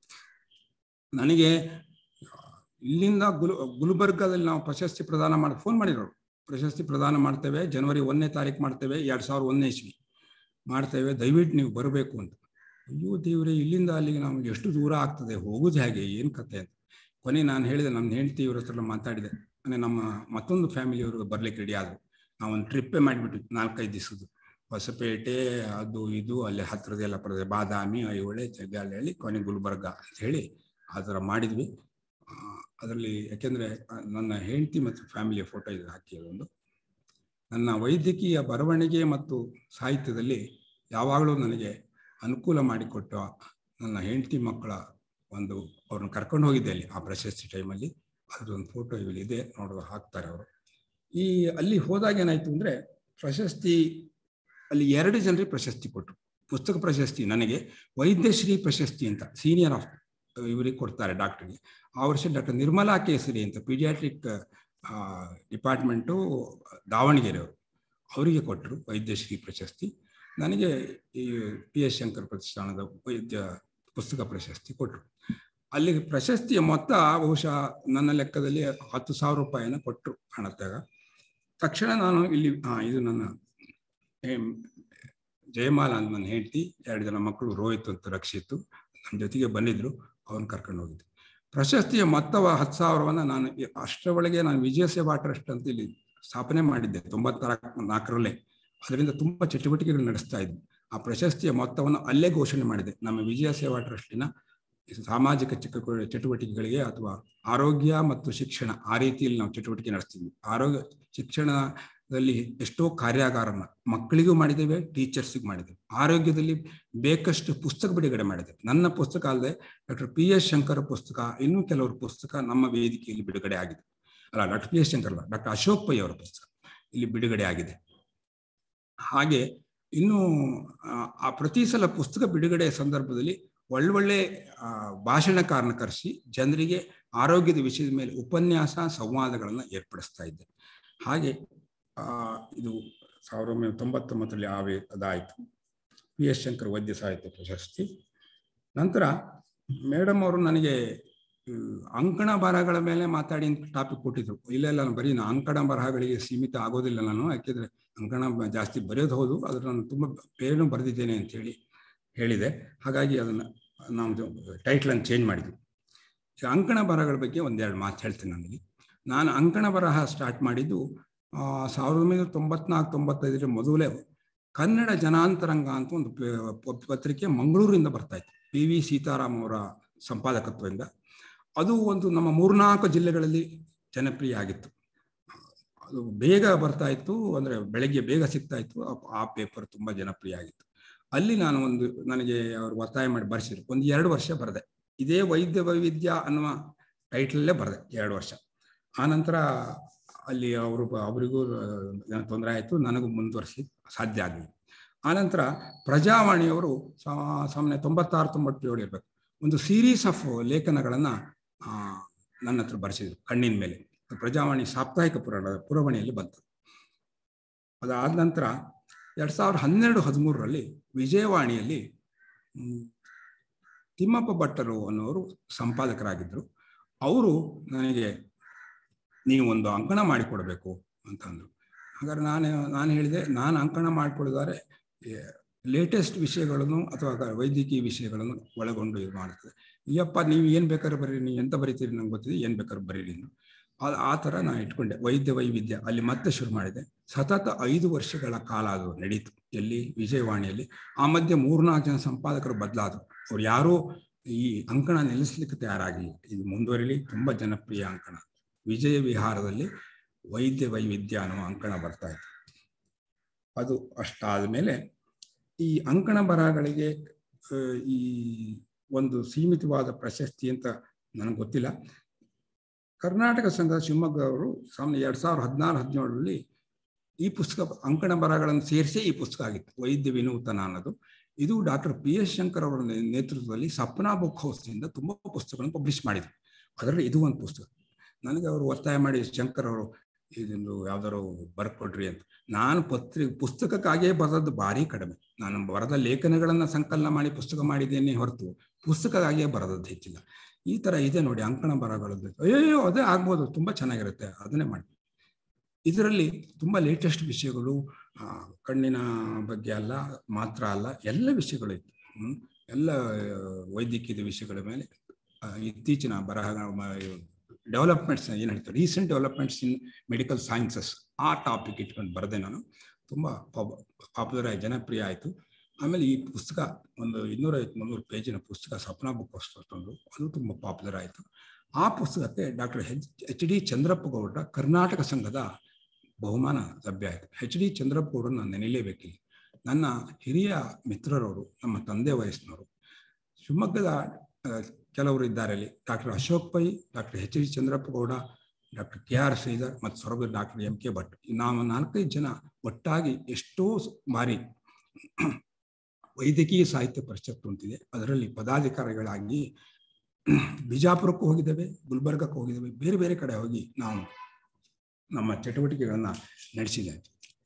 ನನಗೆ ಇಲ್ಲಿಂದ ಗುಲ್ ಗುಲ್ಬರ್ಗದಲ್ಲಿ ನಾವು ಪ್ರಶಸ್ತಿ ಪ್ರದಾನ ಮಾಡಿ ಫೋನ್ ಮಾಡಿರೋರು ಪ್ರಶಸ್ತಿ ಪ್ರದಾನ ಮಾಡ್ತೇವೆ ಜನವರಿ ಒಂದನೇ ತಾರೀಕು ಮಾಡ್ತೇವೆ ಎರಡು ಸಾವಿರದ ಒಂದನೇ ಇಸ್ವಿ ಮಾಡ್ತೇವೆ ದಯವಿಟ್ಟು ನೀವು ಬರಬೇಕು ಅಂತ ಅಯ್ಯೋ ದೇವ್ರೆ ಇಲ್ಲಿಂದ ಅಲ್ಲಿಗೆ ನಮ್ಗೆ ಎಷ್ಟು ದೂರ ಆಗ್ತದೆ ಹೋಗುದು ಹೇಗೆ ಏನು ಕತೆ ಅಂತ ಕೊನೆ ನಾನು ಹೇಳಿದೆ ನಮ್ಮ ಹೆಂಡತಿ ಇವ್ರ ಹತ್ರ ಮಾತಾಡಿದೆ ಅಂದರೆ ನಮ್ಮ ಮತ್ತೊಂದು ಫ್ಯಾಮಿಲಿಯವರು ಬರ್ಲಿಕ್ಕೆ ರೆಡಿ ಆದರು ನಾವೊಂದು ಟ್ರಿಪ್ಪೇ ಮಾಡಿಬಿಟ್ವಿ ನಾಲ್ಕೈದು ದಿವಸದ್ದು ಹೊಸಪೇಟೆ ಅದು ಇದು ಅಲ್ಲಿ ಹತ್ತಿರದೆಲ್ಲ ಪ್ರದೇಶ ಬಾದಾಮಿ ಐಹೊಳೆ ಜಗ್ಗಾಲಹಳ್ಳಿ ಕೊನೆ ಗುಲ್ಬರ್ಗ ಅಂತ ಹೇಳಿ ಆ ಥರ ಮಾಡಿದ್ವಿ ಅದರಲ್ಲಿ ಯಾಕೆಂದರೆ ನನ್ನ ಹೆಂಡತಿ ಮತ್ತು ಫ್ಯಾಮಿಲಿಯ ಫೋಟೋ ಇದೆ ಹಾಕಿ ಅದೊಂದು ನನ್ನ ವೈದ್ಯಕೀಯ ಬರವಣಿಗೆ ಮತ್ತು ಸಾಹಿತ್ಯದಲ್ಲಿ ಯಾವಾಗಲೂ ನನಗೆ ಅನುಕೂಲ ಮಾಡಿಕೊಟ್ಟ ನನ್ನ ಹೆಂಡತಿ ಮಕ್ಕಳ ಒಂದು ಅವ್ರನ್ನ ಕರ್ಕೊಂಡು ಹೋಗಿದ್ದೆ ಅಲ್ಲಿ ಆ ಪ್ರಶಸ್ತಿ ಟೈಮಲ್ಲಿ ಅದರೊಂದು ಫೋಟೋ ಇಲ್ಲಿ ಇದೆ ನೋಡುವ ಹಾಕ್ತಾರೆ ಅವರು ಈ ಅಲ್ಲಿ ಹೋದಾಗ ಏನಾಯ್ತು ಅಂದರೆ ಪ್ರಶಸ್ತಿ ಅಲ್ಲಿ ಎರಡು ಜನರಿಗೆ ಪ್ರಶಸ್ತಿ ಕೊಟ್ಟರು ಪುಸ್ತಕ ಪ್ರಶಸ್ತಿ ನನಗೆ ವೈದ್ಯಶ್ರೀ ಪ್ರಶಸ್ತಿ ಅಂತ ಸೀನಿಯರ್ ಆಫ್ ಇವರಿಗೆ ಕೊಡ್ತಾರೆ ಡಾಕ್ಟರ್ಗೆ ಆ ವರ್ಷ ಡಾಕ್ಟರ್ ನಿರ್ಮಲಾ ಕೇಸರಿ ಅಂತ ಪೀಡಿಯಾಟ್ರಿಕ್ ಡಿಪಾರ್ಟ್ಮೆಂಟು ದಾವಣಗೆರೆಯವರು ಅವರಿಗೆ ಕೊಟ್ಟರು ವೈದ್ಯಶ್ರೀ ಪ್ರಶಸ್ತಿ ನನಗೆ ಈ ಪಿ ಎಸ್ ಶಂಕರ್ ಪ್ರತಿಷ್ಠಾನದ ವೈದ್ಯ ಪುಸ್ತಕ ಪ್ರಶಸ್ತಿ ಕೊಟ್ಟರು ಅಲ್ಲಿ ಪ್ರಶಸ್ತಿಯ ಮೊತ್ತ ಬಹುಶಃ ನನ್ನ ಲೆಕ್ಕದಲ್ಲಿ ಹತ್ತು ಸಾವಿರ ರೂಪಾಯಿನ ಕೊಟ್ಟರು ಕಾಣತ್ತಾಗ ತಕ್ಷಣ ನಾನು ಇಲ್ಲಿ ಹಾಂ ಇದು ನನ್ನ ಜಯಮಾಲ ಅಂತ ನನ್ನ ಹೆಂಡತಿ ಎರಡು ಜನ ಮಕ್ಕಳು ರೋಹಿತ್ ಅಂತ ರಕ್ಷಿತ್ತು ನಮ್ಮ ಜೊತೆಗೆ ಬಂದಿದ್ರು ಅವ್ರನ್ನ ಕರ್ಕೊಂಡು ಹೋಗಿದ್ದೆ ಪ್ರಶಸ್ತಿಯ ಮೊತ್ತವ ಹತ್ತು ಸಾವಿರವನ್ನು ನಾನು ಅಷ್ಟರೊಳಗೆ ನಾನು ವಿಜಯ ಸೇವಾ ಟ್ರಸ್ಟ್ ಅಂತ ಇಲ್ಲಿ ಸ್ಥಾಪನೆ ಮಾಡಿದ್ದೆ ತೊಂಬತ್ನಾಲ್ಕು ನಾಲ್ಕರಲ್ಲೇ ಅದರಿಂದ ತುಂಬ ಚಟುವಟಿಕೆಗಳು ನಡೆಸ್ತಾ ಇದ್ವಿ ಆ ಪ್ರಶಸ್ತಿಯ ಮೊತ್ತವನ್ನು ಅಲ್ಲೇ ಘೋಷಣೆ ಮಾಡಿದೆ ನಮ್ಮ ವಿಜಯ ಸೇವಾ ಟ್ರಸ್ಟಿನ ಸಾಮಾಜಿಕ ಚಿಕ್ಕ ಚಟುವಟಿಕೆಗಳಿಗೆ ಅಥವಾ ಆರೋಗ್ಯ ಮತ್ತು ಶಿಕ್ಷಣ ಆ ರೀತಿಯಲ್ಲಿ ನಾವು ಚಟುವಟಿಕೆ ನಡೆಸ್ತಿದ್ವಿ ಆರೋಗ್ಯ ಶಿಕ್ಷಣದಲ್ಲಿ ಎಷ್ಟೋ ಕಾರ್ಯಾಗಾರನ ಮಕ್ಕಳಿಗೂ ಮಾಡಿದ್ದೇವೆ ಟೀಚರ್ಸಿಗೂ ಮಾಡಿದ್ದೇವೆ ಆರೋಗ್ಯದಲ್ಲಿ ಬೇಕಷ್ಟು ಪುಸ್ತಕ ಬಿಡುಗಡೆ ಮಾಡಿದ್ದೇವೆ ನನ್ನ ಪುಸ್ತಕ ಅಲ್ಲದೆ ಡಾಕ್ಟರ್ ಪಿ ಎಸ್ ಶಂಕರ್ ಪುಸ್ತಕ ಇನ್ನೂ ಕೆಲವರು ಪುಸ್ತಕ ನಮ್ಮ ವೇದಿಕೆಯಲ್ಲಿ ಬಿಡುಗಡೆ ಆಗಿದೆ ಅಲ್ಲ ಡಾಕ್ಟರ್ ಪಿ ಎಸ್ ಶಂಕರ್ ಅಲ್ಲ ಡಾಕ್ಟರ್ ಅಶೋಕ್ ಪೈ ಅವರ ಪುಸ್ತಕ ಇಲ್ಲಿ ಬಿಡುಗಡೆ ಆಗಿದೆ ಹಾಗೆ ಇನ್ನು ಆ ಪ್ರತಿ ಸಲ ಪುಸ್ತಕ ಬಿಡುಗಡೆ ಸಂದರ್ಭದಲ್ಲಿ ಒಳ್ಳೊಳ್ಳೆ ಭಾಷಣಕಾರನ ಕರೆಸಿ ಜನರಿಗೆ ಆರೋಗ್ಯದ ವಿಷಯದ ಮೇಲೆ ಉಪನ್ಯಾಸ ಸಂವಾದಗಳನ್ನು ಏರ್ಪಡಿಸ್ತಾ ಇದ್ದೆ ಹಾಗೆ ಇದು ಸಾವಿರದ ಒಂಬೈನೂರ ತೊಂಬತ್ತೊಂಬತ್ತರಲ್ಲಿ ಆವೇ ಅದಾಯಿತು ಪಿ ಎಸ್ ಶಂಕರ್ ವೈದ್ಯ ಸಾಹಿತ್ಯ ಪ್ರಶಸ್ತಿ ನಂತರ ಮೇಡಮ್ ಅವರು ನನಗೆ ಅಂಕಣ ಬರಹಗಳ ಮೇಲೆ ಮಾತಾಡಿ ಟಾಪಿಕ್ ಕೊಟ್ಟಿದ್ರು ಇಲ್ಲ ಇಲ್ಲ ನಾನು ಬರೀ ಅಂಕಣ ಬರಹಗಳಿಗೆ ಸೀಮಿತ ಆಗೋದಿಲ್ಲ ನಾನು ಯಾಕೆಂದರೆ ಅಂಕಣ ಜಾಸ್ತಿ ಬರೆಯೋದು ಹೌದು ಅದ್ರ ನಾನು ತುಂಬ ಬೇರೆನೂ ಬರೆದಿದ್ದೇನೆ ಅಂತೇಳಿ ಹೇಳಿದೆ ಹಾಗಾಗಿ ಅದನ್ನು ನಾವು ಟೈಟ್ಲನ್ನು ಚೇಂಜ್ ಮಾಡಿದ್ವಿ ಈಗ ಅಂಕಣ ಬರಹಗಳ ಬಗ್ಗೆ ಒಂದೆರಡು ಮಾತು ಹೇಳ್ತೀನಿ ನನಗೆ ನಾನು ಅಂಕಣ ಬರಹ ಸ್ಟಾರ್ಟ್ ಮಾಡಿದ್ದು ಸಾವಿರದ ಒಂಬೈನೂರ ತೊಂಬತ್ನಾಲ್ಕು ತೊಂಬತ್ತೈದರ ಮೊದಲೇ ಕನ್ನಡ ಜನಾಂತರಂಗ ಅಂತ ಒಂದು ಪತ್ರಿಕೆ ಮಂಗಳೂರಿಂದ ಬರ್ತಾ ಇತ್ತು ಪಿ ವಿ ಸೀತಾರಾಮ್ ಅವರ ಸಂಪಾದಕತ್ವದಿಂದ ಅದು ಒಂದು ನಮ್ಮ ಮೂರ್ನಾಲ್ಕು ಜಿಲ್ಲೆಗಳಲ್ಲಿ ಜನಪ್ರಿಯ ಆಗಿತ್ತು ಅದು ಬೇಗ ಬರ್ತಾ ಇತ್ತು ಅಂದರೆ ಬೆಳಗ್ಗೆ ಬೇಗ ಸಿಗ್ತಾ ಇತ್ತು ಆ ಪೇಪರ್ ತುಂಬ ಜನಪ್ರಿಯ ಆಗಿತ್ತು ಅಲ್ಲಿ ನಾನು ಒಂದು ನನಗೆ ಅವರು ಒತ್ತಾಯ ಮಾಡಿ ಬರೆಸಿದ್ರು ಒಂದು ಎರಡು ವರ್ಷ ಬರೆದೆ ಇದೇ ವೈದ್ಯ ವೈವಿಧ್ಯ ಅನ್ನುವ ಟೈಟಲಲ್ಲೇ ಬರೆದೆ ಎರಡು ವರ್ಷ ಆನಂತರ ಅಲ್ಲಿ ಅವರು ಅವರಿಗೂ ತೊಂದರೆ ಆಯಿತು ನನಗೂ ಮುಂದುವರಿಸಿ ಸಾಧ್ಯ ಆಗಲಿಲ್ಲ ಆನಂತರ ಪ್ರಜಾವಾಣಿಯವರು ಸಾಮಾನ್ಯ ತೊಂಬತ್ತಾರು ತೊಂಬತ್ತೇಳು ಇರಬೇಕು ಒಂದು ಸೀರೀಸ್ ಆಫ್ ಲೇಖನಗಳನ್ನು ನನ್ನ ಹತ್ರ ಬರೆಸಿದ್ರು ಕಣ್ಣಿನ ಮೇಲೆ ಪ್ರಜಾವಾಣಿ ಸಾಪ್ತಾಹಿಕ ಪುರಾಣದ ಪುರವಣಿಯಲ್ಲಿ ಬಂತು ಅದಾದ ನಂತರ ಎರಡು ಸಾವಿರದ ಹನ್ನೆರಡು ಹದಿಮೂರರಲ್ಲಿ ವಿಜಯವಾಣಿಯಲ್ಲಿ ತಿಮ್ಮಪ್ಪ ಭಟ್ಟರು ಅನ್ನೋರು ಸಂಪಾದಕರಾಗಿದ್ದರು ಅವರು ನನಗೆ ನೀವು ಒಂದು ಅಂಕಣ ಮಾಡಿಕೊಡ್ಬೇಕು ಅಂತ ಅಂದರು ಹಾಗಾದ್ರೆ ನಾನು ನಾನು ಹೇಳಿದೆ ನಾನು ಅಂಕಣ ಮಾಡಿಕೊಡಿದರೆ ಲೇಟೆಸ್ಟ್ ವಿಷಯಗಳನ್ನು ಅಥವಾ ವೈದ್ಯಕೀಯ ವಿಷಯಗಳನ್ನು ಒಳಗೊಂಡು ಇದು ಮಾಡ್ತದೆ ಅಯ್ಯಪ್ಪ ನೀವು ಏನು ಬೇಕಾದ್ರೆ ಬರೀರಿ ನೀವು ಎಂತ ಬರೀತೀರಿ ನಂಗೆ ಗೊತ್ತಿದೆ ಏನು ಬೇಕಾದ್ರೆ ಬರೀರಿ ಆ ಥರ ನಾನು ಇಟ್ಕೊಂಡೆ ವೈದ್ಯ ವೈವಿಧ್ಯ ಅಲ್ಲಿ ಮತ್ತೆ ಶುರು ಮಾಡಿದೆ ಸತತ ಐದು ವರ್ಷಗಳ ಕಾಲ ಅದು ನಡೀತು ಎಲ್ಲಿ ವಿಜಯವಾಣಿಯಲ್ಲಿ ಆ ಮಧ್ಯೆ ಮೂರ್ನಾಲ್ಕು ಜನ ಸಂಪಾದಕರು ಬದಲಾದರು ಅವ್ರು ಯಾರೂ ಈ ಅಂಕಣ ನಿಲ್ಲಿಸ್ಲಿಕ್ಕೆ ತಯಾರಾಗಿಲ್ಲ ಇದು ಮುಂದುವರಿಲಿ ತುಂಬ ಜನಪ್ರಿಯ ಅಂಕಣ ವಿಜಯ ವಿಹಾರದಲ್ಲಿ ವೈದ್ಯ ವೈವಿಧ್ಯ ಅನ್ನುವ ಅಂಕಣ ಬರ್ತಾ ಇತ್ತು ಅದು ಅಷ್ಟಾದ ಮೇಲೆ ಈ ಅಂಕಣ ಬರಹಗಳಿಗೆ ಈ ಒಂದು ಸೀಮಿತವಾದ ಪ್ರಶಸ್ತಿ ಅಂತ ನನಗೆ ಗೊತ್ತಿಲ್ಲ ಕರ್ನಾಟಕ ಸಂಘದ ಶಿವಮೊಗ್ಗ ಅವರು ಸಾಮಾನ್ಯ ಎರಡ್ ಸಾವಿರದ ಹದಿನಾರು ಹದಿನೇಳರಲ್ಲಿ ಈ ಪುಸ್ತಕ ಅಂಕಣ ಬರಹಗಳನ್ನು ಸೇರಿಸಿ ಈ ಪುಸ್ತಕ ಆಗಿತ್ತು ವೈದ್ಯ ವಿನೂತನ ಅನ್ನೋದು ಇದು ಡಾಕ್ಟರ್ ಪಿ ಎಸ್ ಶಂಕರ್ ಅವರ ನೇತೃತ್ವದಲ್ಲಿ ಸಪ್ನಾ ಬುಕ್ ಹೌಸ್ನಿಂದ ತುಂಬ ಪುಸ್ತಕಗಳನ್ನು ಪಬ್ಲಿಷ್ ಮಾಡಿದ್ರು ಅದರಲ್ಲಿ ಇದು ಒಂದು ಪುಸ್ತಕ ನನಗೆ ಅವರು ಒತ್ತಾಯ ಮಾಡಿ ಶಂಕರ್ ಅವರು ಇದೊಂದು ಯಾವ್ದಾರು ಬರ್ಕೊಡ್ರಿ ಅಂತ ನಾನು ಪತ್ರಿ ಪುಸ್ತಕಕ್ಕಾಗಿಯೇ ಬರೆದದ್ದು ಭಾರಿ ಕಡಿಮೆ ನಾನು ಬರೆದ ಲೇಖನಗಳನ್ನು ಸಂಕಲನ ಮಾಡಿ ಪುಸ್ತಕ ಮಾಡಿದ್ದೇನೆ ಹೊರತು ಪುಸ್ತಕಕ್ಕಾಗಿಯೇ ಬರೆದದ್ದು ಹೆಚ್ಚಿಲ್ಲ ಈ ಥರ ಇದೆ ನೋಡಿ ಅಂಕಣ ಬರಹಗಳದ್ದು ಅಯ್ಯೋ ಅದೇ ಆಗ್ಬೋದು ತುಂಬ ಚೆನ್ನಾಗಿರುತ್ತೆ ಅದನ್ನೇ ಮಾಡಿ ಇದರಲ್ಲಿ ತುಂಬ ಲೇಟೆಸ್ಟ್ ವಿಷಯಗಳು ಆ, ಕಣ್ಣಿನ ಬಗ್ಗೆ ಅಲ್ಲ ಮಾತ್ರ ಅಲ್ಲ ಎಲ್ಲ ವಿಷಯಗಳು ಇತ್ತು ಹ್ಮ್. ಎಲ್ಲ ಆ, ವೈದ್ಯಕೀಯದ ವಿಷಯಗಳ ಮೇಲೆ ಆ, ಇತ್ತೀಚಿನ ಬರಹ ಡೆವಲಪ್ಮೆಂಟ್ಸ್ ಏನು ಹೇಳ್ತಾರೆ recent developments in medical sciences ಆ ಟಾಪಿಕ್ ಇಟ್ಕೊಂಡು ಬರೆದೆ ನಾನು ತುಂಬ ಪಾಪ್ಯುಲರ್ ಆಗಿ ಜನಪ್ರಿಯ ಆಯಿತು ಆಮೇಲೆ ಈ ಪುಸ್ತಕ ಒಂದು ಇನ್ನೂರೈವತ್ತು ಮುನ್ನೂರು ಪೇಜಿನ ಪುಸ್ತಕ ಸಪ್ನಾ ಬುಕ್ ತಂದು ಅದು ತುಂಬ ಪಾಪ್ಯುಲರ್ ಆಯಿತು ಆ ಪುಸ್ತಕಕ್ಕೆ doctor H H D Chandrappa Gowda Karnataka ಸಂಘದ ಬಹುಮಾನ ಲಭ್ಯ ಆಯಿತು ಎಚ್ ಡಿ ಚಂದ್ರಪ್ಪ ಗೌಡರು ನಾನು ನೆನೆಯಲೇಬೇಕಿಲ್ಲ ನನ್ನ ಹಿರಿಯ ಮಿತ್ರರವರು ನಮ್ಮ ತಂದೆ ವಯಸ್ಸಿನವರು ಶಿವಮೊಗ್ಗದ ಆ, ಕೆಲವರು ಇದ್ದಾರೆ ಅಲ್ಲಿ doctor Ashok Pai doctor H D Chandrappa Gowda doctor K R Sridhar ಮತ್ತು Soraba doctor M K Bhat ನಾವು ನಾಲ್ಕೈದು ಜನ ಒಟ್ಟಾಗಿ ಎಷ್ಟೋ ಸ- ಬಾರಿ ವೈದ್ಯಕೀಯ ಸಾಹಿತ್ಯ ಪರಿಷತ್ತು ಅಂತಿದೆ ಅದರಲ್ಲಿ ಪದಾಧಿಕಾರಿಗಳಾಗಿ ಬಿಜಾಪುರಕ್ಕೂ ಹೋಗಿದ್ದೇವೆ ಗುಲ್ಬರ್ಗಕ್ಕೆ ಹೋಗಿದ್ದೇವೆ ಬೇರೆ ಬೇರೆ ಕಡೆ ಹೋಗಿ ನಾವು ನಮ್ಮ ಚಟುವಟಿಕೆಗಳನ್ನ ನಡೆಸಿದ್ದೇವೆ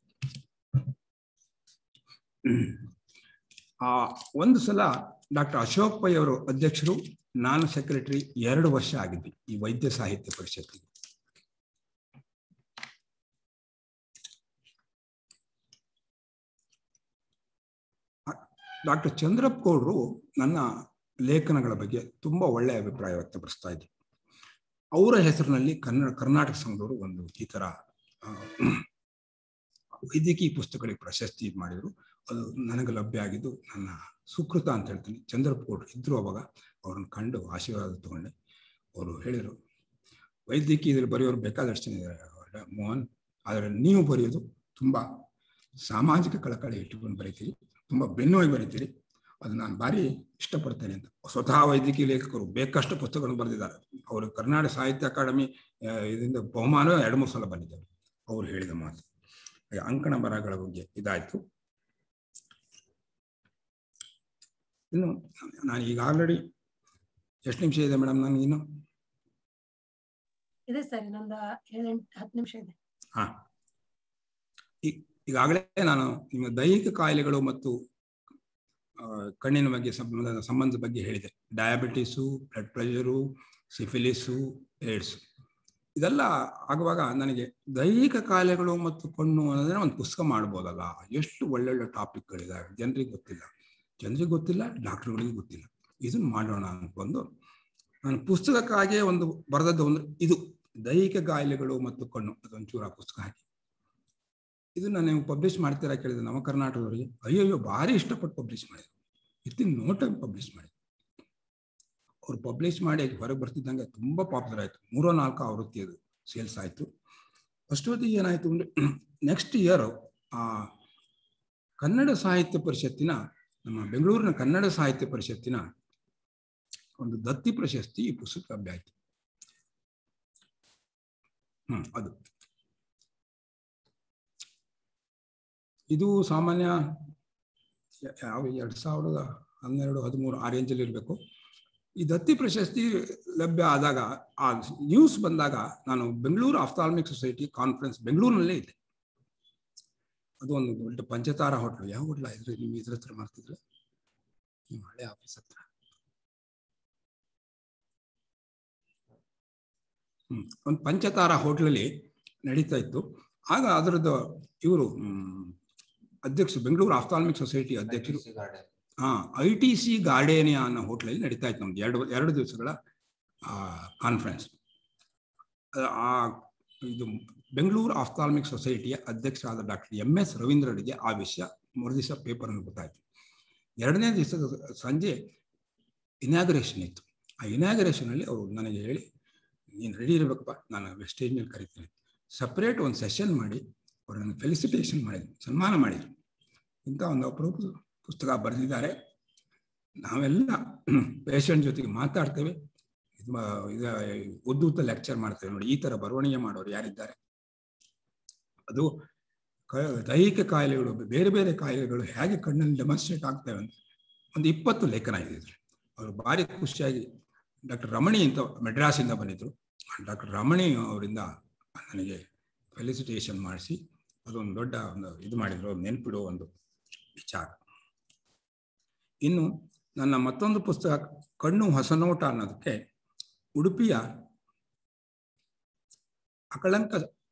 ಆ ಒಂದು ಸಲ ಡಾಕ್ಟರ್ ಅಶೋಕ್ ಪೈ ಅವರು ಅಧ್ಯಕ್ಷರು ನಾನು ಸೆಕ್ರೆಟರಿ ಎರಡು ವರ್ಷ ಆಗಿದ್ವಿ ಈ ವೈದ್ಯ ಸಾಹಿತ್ಯ ಪರಿಷತ್ತಿಗೆ ಡಾಕ್ಟರ್ ಚಂದ್ರಪ್ಪ ಗೌಡರು ನನ್ನ ಲೇಖನಗಳ ಬಗ್ಗೆ ತುಂಬಾ ಒಳ್ಳೆಯ ಅಭಿಪ್ರಾಯ ವ್ಯಕ್ತಪಡಿಸ್ತಾ ಇದ್ರು ಅವರ ಹೆಸರಿನಲ್ಲಿ ಕನ್ನಡ ಕರ್ನಾಟಕ ಸಂಘದವರು ಒಂದು ಈ ತರ ಆ, ವೈದ್ಯಕೀಯ ಪುಸ್ತಕಗಳಿಗೆ ಪ್ರಶಸ್ತಿ ಇದು ಮಾಡಿದ್ರು ಅದು ನನಗೆ ಲಭ್ಯ ಆಗಿದ್ದು ನನ್ನ ಸುಕೃತ ಅಂತ ಹೇಳ್ತೀನಿ ಚಂದ್ರಪ್ಪ ಗೌಡ್ರು ಇದ್ರು ಅವಾಗ ಅವ್ರನ್ನ ಕಂಡು ಆಶೀರ್ವಾದ ತಗೊಂಡೆ ಅವರು ಹೇಳಿದರು ವೈದ್ಯಕೀಯದಲ್ಲಿ ಬರೆಯೋರು ಬೇಕಾದಷ್ಟು ಜನ ಇದ್ದಾರೆ ಮೋಹನ್ ಆದರೆ ನೀವು ಬರೆಯೋದು ತುಂಬಾ ಸಾಮಾಜಿಕ ಕಳಕಳಿ ಇಟ್ಟುಕೊಂಡು ಬರೀತೀರಿ ತುಂಬಾ ಬೆನ್ನುವಾಗಿ ಬರೀತೀರಿ ಅದು ನಾನು ಭಾರಿ ಇಷ್ಟಪಡ್ತೇನೆ ಅಂತ ಸ್ವತಃ ವೈದ್ಯಕೀಯ ಲೇಖಕರು ಬೇಕಷ್ಟು ಪುಸ್ತಕಗಳನ್ನು ಬರೆದಿದ್ದಾರೆ ಅವರು ಕರ್ನಾಟಕ ಸಾಹಿತ್ಯ ಅಕಾಡೆಮಿ ಆ, ಇದರಿಂದ ಬಹುಮಾನ ಎರಡು ಮೂರು ಸಲ ಬಂದಿದ್ದಾರೆ ಅವರು ಹೇಳಿದ ಮಾತು ಹಾಗೆ ಅಂಕಣ ಬರಹಗಳ ಬಗ್ಗೆ ಇದಾಯ್ತು ಇನ್ನು ನಾನು ಈಗ ಆಲ್ರೆಡಿ ಎಷ್ಟು ನಿಮಿಷ ಇದೆ ಮೇಡಮ್ ನನಗೆ ಇನ್ನು ಇದೆ ಸರ್ ಇನ್ನೊಂದು ಏಳೆಂಟು ಹತ್ತು ನಿಮಿಷ ಇದೆ ಹಾ ಈ- ಈಗಾಗಲೇ ನಾನು ನಿಮ್ಮ ದೈಹಿಕ ಕಾಯಿಲೆಗಳು ಮತ್ತು ಆ, ಕಣ್ಣಿನ ಬಗ್ಗೆ ಸಂಬಂಧ ಸಂಬಂಧದ ಬಗ್ಗೆ ಹೇಳಿದೆ diabetes blood pressure syphilis AIDS ಇದೆಲ್ಲ ಆಗುವಾಗ ನನಗೆ ದೈಹಿಕ ಕಾಯಿಲೆಗಳು ಮತ್ತು ಕಣ್ಣು ಅನ್ನೋದನ್ನ ಒಂದು ಪುಸ್ತಕ ಮಾಡ್ಬೋದಲ್ಲ ಎಷ್ಟು ಒಳ್ಳೊಳ್ಳೆ ಟಾಪಿಕ್ಗಳಿದಾವೆ ಜನರಿಗೆ ಗೊತ್ತಿಲ್ಲ ಜನರಿಗೆ ಗೊತ್ತಿಲ್ಲ ಡಾಕ್ಟರ್ಗಳಿಗೆ ಗೊತ್ತಿಲ್ಲ ಇದನ್ನು ಮಾಡೋಣ ಅಂತ ಬಂದು ನಾನು ಪುಸ್ತಕಕ್ಕಾಗಿಯೇ ಒಂದು ಬರೆದದ್ದು ಒಂದು ಇದು ದೈಹಿಕ ಕಾಯಿಲೆಗಳು ಮತ್ತು ಕಣ್ಣು ಅದೊಂಚೂರು ಆ ಪುಸ್ತಕ ಹಾಕಿ ಇದನ್ನ ನೀವು ಪಬ್ಲಿಷ್ ಮಾಡ್ತೀರಾ ಕೇಳಿದ್ರೆ ನಮ್ಮ ಕರ್ನಾಟಕದವರಿಗೆ ಅಯ್ಯಯ್ಯೋ ಭಾರಿ ಇಷ್ಟಪಟ್ಟು ಪಬ್ಲಿಷ್ ಮಾಡಿದ್ರು ಇತ್ತಿನ ನೋ ಟೈಮ್ ಪಬ್ಲಿಷ್ ಮಾಡಿ ಅವ್ರು ಪಬ್ಲಿಷ್ ಮಾಡಿ ಹೊರಗೆ ಬರ್ತಿದ್ದಂಗೆ ತುಂಬಾ ಪಾಪ್ಯುಲರ್ ಆಯ್ತು ಮೂರೋ ನಾಲ್ಕು ಆವೃತ್ತಿ ಅದು ಸೇಲ್ಸ್ ಆಯ್ತು ಅಷ್ಟೊತ್ತಿಗೆ ಏನಾಯ್ತು ಅಂದ್ರೆ ನೆಕ್ಸ್ಟ್ ಇಯರ್ ಆ ಕನ್ನಡ ಸಾಹಿತ್ಯ ಪರಿಷತ್ತಿನ ನಮ್ಮ ಬೆಂಗಳೂರಿನ ಕನ್ನಡ ಸಾಹಿತ್ಯ ಪರಿಷತ್ತಿನ ಒಂದು ದತ್ತಿ ಪ್ರಶಸ್ತಿ ಈ ಪುಸ್ತಕ ಲಭ್ಯ ಆಯ್ತು ಹ್ಮ್ ಅದು ಇದು ಸಾಮಾನ್ಯ ಯ- ಯಾವ ಎರಡ್ ಸಾವಿರದ ಹನ್ನೆರಡು ಹದಿಮೂರು ಆ ರೇಂಜಲ್ಲಿ ಇರಬೇಕು ಈ ದತ್ತಿ ಪ್ರಶಸ್ತಿ ಲಭ್ಯ ಆದಾಗ ಆ ನ್ಯೂಸ್ ಬಂದಾಗ ನಾನು ಬೆಂಗಳೂರು ಆಫ್ತಾಲ್ಮಿಕ್ ಸೊಸೈಟಿ ಕಾನ್ಫರೆನ್ಸ್ ಬೆಂಗಳೂರಿನಲ್ಲೇ ಇದ್ದೆ ಅದು ಒಂದು ದೊಡ್ಡ ಪಂಚತಾರ ಹೋಟ್ಲು ಯಾವ ಹೋಟ್ಲ ಇದ್ರೆ ನಿಮ್ಗೆ ಇದ್ರ ಹತ್ರ ಮಾಡ್ತಿದ್ರೆ ನಿಮ್ಮ ಹಳೆ ಆಫೀಸ್ ಹತ್ರ ಹ್ಮ್ ಒಂದು ಪಂಚತಾರ ಹೋಟ್ಲಲ್ಲಿ ನಡೀತಾ ಇತ್ತು ಆಗ ಅದರದ್ದು ಇವರು ಅಧ್ಯಕ್ಷರು ಬೆಂಗಳೂರು ಆಫ್ತಾಲ್ಮಿಕ್ ಸೊಸೈಟಿ ಅಧ್ಯಕ್ಷರು ಹಾ ಐ ಟಿ ಸಿ ಗಾರ್ಡೇನಿಯಾ ಅನ್ನೋ ಹೋಟ್ಲಲ್ಲಿ ನಡೀತಾ ಇತ್ತು ನಮ್ದು ಎರಡು ಎರಡು ದಿವಸಗಳ ಕಾನ್ಫರೆನ್ಸ್ ಆ ಇದು ಬೆಂಗಳೂರು ಆಫ್ತಾಲ್ಮಿಕ್ ಸೊಸೈಟಿಯ ಅಧ್ಯಕ್ಷರಾದ ಡಾಕ್ಟರ್ ಎಂ ಎಸ್ ರವೀಂದ್ರರಿಗೆ ಆ ವಿಷಯ ಮರುದಿವಸ ಪೇಪರ್ನಲ್ಲಿ ಗೊತ್ತಾಯ್ತು ಎರಡನೇ ದಿವಸದ ಸಂಜೆ ಇನಾಗ್ರೇಷನ್ ಇತ್ತು ಆ ಇನಾಗ್ರೇಷನ್ ಅಲ್ಲಿ ಅವರು ನನಗೆ ಹೇಳಿ ನೀನು ರೆಡಿ ಇರಬೇಕಪ್ಪ ನಾನು ಸ್ಟೇಜ್ ಮೇಲೆ ಕರಿತೀನಿ ಸಪ್ರೇಟ್ ಒಂದು ಸೆಷನ್ ಮಾಡಿ ಅವರು ನನಗೆ ಫೆಲಿಸಿಟೇಷನ್ ಮಾಡಿದ್ರು ಸನ್ಮಾನ ಮಾಡಿದ್ರು ಇಂಥ ಒಂದು ಅಪರೂಪದ ಪುಸ್ತಕ ಬರೆದಿದ್ದಾರೆ ನಾವೆಲ್ಲ ಪೇಷಂಟ್ ಜೊತೆಗೆ ಮಾತಾಡ್ತೇವೆ ಇದು ಮ- ಇದು ಉದ್ದುತ್ತ ಲೆಕ್ಚರ್ ಮಾಡ್ತೇವೆ ನೋಡಿ ಈ ತರ ಬರವಣಿಗೆ ಮಾಡೋರು ಯಾರಿದ್ದಾರೆ ಅದು ಕ- ದೈಹಿಕ ಕಾಯಿಲೆಗಳು ಬೇರೆ ಬೇರೆ ಕಾಯಿಲೆಗಳು ಹೇಗೆ ಕಣ್ಣಲ್ಲಿ ಡೆಮಾನ್ಸ್ಟ್ರೇಟ್ ಆಗ್ತವೆ ಅಂತ ಒಂದು ಇಪ್ಪತ್ತು ಲೇಖನ ಇದ್ದಿದ್ರು ಅವರು ಭಾರಿ ಖುಷಿಯಾಗಿ ಡಾಕ್ಟರ್ ರಮಣಿ ಅಂತ ಮೆಡ್ರಾಸಿಂದ ಬಂದಿದ್ರು ಡಾಕ್ಟರ್ ರಮಣಿ ಅವರಿಂದ ನನಗೆ ಫೆಲಿಸಿಟೇಷನ್ ಮಾಡಿಸಿ ಅದೊಂದು ದೊಡ್ಡ ಒಂದು ಇದು ಮಾಡಿದ್ರು ಒಂದು ನೆನಪಿಡೋ ಒಂದು ವಿಚಾರ ಇನ್ನು ನನ್ನ ಮತ್ತೊಂದು ಪುಸ್ತಕ ಕಣ್ಣು ಹೊಸನೋಟ ಅನ್ನೋದಕ್ಕೆ ಉಡುಪಿಯ ಅಕಳಂಕ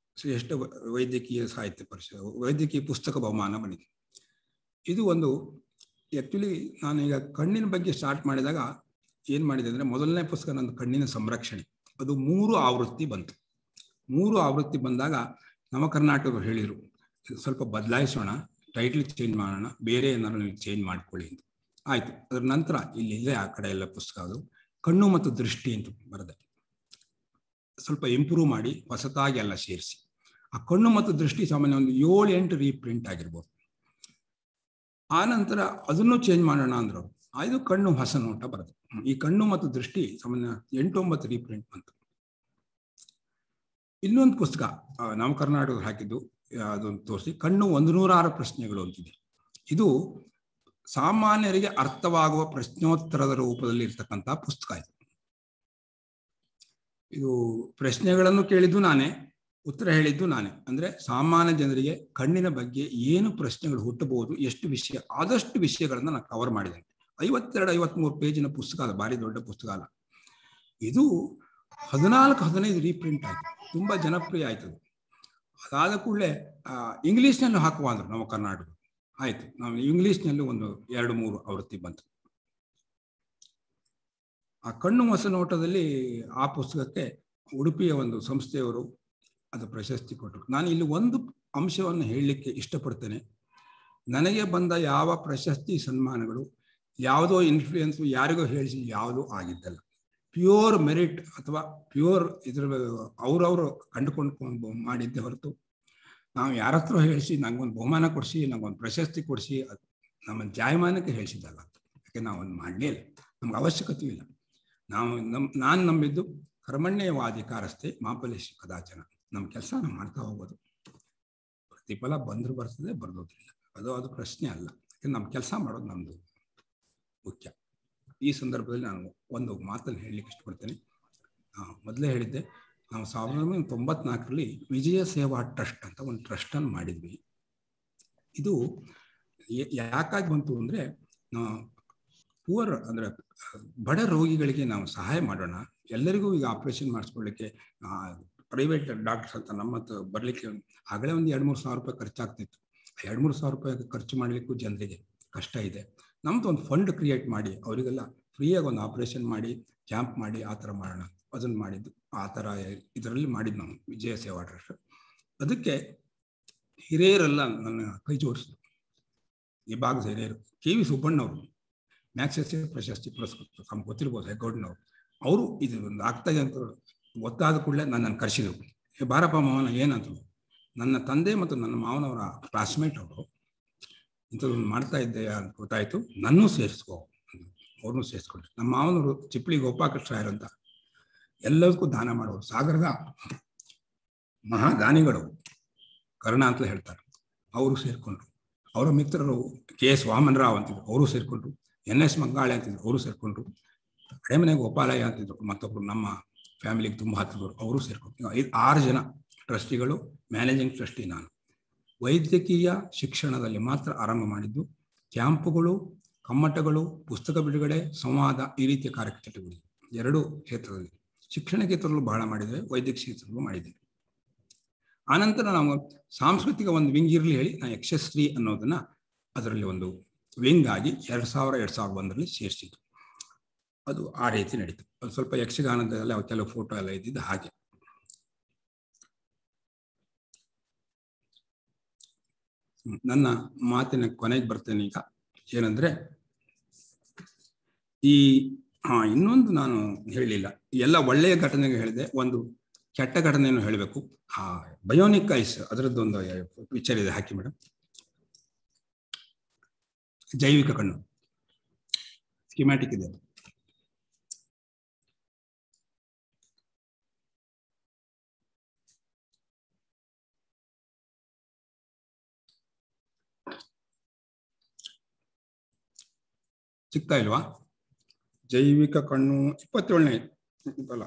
ಶ್ರೇಷ್ಠ ವೈದ್ಯಕೀಯ ಸಾಹಿತ್ಯ ಪರಿಷತ್ ವೈದ್ಯಕೀಯ ಪುಸ್ತಕ ಬಹುಮಾನ ಬಂದಿದೆ ಇದು ಒಂದು ಆ್ಯಕ್ಚುಲಿ ನಾನೀಗ ಕಣ್ಣಿನ ಬಗ್ಗೆ ಸ್ಟಾರ್ಟ್ ಮಾಡಿದಾಗ ಏನು ಮಾಡಿದೆ ಅಂದರೆ ಮೊದಲನೇ ಪುಸ್ತಕ ನನ್ನ ಕಣ್ಣಿನ ಸಂರಕ್ಷಣೆ ಅದು ಮೂರು ಆವೃತ್ತಿ ಬಂತು ಮೂರು ಆವೃತ್ತಿ ಬಂದಾಗ ನವ ಕರ್ನಾಟಕರು ಹೇಳಿದರು ಸ್ವಲ್ಪ ಬದಲಾಯಿಸೋಣ ಟೈಟ್ಲ್ ಚೇಂಜ್ ಮಾಡೋಣ ಬೇರೆ ಏನಾದ್ರು ನೀವು ಚೇಂಜ್ ಮಾಡ್ಕೊಳ್ಳಿ ಅಂತ ಆಯಿತು ಅದ್ರ ನಂತರ ಇಲ್ಲಿ ಇದೆ ಆ ಕಡೆ ಎಲ್ಲ ಪುಸ್ತಕ ಅದು ಕಣ್ಣು ಮತ್ತು ದೃಷ್ಟಿ ಅಂತ ಬರೆದೆ ಸ್ವಲ್ಪ ಇಂಪ್ರೂವ್ ಮಾಡಿ ಹೊಸತಾಗಿ ಎಲ್ಲ ಸೇರಿಸಿ ಆ ಕಣ್ಣು ಮತ್ತು ದೃಷ್ಟಿ ಸಾಮಾನ್ಯ ಒಂದು ಏಳು ಎಂಟು ರೀಪ್ರಿಂಟ್ ಆಗಿರ್ಬೋದು ಆ ನಂತರ ಅದನ್ನು ಚೇಂಜ್ ಮಾಡೋಣ ಅಂದ್ರು ಅದು ಕಣ್ಣು ಹೊಸ ನೋಟ ಬರುತ್ತೆ ಈ ಕಣ್ಣು ಮತ್ತು ದೃಷ್ಟಿ ಸಾಮಾನ್ಯ ಎಂಟೊಂಬತ್ತು ರೀಪ್ರಿಂಟ್ ಬಂತು ಇನ್ನೊಂದು ಪುಸ್ತಕ ನಾವು ಕರ್ನಾಟಕದಲ್ಲಿ ಹಾಕಿದ್ದು ಅದೊಂದು ತೋರಿಸಿ ಕಣ್ಣು ಒಂದು ನೂರಾರು ಪ್ರಶ್ನೆಗಳು ಅಂತಿದೆ ಇದು ಸಾಮಾನ್ಯರಿಗೆ ಅರ್ಥವಾಗುವ ಪ್ರಶ್ನೋತ್ತರದ ರೂಪದಲ್ಲಿ ಇರ್ತಕ್ಕಂಥ ಪುಸ್ತಕ ಇದು ಇದು ಪ್ರಶ್ನೆಗಳನ್ನು ಕೇಳಿದ್ದು ನಾನೇ ಉತ್ತರ ಹೇಳಿದ್ದು ನಾನೇ ಅಂದ್ರೆ ಸಾಮಾನ್ಯ ಜನರಿಗೆ ಕಣ್ಣಿನ ಬಗ್ಗೆ ಏನು ಪ್ರಶ್ನೆಗಳು ಹುಟ್ಟಬಹುದು ಎಷ್ಟು ವಿಷಯ ಆದಷ್ಟು ವಿಷಯಗಳನ್ನ ನಾನು ಕವರ್ ಮಾಡಿದ್ದೇನೆ ಐವತ್ತೆರಡು ಐವತ್ಮೂರು ಪೇಜಿನ ಪುಸ್ತಕ ಅಲ್ಲ ಭಾರಿ ದೊಡ್ಡ ಪುಸ್ತಕ ಅಲ್ಲ ಇದು ಹದಿನಾಲ್ಕು ಹದಿನೈದು ರೀಪ್ರಿಂಟ್ ಆಯ್ತು ತುಂಬಾ ಜನಪ್ರಿಯ ಆಯ್ತು ಅದಾದ ಕೂಡಲೇ ಇಂಗ್ಲೀಷ್ನಲ್ಲೂ ಹಾಕುವ ಅಂದ್ರು ನಮ್ಮ ಕರ್ನಾಟಕ ಆಯ್ತು ನಾವು ಇಂಗ್ಲೀಷ್ನಲ್ಲೂ ಒಂದು ಎರಡು ಮೂರು ಆವೃತ್ತಿ ಬಂತು ಆ ಕಣ್ಣು ಹೊಸ ನೋಟದಲ್ಲಿ ಆ ಪುಸ್ತಕಕ್ಕೆ ಉಡುಪಿಯ ಒಂದು ಸಂಸ್ಥೆಯವರು ಅದು ಪ್ರಶಸ್ತಿ ಕೊಟ್ಟರು ನಾನು ಇಲ್ಲಿ ಒಂದು ಅಂಶವನ್ನು ಹೇಳಲಿಕ್ಕೆ ಇಷ್ಟಪಡ್ತೇನೆ ನನಗೆ ಬಂದ ಯಾವ ಪ್ರಶಸ್ತಿ ಸನ್ಮಾನಗಳು ಯಾವುದೋ ಇನ್ಫ್ಲೂಯೆನ್ಸು ಯಾರಿಗೋ ಹೇಳಿಸಿ ಯಾವುದೂ ಆಗಿದ್ದಲ್ಲ ಪ್ಯೂರ್ ಮೆರಿಟ್ ಅಥವಾ ಪ್ಯೂರ್ ಇದ್ರ ಅವ್ರವರು ಕಂಡುಕೊಂಡು ಮಾಡಿದ್ದೆ ಹೊರತು ನಾವು ಯಾರ ಹತ್ರ ಹೇಳಿಸಿ ನಂಗೊಂದು ಬಹುಮಾನ ಕೊಡಿಸಿ ನಂಗೊಂದು ಪ್ರಶಸ್ತಿ ಕೊಡಿಸಿ ನಮ್ಮ ಜಾಯಮಾನಕ್ಕೆ ಹೇಳಿಸಿದ್ದಲ್ಲ ಯಾಕೆ ನಾವು ಒಂದು ಮಾಡಲೇ ಇಲ್ಲ ನಮ್ಗೆ ಅವಶ್ಯಕತೆ ಇಲ್ಲ ನಾವು ನಮ್ ನಾನು ನಂಬಿದ್ದು ಕರ್ಮಣ್ಯವಾಧಿಕಾರಸ್ಥೆ ಮಾಪಲೇಶಿ ಕದಾಚನ ನಮ್ಮ ಕೆಲಸ ನಾವು ಮಾಡ್ತಾ ಹೋಗೋದು ಪ್ರತಿಫಲ ಬಂದ್ರು ಬರ್ತದೆ ಬರ್ದೋದ್ರಿಲ್ಲ ಅದು ಅದು ಪ್ರಶ್ನೆ ಅಲ್ಲ ಯಾಕಂದ್ರೆ ನಮ್ಮ ಕೆಲಸ ಮಾಡೋದು ನಮ್ಮದು ಮುಖ್ಯ ಈ ಸಂದರ್ಭದಲ್ಲಿ ನಾನು ಒಂದು ಮಾತನ್ನು ಹೇಳಲಿಕ್ಕೆ ಇಷ್ಟಪಡ್ತೇನೆ ಮೊದಲೇ ಹೇಳಿದ್ದೆ ನಾವು ಸಾವಿರದ ಒಂಬೈನೂರ ತೊಂಬತ್ನಾಲ್ಕರಲ್ಲಿ ವಿಜಯ ಸೇವಾ ಟ್ರಸ್ಟ್ ಅಂತ ಒಂದು ಟ್ರಸ್ಟನ್ನು ಮಾಡಿದ್ವಿ ಇದು ಯಾಕಾಗಿ ಬಂತು ಅಂದರೆ ಪೂವರ್ ಅಂದರೆ ಬಡ ರೋಗಿಗಳಿಗೆ ನಾವು ಸಹಾಯ ಮಾಡೋಣ ಎಲ್ಲರಿಗೂ ಈಗ ಆಪರೇಷನ್ ಮಾಡಿಸ್ಕೊಳ್ಳಿಕ್ಕೆ ಪ್ರೈವೇಟ್ ಡಾಕ್ಟರ್ಸ್ ಅಂತ ನಮ್ಮ ಹತ್ರ ಬರಲಿಕ್ಕೆ ಆಗಲೇ ಒಂದು ಎರಡು ಮೂರು ಸಾವಿರ ರೂಪಾಯಿ ಖರ್ಚಾಗ್ತಿತ್ತು ಎರಡು ಮೂರು ಸಾವಿರ ರೂಪಾಯಿ ಖರ್ಚು ಮಾಡಲಿಕ್ಕೂ ಜನರಿಗೆ ಕಷ್ಟ ಇದೆ ನಮ್ದು ಒಂದು ಫಂಡ್ ಕ್ರಿಯೇಟ್ ಮಾಡಿ ಅವರಿಗೆಲ್ಲ ಫ್ರೀಯಾಗಿ ಒಂದು ಆಪರೇಷನ್ ಮಾಡಿ ಕ್ಯಾಂಪ್ ಮಾಡಿ ಆ ಥರ ಮಾಡೋಣ ಅದನ್ನು ಮಾಡಿದ್ದು ಆ ಥರ ಇದರಲ್ಲಿ ಮಾಡಿದ್ದು ನಾವು ವಿಜಯ ಸೇವಾ ಟ್ರಸ್ಟ್ ಅದಕ್ಕೆ ಹಿರಿಯರೆಲ್ಲ ನನ್ನ ಕೈ ಜೋಡಿಸಿದ್ರು ಈ ಭಾಗದ ಹಿರಿಯರು ಕೆ ವಿ ಸುಬ್ಬಣ್ಣವರು ಮ್ಯಾಕ್ಸೆಸ್ ಪ್ರಶಸ್ತಿ ಪುರಸ್ಕೃತರು ತಮ್ಗೆ ಗೊತ್ತಿರ್ಬೋದು ಹೆಗ್ಗೌಡನವರು ಅವರು ಇದು ಒಂದು ಆಗ್ತಾಯಿದೆ ಅಂತ ಗೊತ್ತಾದ ಕೂಡಲೇ ನನ್ನನ್ನು ಕರೆಸಿದರು ಏ ಬಾರಪ್ಪ ಮಾವನ ಏನಂತರು ನನ್ನ ತಂದೆ ಮತ್ತು ನನ್ನ ಮಾವನವರ ಕ್ಲಾಸ್ಮೇಟ್ ಅವರು ಇಂಥದ್ದೊಂದು ಮಾಡ್ತಾ ಇದ್ದೆ ಅಂತ ಗೊತ್ತಾಯಿತು ನನ್ನೂ ಸೇರಿಸ್ಕೋ ಅವ್ರನ್ನೂ ಸೇರಿಸ್ಕೊಂಡ್ರು ನಮ್ಮ ಮಾವನವರು ಚಿಪ್ಪಳಿ ಗೋಪಾಕೃಷ್ಣರಾಯರ್ ಅಂತ ಎಲ್ಲದಕ್ಕೂ ದಾನ ಮಾಡೋರು ಸಾಗರದ ಮಹಾದಾನಿಗಳು ಕರ್ಣ ಅಂತ ಹೇಳ್ತಾರೆ ಅವರು ಸೇರ್ಕೊಂಡ್ರು ಅವರ ಮಿತ್ರರು ಕೆ ಎಸ್ ವಾಮನರಾವ್ ಅಂತಿದ್ರು ಅವರು ಸೇರ್ಕೊಂಡ್ರು ಎನ್ ಎಸ್ ಮಂಗಾಳೆ ಅಂತಿದ್ರು ಅವರು ಸೇರ್ಕೊಂಡ್ರು ಕಡೆಮನೆ ಗೋಪಾಲಯ್ಯ ಅಂತಿದ್ರು ಮತ್ತೊಬ್ರು ನಮ್ಮ ಫ್ಯಾಮಿಲಿಗೆ ತುಂಬ ಹತ್ತಿದ್ರು ಅವರು ಸೇರ್ಕೊಂಡ್ರು ಐದು ಆರು ಜನ ಟ್ರಸ್ಟಿಗಳು ಮ್ಯಾನೇಜಿಂಗ್ ಟ್ರಸ್ಟಿ ನಾನು ವೈದ್ಯಕೀಯ ಶಿಕ್ಷಣದಲ್ಲಿ ಮಾತ್ರ ಆರಂಭ ಮಾಡಿದ್ದು ಕ್ಯಾಂಪುಗಳು ಕಮ್ಮಟಗಳು ಪುಸ್ತಕ ಬಿಡುಗಡೆ ಸಂವಾದ ಈ ರೀತಿಯ ಕಾರ್ಯಚಟುವಟಿಕೆ ಎರಡೂ ಕ್ಷೇತ್ರದಲ್ಲಿ ಶಿಕ್ಷಣ ಕ್ಷೇತ್ರದಲ್ಲೂ ಬಹಳ ಮಾಡಿದ್ದೇವೆ ವೈದ್ಯಕೀಯ ಕ್ಷೇತ್ರದಲ್ಲೂ ಮಾಡಿದ್ದೇವೆ ಆನಂತರ ನಾವು ಸಾಂಸ್ಕೃತಿಕ ಒಂದು ವಿಂಗ್ ಇರಲಿ ಹೇಳಿ ನಾವು ಯಕ್ಷಶ್ರೀ ಅನ್ನೋದನ್ನ ಅದರಲ್ಲಿ ಒಂದು ವಿಂಗ್ ಆಗಿ ಎರಡ್ ಸಾವಿರ ಎರಡ್ ಸಾವಿರದ ಒಂದರಲ್ಲಿ ಸೇರಿಸಿದ್ದು ಅದು ಆ ರೀತಿ ನಡೀತು ಅದು ಸ್ವಲ್ಪ ಯಕ್ಷಗಾನದಲ್ಲಿ ಕೆಲವು ಫೋಟೋ ಎಲ್ಲ ಇದ್ದಿದ್ದು ಹಾಗೆ ನನ್ನ ಮಾತಿನ ಕೊನೆಗೆ ಬರ್ತೇನೆ ಈಗ ಏನಂದ್ರೆ ಈ ಹಾ ಇನ್ನೊಂದು ನಾನು ಹೇಳಲಿಲ್ಲ ಎಲ್ಲ ಒಳ್ಳೆಯ ಘಟನೆಗೆ ಹೇಳಿದೆ ಒಂದು ಕೆಟ್ಟ ಘಟನೆಯನ್ನು ಹೇಳಬೇಕು ಆ ಬಯೋನಿಕ್ ಐಸ್ ಅದರದ್ದೊಂದು ಪಿಕ್ಚರ್ ಇದೆ ಹಾಕಿ ಮೇಡಮ್ ಜೈವಿಕ ಕಣ್ಣು ಸ್ಕಿಮ್ಯಾಟಿಕ್ ಇದೆ ಸಿಗ್ತಾ ಇಲ್ವಾ ಜೈವಿಕ ಕಣ್ಣು ಇಪ್ಪತ್ತೇಳನೇ ಅಲ್ಲ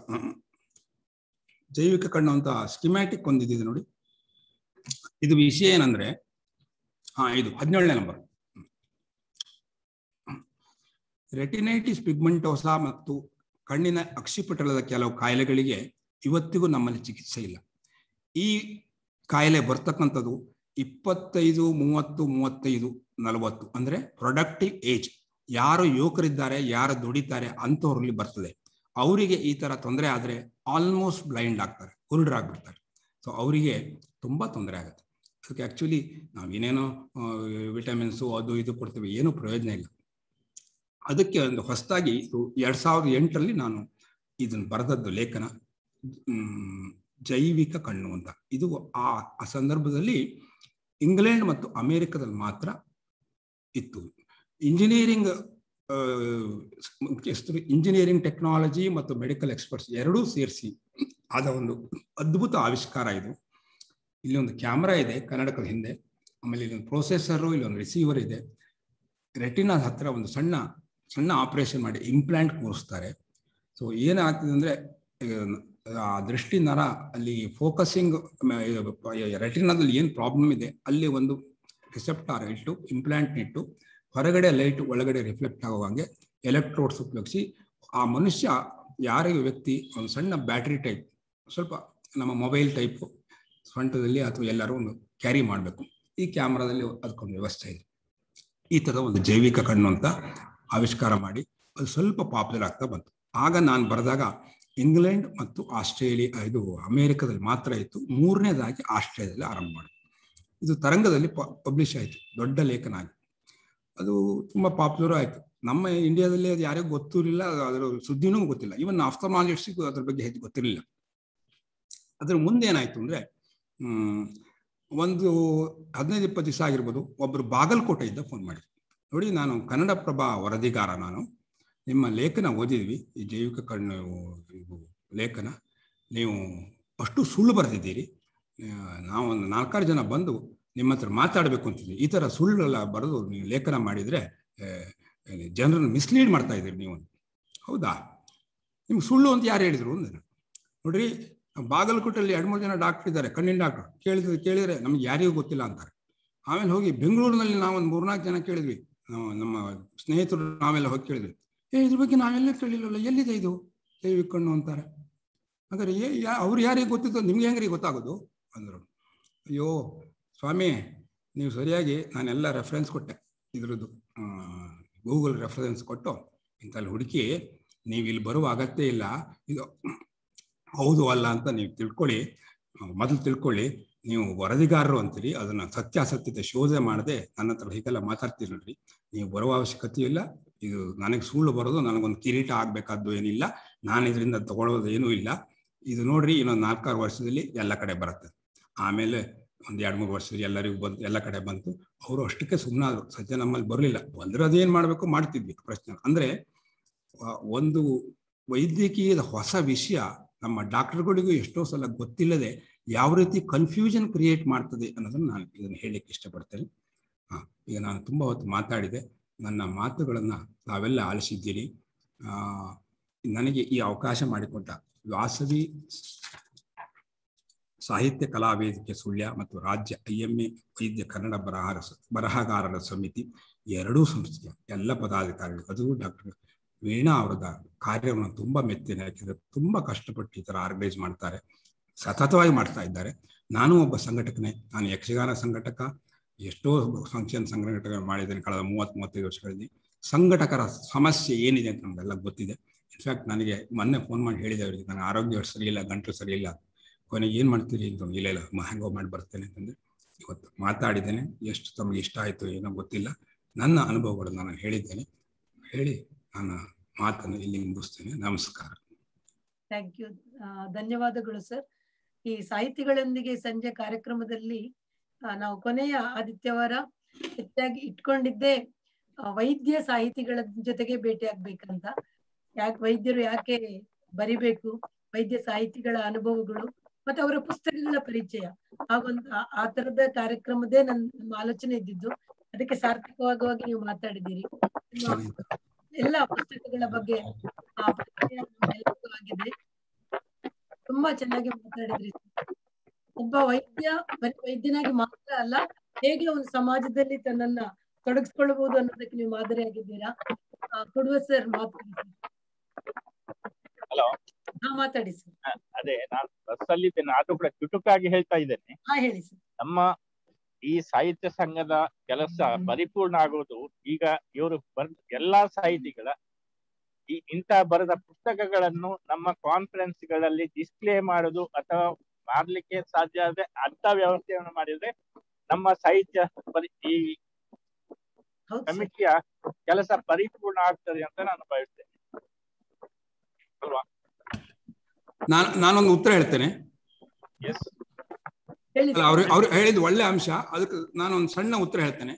ಜೈವಿಕ ಕಣ್ಣು ಅಂತ ಸ್ಕಿಮ್ಯಾಟಿಕ್ ಒಂದಿದೆ ನೋಡಿ ಇದು ವಿಷಯ ಏನಂದ್ರೆ ಹಾ ಇದು ಹದಿನೇಳನೇ ನಂಬರ್ ರೆಟಿನೈಟಿಸ್ ಪಿಗ್ಮೆಂಟೋಸಾ ಮತ್ತು ಕಣ್ಣಿನ ಅಕ್ಷಿಪಟಲದ ಕೆಲವು ಕಾಯಿಲೆಗಳಿಗೆ ಇವತ್ತಿಗೂ ನಮ್ಮಲ್ಲಿ ಚಿಕಿತ್ಸೆ ಇಲ್ಲ ಈ ಕಾಯಿಲೆ ಬರ್ತಕ್ಕಂಥದ್ದು ಇಪ್ಪತ್ತೈದು ಮೂವತ್ತು ಮೂವತ್ತೈದು ನಲವತ್ತು ಅಂದ್ರೆ ಪ್ರೊಡಕ್ಟಿವ್ ಏಜ್ ಯಾರು ಯುವಕರಿದ್ದಾರೆ ಯಾರು ದುಡಿತಾರೆ ಅಂಥವ್ರಲ್ಲಿ ಬರ್ತದೆ ಅವರಿಗೆ ಈ ತರ ತೊಂದರೆ ಆದರೆ ಆಲ್ಮೋಸ್ಟ್ ಬ್ಲೈಂಡ್ ಆಗ್ತಾರೆ ಕುರುಡರಾಗ್ಬಿಡ್ತಾರೆ ಸೊ ಅವರಿಗೆ ತುಂಬಾ ತೊಂದರೆ ಆಗುತ್ತೆ ಅದಕ್ಕೆ ಆ್ಯಕ್ಚುಲಿ ನಾವು ಏನೇನೋ ವಿಟಮಿನ್ಸು ಅದು ಇದು ಕೊಡ್ತೀವಿ ಏನೂ ಪ್ರಯೋಜನ ಇಲ್ಲ ಅದಕ್ಕೆ ಒಂದು ಹೊಸದಾಗಿ ಇದು ಎರಡ್ ಸಾವಿರದ ಎಂಟರಲ್ಲಿ ನಾನು ಇದನ್ನು ಬರೆದದ್ದು ಲೇಖನ ಮ್, ಜೈವಿಕ ಕಣ್ಣು ಅಂತ ಇದು ಆ ಆ ಸಂದರ್ಭದಲ್ಲಿ ಇಂಗ್ಲೆಂಡ್ ಮತ್ತು ಅಮೆರಿಕದಲ್ಲಿ ಮಾತ್ರ ಇತ್ತು ಇಂಜಿನಿಯರಿಂಗ್ ಮುಖ್ಯಸ್ಥರು ಇಂಜಿನಿಯರಿಂಗ್ ಟೆಕ್ನಾಲಜಿ ಮತ್ತು ಮೆಡಿಕಲ್ ಎಕ್ಸ್ಪರ್ಟ್ಸ್ ಎರಡೂ ಸೇರಿಸಿ ಆದ ಒಂದು ಅದ್ಭುತ ಆವಿಷ್ಕಾರ ಇದು ಇಲ್ಲಿ ಒಂದು ಕ್ಯಾಮ್ರಾ ಇದೆ ಕನ್ನಡಕದ ಹಿಂದೆ ಆಮೇಲೆ ಇಲ್ಲೊಂದು ಪ್ರೊಸೆಸರು ಇಲ್ಲೊಂದು ರಿಸೀವರ್ ಇದೆ ರೆಟಿನಾ ಹತ್ರ ಒಂದು ಸಣ್ಣ ಸಣ್ಣ ಆಪರೇಷನ್ ಮಾಡಿ ಇಂಪ್ಲಾಂಟ್ ಕೂರಿಸ್ತಾರೆ ಸೊ ಏನಾಗ್ತದೆ ಅಂದ್ರೆ ಆ ದೃಷ್ಟಿ ನರ ಅಲ್ಲಿ ಫೋಕಸಿಂಗ್ ರೆಟಿನಾದಲ್ಲಿ ಏನು ಪ್ರಾಬ್ಲಮ್ ಇದೆ ಅಲ್ಲಿ ಒಂದು ರಿಸೆಪ್ಟಾರ್ ಇಟ್ಟು ಇಂಪ್ಲಾಂಟ್ ಇಟ್ಟು ಹೊರಗಡೆ ಲೈಟ್ ಒಳಗಡೆ ರಿಫ್ಲೆಕ್ಟ್ ಆಗುವಂಗೆ ಎಲೆಕ್ಟ್ರೋಡ್ಸ್ ಉಪಯೋಗಿಸಿ ಆ ಮನುಷ್ಯ ಯಾರಿಗೆ ವ್ಯಕ್ತಿ ಒಂದು ಸಣ್ಣ ಬ್ಯಾಟ್ರಿ ಟೈಪ್ ಸ್ವಲ್ಪ ನಮ್ಮ ಮೊಬೈಲ್ ಟೈಪ್ ಸೊಂಟದಲ್ಲಿ ಅಥವಾ ಎಲ್ಲರೂ ಒಂದು ಕ್ಯಾರಿ ಮಾಡಬೇಕು ಈ ಕ್ಯಾಮ್ರಾದಲ್ಲಿ ಅದಕ್ಕೊಂದು ವ್ಯವಸ್ಥೆ ಇದೆ ಈ ಥರದ ಒಂದು ಜೈವಿಕ ಕಣ್ಣು ಅಂತ ಆವಿಷ್ಕಾರ ಮಾಡಿ ಅದು ಸ್ವಲ್ಪ ಪಾಪ್ಯುಲರ್ ಆಗ್ತಾ ಬಂತು ಆಗ ನಾನು ಬರೆದಾಗ ಇಂಗ್ಲೆಂಡ್ ಮತ್ತು ಆಸ್ಟ್ರೇಲಿಯಾ ಇದು ಅಮೆರಿಕದಲ್ಲಿ ಮಾತ್ರ ಇತ್ತು ಮೂರನೇದಾಗಿ ಆಸ್ಟ್ರೇಲಿಯಾದಲ್ಲಿ ಆರಂಭ ಮಾಡಿದೆ ಇದು ತರಂಗದಲ್ಲಿ ಪಬ್ಲಿಷ್ ಆಯಿತು ದೊಡ್ಡ ಲೇಖನ ಆಗಿ ಅದು ತುಂಬ ಪಾಪ್ಯುಲರ್ ಆಯಿತು ನಮ್ಮ ಇಂಡಿಯಾದಲ್ಲಿ ಅದು ಯಾರಿಗೂ ಗೊತ್ತಿರಲಿಲ್ಲ ಅದರ ಸುದ್ದಿನೂ ಗೊತ್ತಿಲ್ಲ ಈವನ್ ಆಫ್ಥಮಾಲಜಿಸ್ಟಿಗೂ ಅದ್ರ ಬಗ್ಗೆ ಹೆಚ್ಚು ಗೊತ್ತಿರಲಿಲ್ಲ ಅದ್ರ ಮುಂದೆ ಏನಾಯ್ತು ಅಂದ್ರೆ ಹ್ಮ್ ಒಂದು ಹದಿನೈದು ಇಪ್ಪತ್ತು ದಿವಸ ಆಗಿರ್ಬೋದು ಒಬ್ಬರು ಬಾಗಲಕೋಟೆಯಿಂದ ಫೋನ್ ಮಾಡಿದ್ರು ನೋಡಿ ನಾನು ಕನ್ನಡಪ್ರಭ ವರದಿಗಾರ ನಾನು ನಿಮ್ಮ ಲೇಖನ ಓದಿದ್ವಿ ಈ ಜೈವಿಕ ಕಣ್ಣು ಇದು ಲೇಖನ ನೀವು ಅಷ್ಟು ಸುಳ್ಳು ಬರೆದಿದ್ದೀರಿ ನಾವು ಒಂದು ನಾಲ್ಕಾರು ಜನ ಬಂದು ನಿಮ್ಮ ಹತ್ರ ಮಾತಾಡಬೇಕು ಅಂತಿದ್ವಿ ಈ ಥರ ಸುಳ್ಳೆಲ್ಲ ಬರೆದು ನೀವು ಲೇಖನ ಮಾಡಿದರೆ ಜನರನ್ನು ಮಿಸ್ಲೀಡ್ ಮಾಡ್ತಾ ಇದ್ದೀರಿ ನೀವು ಹೌದಾ ನಿಮ್ಗೆ ಸುಳ್ಳು ಅಂತ ಯಾರು ಹೇಳಿದ್ರು ಅಂದ್ರೆ ನೋಡ್ರಿ ಬಾಗಲಕೋಟೆಯಲ್ಲಿ ಎರಡು ಮೂರು ಜನ ಡಾಕ್ಟರ್ ಇದ್ದಾರೆ ಕಣ್ಣಿನ ಡಾಕ್ಟರ್ ಕೇಳಿದ್ರೆ ಕೇಳಿದ್ರೆ ನಮ್ಗೆ ಯಾರಿಗೂ ಗೊತ್ತಿಲ್ಲ ಅಂತಾರೆ ಆಮೇಲೆ ಹೋಗಿ ಬೆಂಗಳೂರಿನಲ್ಲಿ ನಾವೊಂದು ಮೂರ್ನಾಲ್ಕು ಜನ ಕೇಳಿದ್ವಿ ನಾವು ನಮ್ಮ ಸ್ನೇಹಿತರು ನಾವೆಲ್ಲ ಹೋಗಿ ಕೇಳಿದ್ವಿ ಏ ಇದ್ರ ಬಗ್ಗೆ ನಾವೆಲ್ಲ ಕೇಳಿಲ್ಲಲ್ಲ ಎಲ್ಲಿದೆ ಇದು ಜೈವಿಕ ಕಣ್ಣು ಅಂತಾರೆ ಹಾಗಾದ್ರೆ ಏ ಯಾ ಅವ್ರು ಯಾರಿಗೆ ಗೊತ್ತಿತ್ತು ನಿಮ್ಗೆ ಹೆಂಗ್ರಿ ಗೊತ್ತಾಗೋದು ಅಂದರು ಅಯ್ಯೋ ಸ್ವಾಮಿ ನೀವು ಸರಿಯಾಗಿ ನಾನೆಲ್ಲ ರೆಫರೆನ್ಸ್ ಕೊಟ್ಟೆ ಇದ್ರದ್ದು ಗೂಗಲ್ ರೆಫರೆನ್ಸ್ ಕೊಟ್ಟು ಇಂಥಲ್ಲಿ ಹುಡುಕಿ ನೀವು ಇಲ್ಲಿ ಬರುವ ಅಗತ್ಯ ಇಲ್ಲ ಇದು ಹೌದು ಅಲ್ಲ ಅಂತ ನೀವು ತಿಳ್ಕೊಳ್ಳಿ ಮೊದಲು ತಿಳ್ಕೊಳ್ಳಿ ನೀವು ವರದಿಗಾರರು ಅಂತೀರಿ ಅದನ್ನ ಸತ್ಯಾಸತ್ಯತೆ ಶೋಧನೆ ಮಾಡದೆ ನನ್ನ ಹತ್ರ ಹೀಗೆಲ್ಲ ಮಾತಾಡ್ತೀರಿ ನೋಡ್ರಿ ನೀವು ಬರುವ ಅವಶ್ಯಕತೆ ಇಲ್ಲ ಇದು ನನಗೆ ಸುಳ್ಳು ಬರೋದು ನನಗೊಂದು ಕಿರೀಟ ಆಗ್ಬೇಕಾದ್ದು ಏನಿಲ್ಲ ನಾನು ಇದರಿಂದ ತಗೊಳ್ಳೋದು ಏನೂ ಇಲ್ಲ ಇದು ನೋಡ್ರಿ ಇನ್ನೊಂದು ನಾಲ್ಕಾರು ವರ್ಷದಲ್ಲಿ ಎಲ್ಲ ಕಡೆ ಬರುತ್ತೆ ಆಮೇಲೆ ಒಂದ್ ಎರಡು ಮೂರು ವರ್ಷದಲ್ಲಿ ಎಲ್ಲರಿಗೂ ಬಂತು ಎಲ್ಲ ಕಡೆ ಬಂತು ಅವರು ಅಷ್ಟಕ್ಕೆ ಸುಮ್ಮನಾದ್ರು ಸದ್ಯ ನಮ್ಮಲ್ಲಿ ಬರಲಿಲ್ಲ ಬಂದ್ರೆ ಅದೇನ್ ಮಾಡ್ಬೇಕು ಮಾಡ್ತಿದ್ವಿ ಪ್ರಶ್ನೆ ಅಂದ್ರೆ ಒಂದು ವೈದ್ಯಕೀಯದ ಹೊಸ ವಿಷಯ ನಮ್ಮ ಡಾಕ್ಟರ್ಗಳಿಗೂ ಎಷ್ಟೋ ಸಲ ಗೊತ್ತಿಲ್ಲದೆ ಯಾವ ರೀತಿ ಕನ್ಫ್ಯೂಷನ್ ಕ್ರಿಯೇಟ್ ಮಾಡ್ತದೆ ಅನ್ನೋದನ್ನ ನಾನು ಇದನ್ನು ಹೇಳಲಿಕ್ಕೆ ಇಷ್ಟಪಡ್ತೇನೆ ಹಾ ಈಗ ನಾನು ತುಂಬಾ ಹೊತ್ತು ಮಾತಾಡಿದೆ ನನ್ನ ಮಾತುಗಳನ್ನ ತಾವೆಲ್ಲ ಆಲಿಸಿದ್ದೀರಿ ಆ ನನಗೆ ಈ ಅವಕಾಶ ಮಾಡಿಕೊಟ್ಟ ವಾಸವಿ ಸಾಹಿತ್ಯ ಕಲಾ ವೇದಿಕೆ ಸುಳ್ಯ ಮತ್ತು ರಾಜ್ಯ ಐ ಎಂ ಎ ವೈದ್ಯ ಕನ್ನಡ ಬರಹ ಬರಹಗಾರರ ಸಮಿತಿ ಎರಡೂ ಸಂಸ್ಥೆಯ ಎಲ್ಲ ಪದಾಧಿಕಾರಿಗಳು ಅದು ಡಾಕ್ಟರ್ ವೀಣಾ ಅವರದ ಕಾರ್ಯವನ್ನು ತುಂಬಾ ಮೆತ್ತಿನ ಯಾಕೆಂದ್ರೆ ತುಂಬಾ ಕಷ್ಟಪಟ್ಟು ಈ ತರ ಆರ್ಗನೈಸ್ ಮಾಡ್ತಾರೆ ಸತತವಾಗಿ ಮಾಡ್ತಾ ಇದ್ದಾರೆ ನಾನು ಒಬ್ಬ ಸಂಘಟಕನೇ ನಾನು ಯಕ್ಷಗಾನ ಸಂಘಟಕ ಎಷ್ಟೋ ಫಂಕ್ಷನ್ ಸಂಘಟಕ ಮಾಡಿದ್ದೇನೆ ಕಳೆದ ಮೂವತ್ತ್ ಮೂವತ್ತೈದು ವರ್ಷಗಳಲ್ಲಿ ಸಂಘಟಕರ ಸಮಸ್ಯೆ ಏನಿದೆ ಅಂತ ನಮ್ಗೆಲ್ಲ ಗೊತ್ತಿದೆ ಇನ್ಫ್ಯಾಕ್ಟ್ ನನಗೆ ಮೊನ್ನೆ ಫೋನ್ ಮಾಡಿ ಹೇಳಿದೆ ಅವರಿಗೆ ನನ್ನ ಆರೋಗ್ಯ ಸರಿ ಇಲ್ಲ ಗಂಟಲು ಸರಿ ಇಲ್ಲ ಕೊನೆಗೆ ಏನು ಮಾಡ್ತೀರಿ ಅಂತ ಇಲ್ಲ ಇಲ್ಲ ಹ್ಯಾಂಗೋ ಮಾಡಿ ಬರ್ತೇನೆ ಅಂತಂದ್ರೆ ಇವತ್ತು ಮಾತಾಡಿದ್ದೇನೆ ಎಷ್ಟು ತಮಗೆ ಇಷ್ಟ ಆಯಿತು ಏನೋ ಗೊತ್ತಿಲ್ಲ ನನ್ನ ಅನುಭವಗಳನ್ನು ನಾನು ಹೇಳಿದ್ದೇನೆ ಹೇಳಿ ನಾನು ಮಾತನ್ನು ಇಲ್ಲಿ ಮುಗಿಸ್ತೇನೆ ನಮಸ್ಕಾರ ಥ್ಯಾಂಕ್ ಯು ಧನ್ಯವಾದಗಳು ಸರ್ ಈ ಸಾಹಿತಿಗಳೊಂದಿಗೆ ಸಂಜೆ ಕಾರ್ಯಕ್ರಮದಲ್ಲಿ ನಾವು ಕೊನೆಯ ಆದಿತ್ಯವಾರ ಹೆಚ್ಚಾಗಿ ಇಟ್ಕೊಂಡಿದ್ದೇ ವೈದ್ಯ ಸಾಹಿತಿಗಳ ಜೊತೆಗೆ ಭೇಟಿ ಆಗ್ಬೇಕಂತ ಯಾಕೆ ವೈದ್ಯರು ಯಾಕೆ ಬರಿಬೇಕು ವೈದ್ಯ ಸಾಹಿತಿಗಳ ಅನುಭವಗಳು ಮತ್ತೆ ಅವರ ಪುಸ್ತಕಗಳ ಪರಿಚಯ ಆ ಒಂದು ಆ ತರದ ಕಾರ್ಯಕ್ರಮದೇ ನನ್ನ ನಮ್ಮ ಆಲೋಚನೆ ಇದ್ದಿದ್ದು ಅದಕ್ಕೆ ಸಾರ್ಥಕವಾಗುವಾಗಿ ನೀವು ಮಾತಾಡಿದ್ದೀರಿ ಎಲ್ಲ ಪುಸ್ತಕಗಳ ಬಗ್ಗೆ ಆ ಪರಿಚಯ ಆಗಿದೆ ತುಂಬಾ ಚೆನ್ನಾಗಿ ಮಾತಾಡಿದ್ರಿ ಒಬ್ಬ ವೈದ್ಯ ಬರೀ ವೈದ್ಯನಾಗಿ ಮಾತ್ರ ಅಲ್ಲ ಹೇಗೆ ಒಂದು ಸಮಾಜದಲ್ಲಿ ತನ್ನನ್ನ ತೊಡಗಿಸ್ಕೊಳ್ಬಹುದು ಅನ್ನೋದಕ್ಕೆ ನೀವು ಮಾದರಿಯಾಗಿದ್ದೀರಾ ಕೊಡುವ ಸರ್ ಮಾತಾಡಿ ಹಲೋ ಹಾ ಮಾತಾಡಿ ಸರ್ ಅದೇ ನಾನು ಬಸ್ ಅಲ್ಲಿ ಇದ್ದೇನೆ ಆದ್ರೂ ಕೂಡ ಚುಟುಕಾಗಿ ಹೇಳ್ತಾ ಇದ್ದೇನೆ ಹಾ ಹೇಳಿ ಸರ್ ನಮ್ಮ ಈ ಸಾಹಿತ್ಯ ಸಂಘದ ಕೆಲಸ ಪರಿಪೂರ್ಣ ಆಗುವುದು ಈಗ ಇವರು ಬರ್ ಎಲ್ಲಾ ಸಾಹಿತಿಗಳ ಈ ಇಂಥ ಬರೆದ ಪುಸ್ತಕಗಳನ್ನು ನಮ್ಮ ಕಾನ್ಫರೆನ್ಸ್ ಗಳಲ್ಲಿ ಡಿಸ್ಪ್ಲೇ ಮಾಡುದು ಅಥವಾ ಮಾಡ್ಲಿಕ್ಕೆ ಸಾಧ್ಯ ಆದ್ರೆ ಅಂತ ವ್ಯವಸ್ಥೆಯನ್ನು ಮಾಡಿದ್ರೆ ನಮ್ಮ ಸಾಹಿತ್ಯ ಪರಿ ಈ ಹೌದು ಸರ್ ಕಮಿಟಿಯ ಕೆಲಸ ಪರಿಪೂರ್ಣ ಆಗ್ತದೆ ಅಂತ ನಾನು ಭಾವಿಸ್ತೇನೆ ಅಲ್ವಾ ನಾನು ನಾನೊಂದು ಉತ್ತರ ಹೇಳ್ತೇನೆ ಎಸ್ ಹೇಳಿ ಅಲ್ಲ ಅವ್ರು ಅವ್ರು ಹೇಳಿದ ಒಳ್ಳೆ ಅಂಶ ಅದಕ್ಕೆ ನಾನೊಂದು ಸಣ್ಣ ಉತ್ತರ ಹೇಳ್ತೇನೆ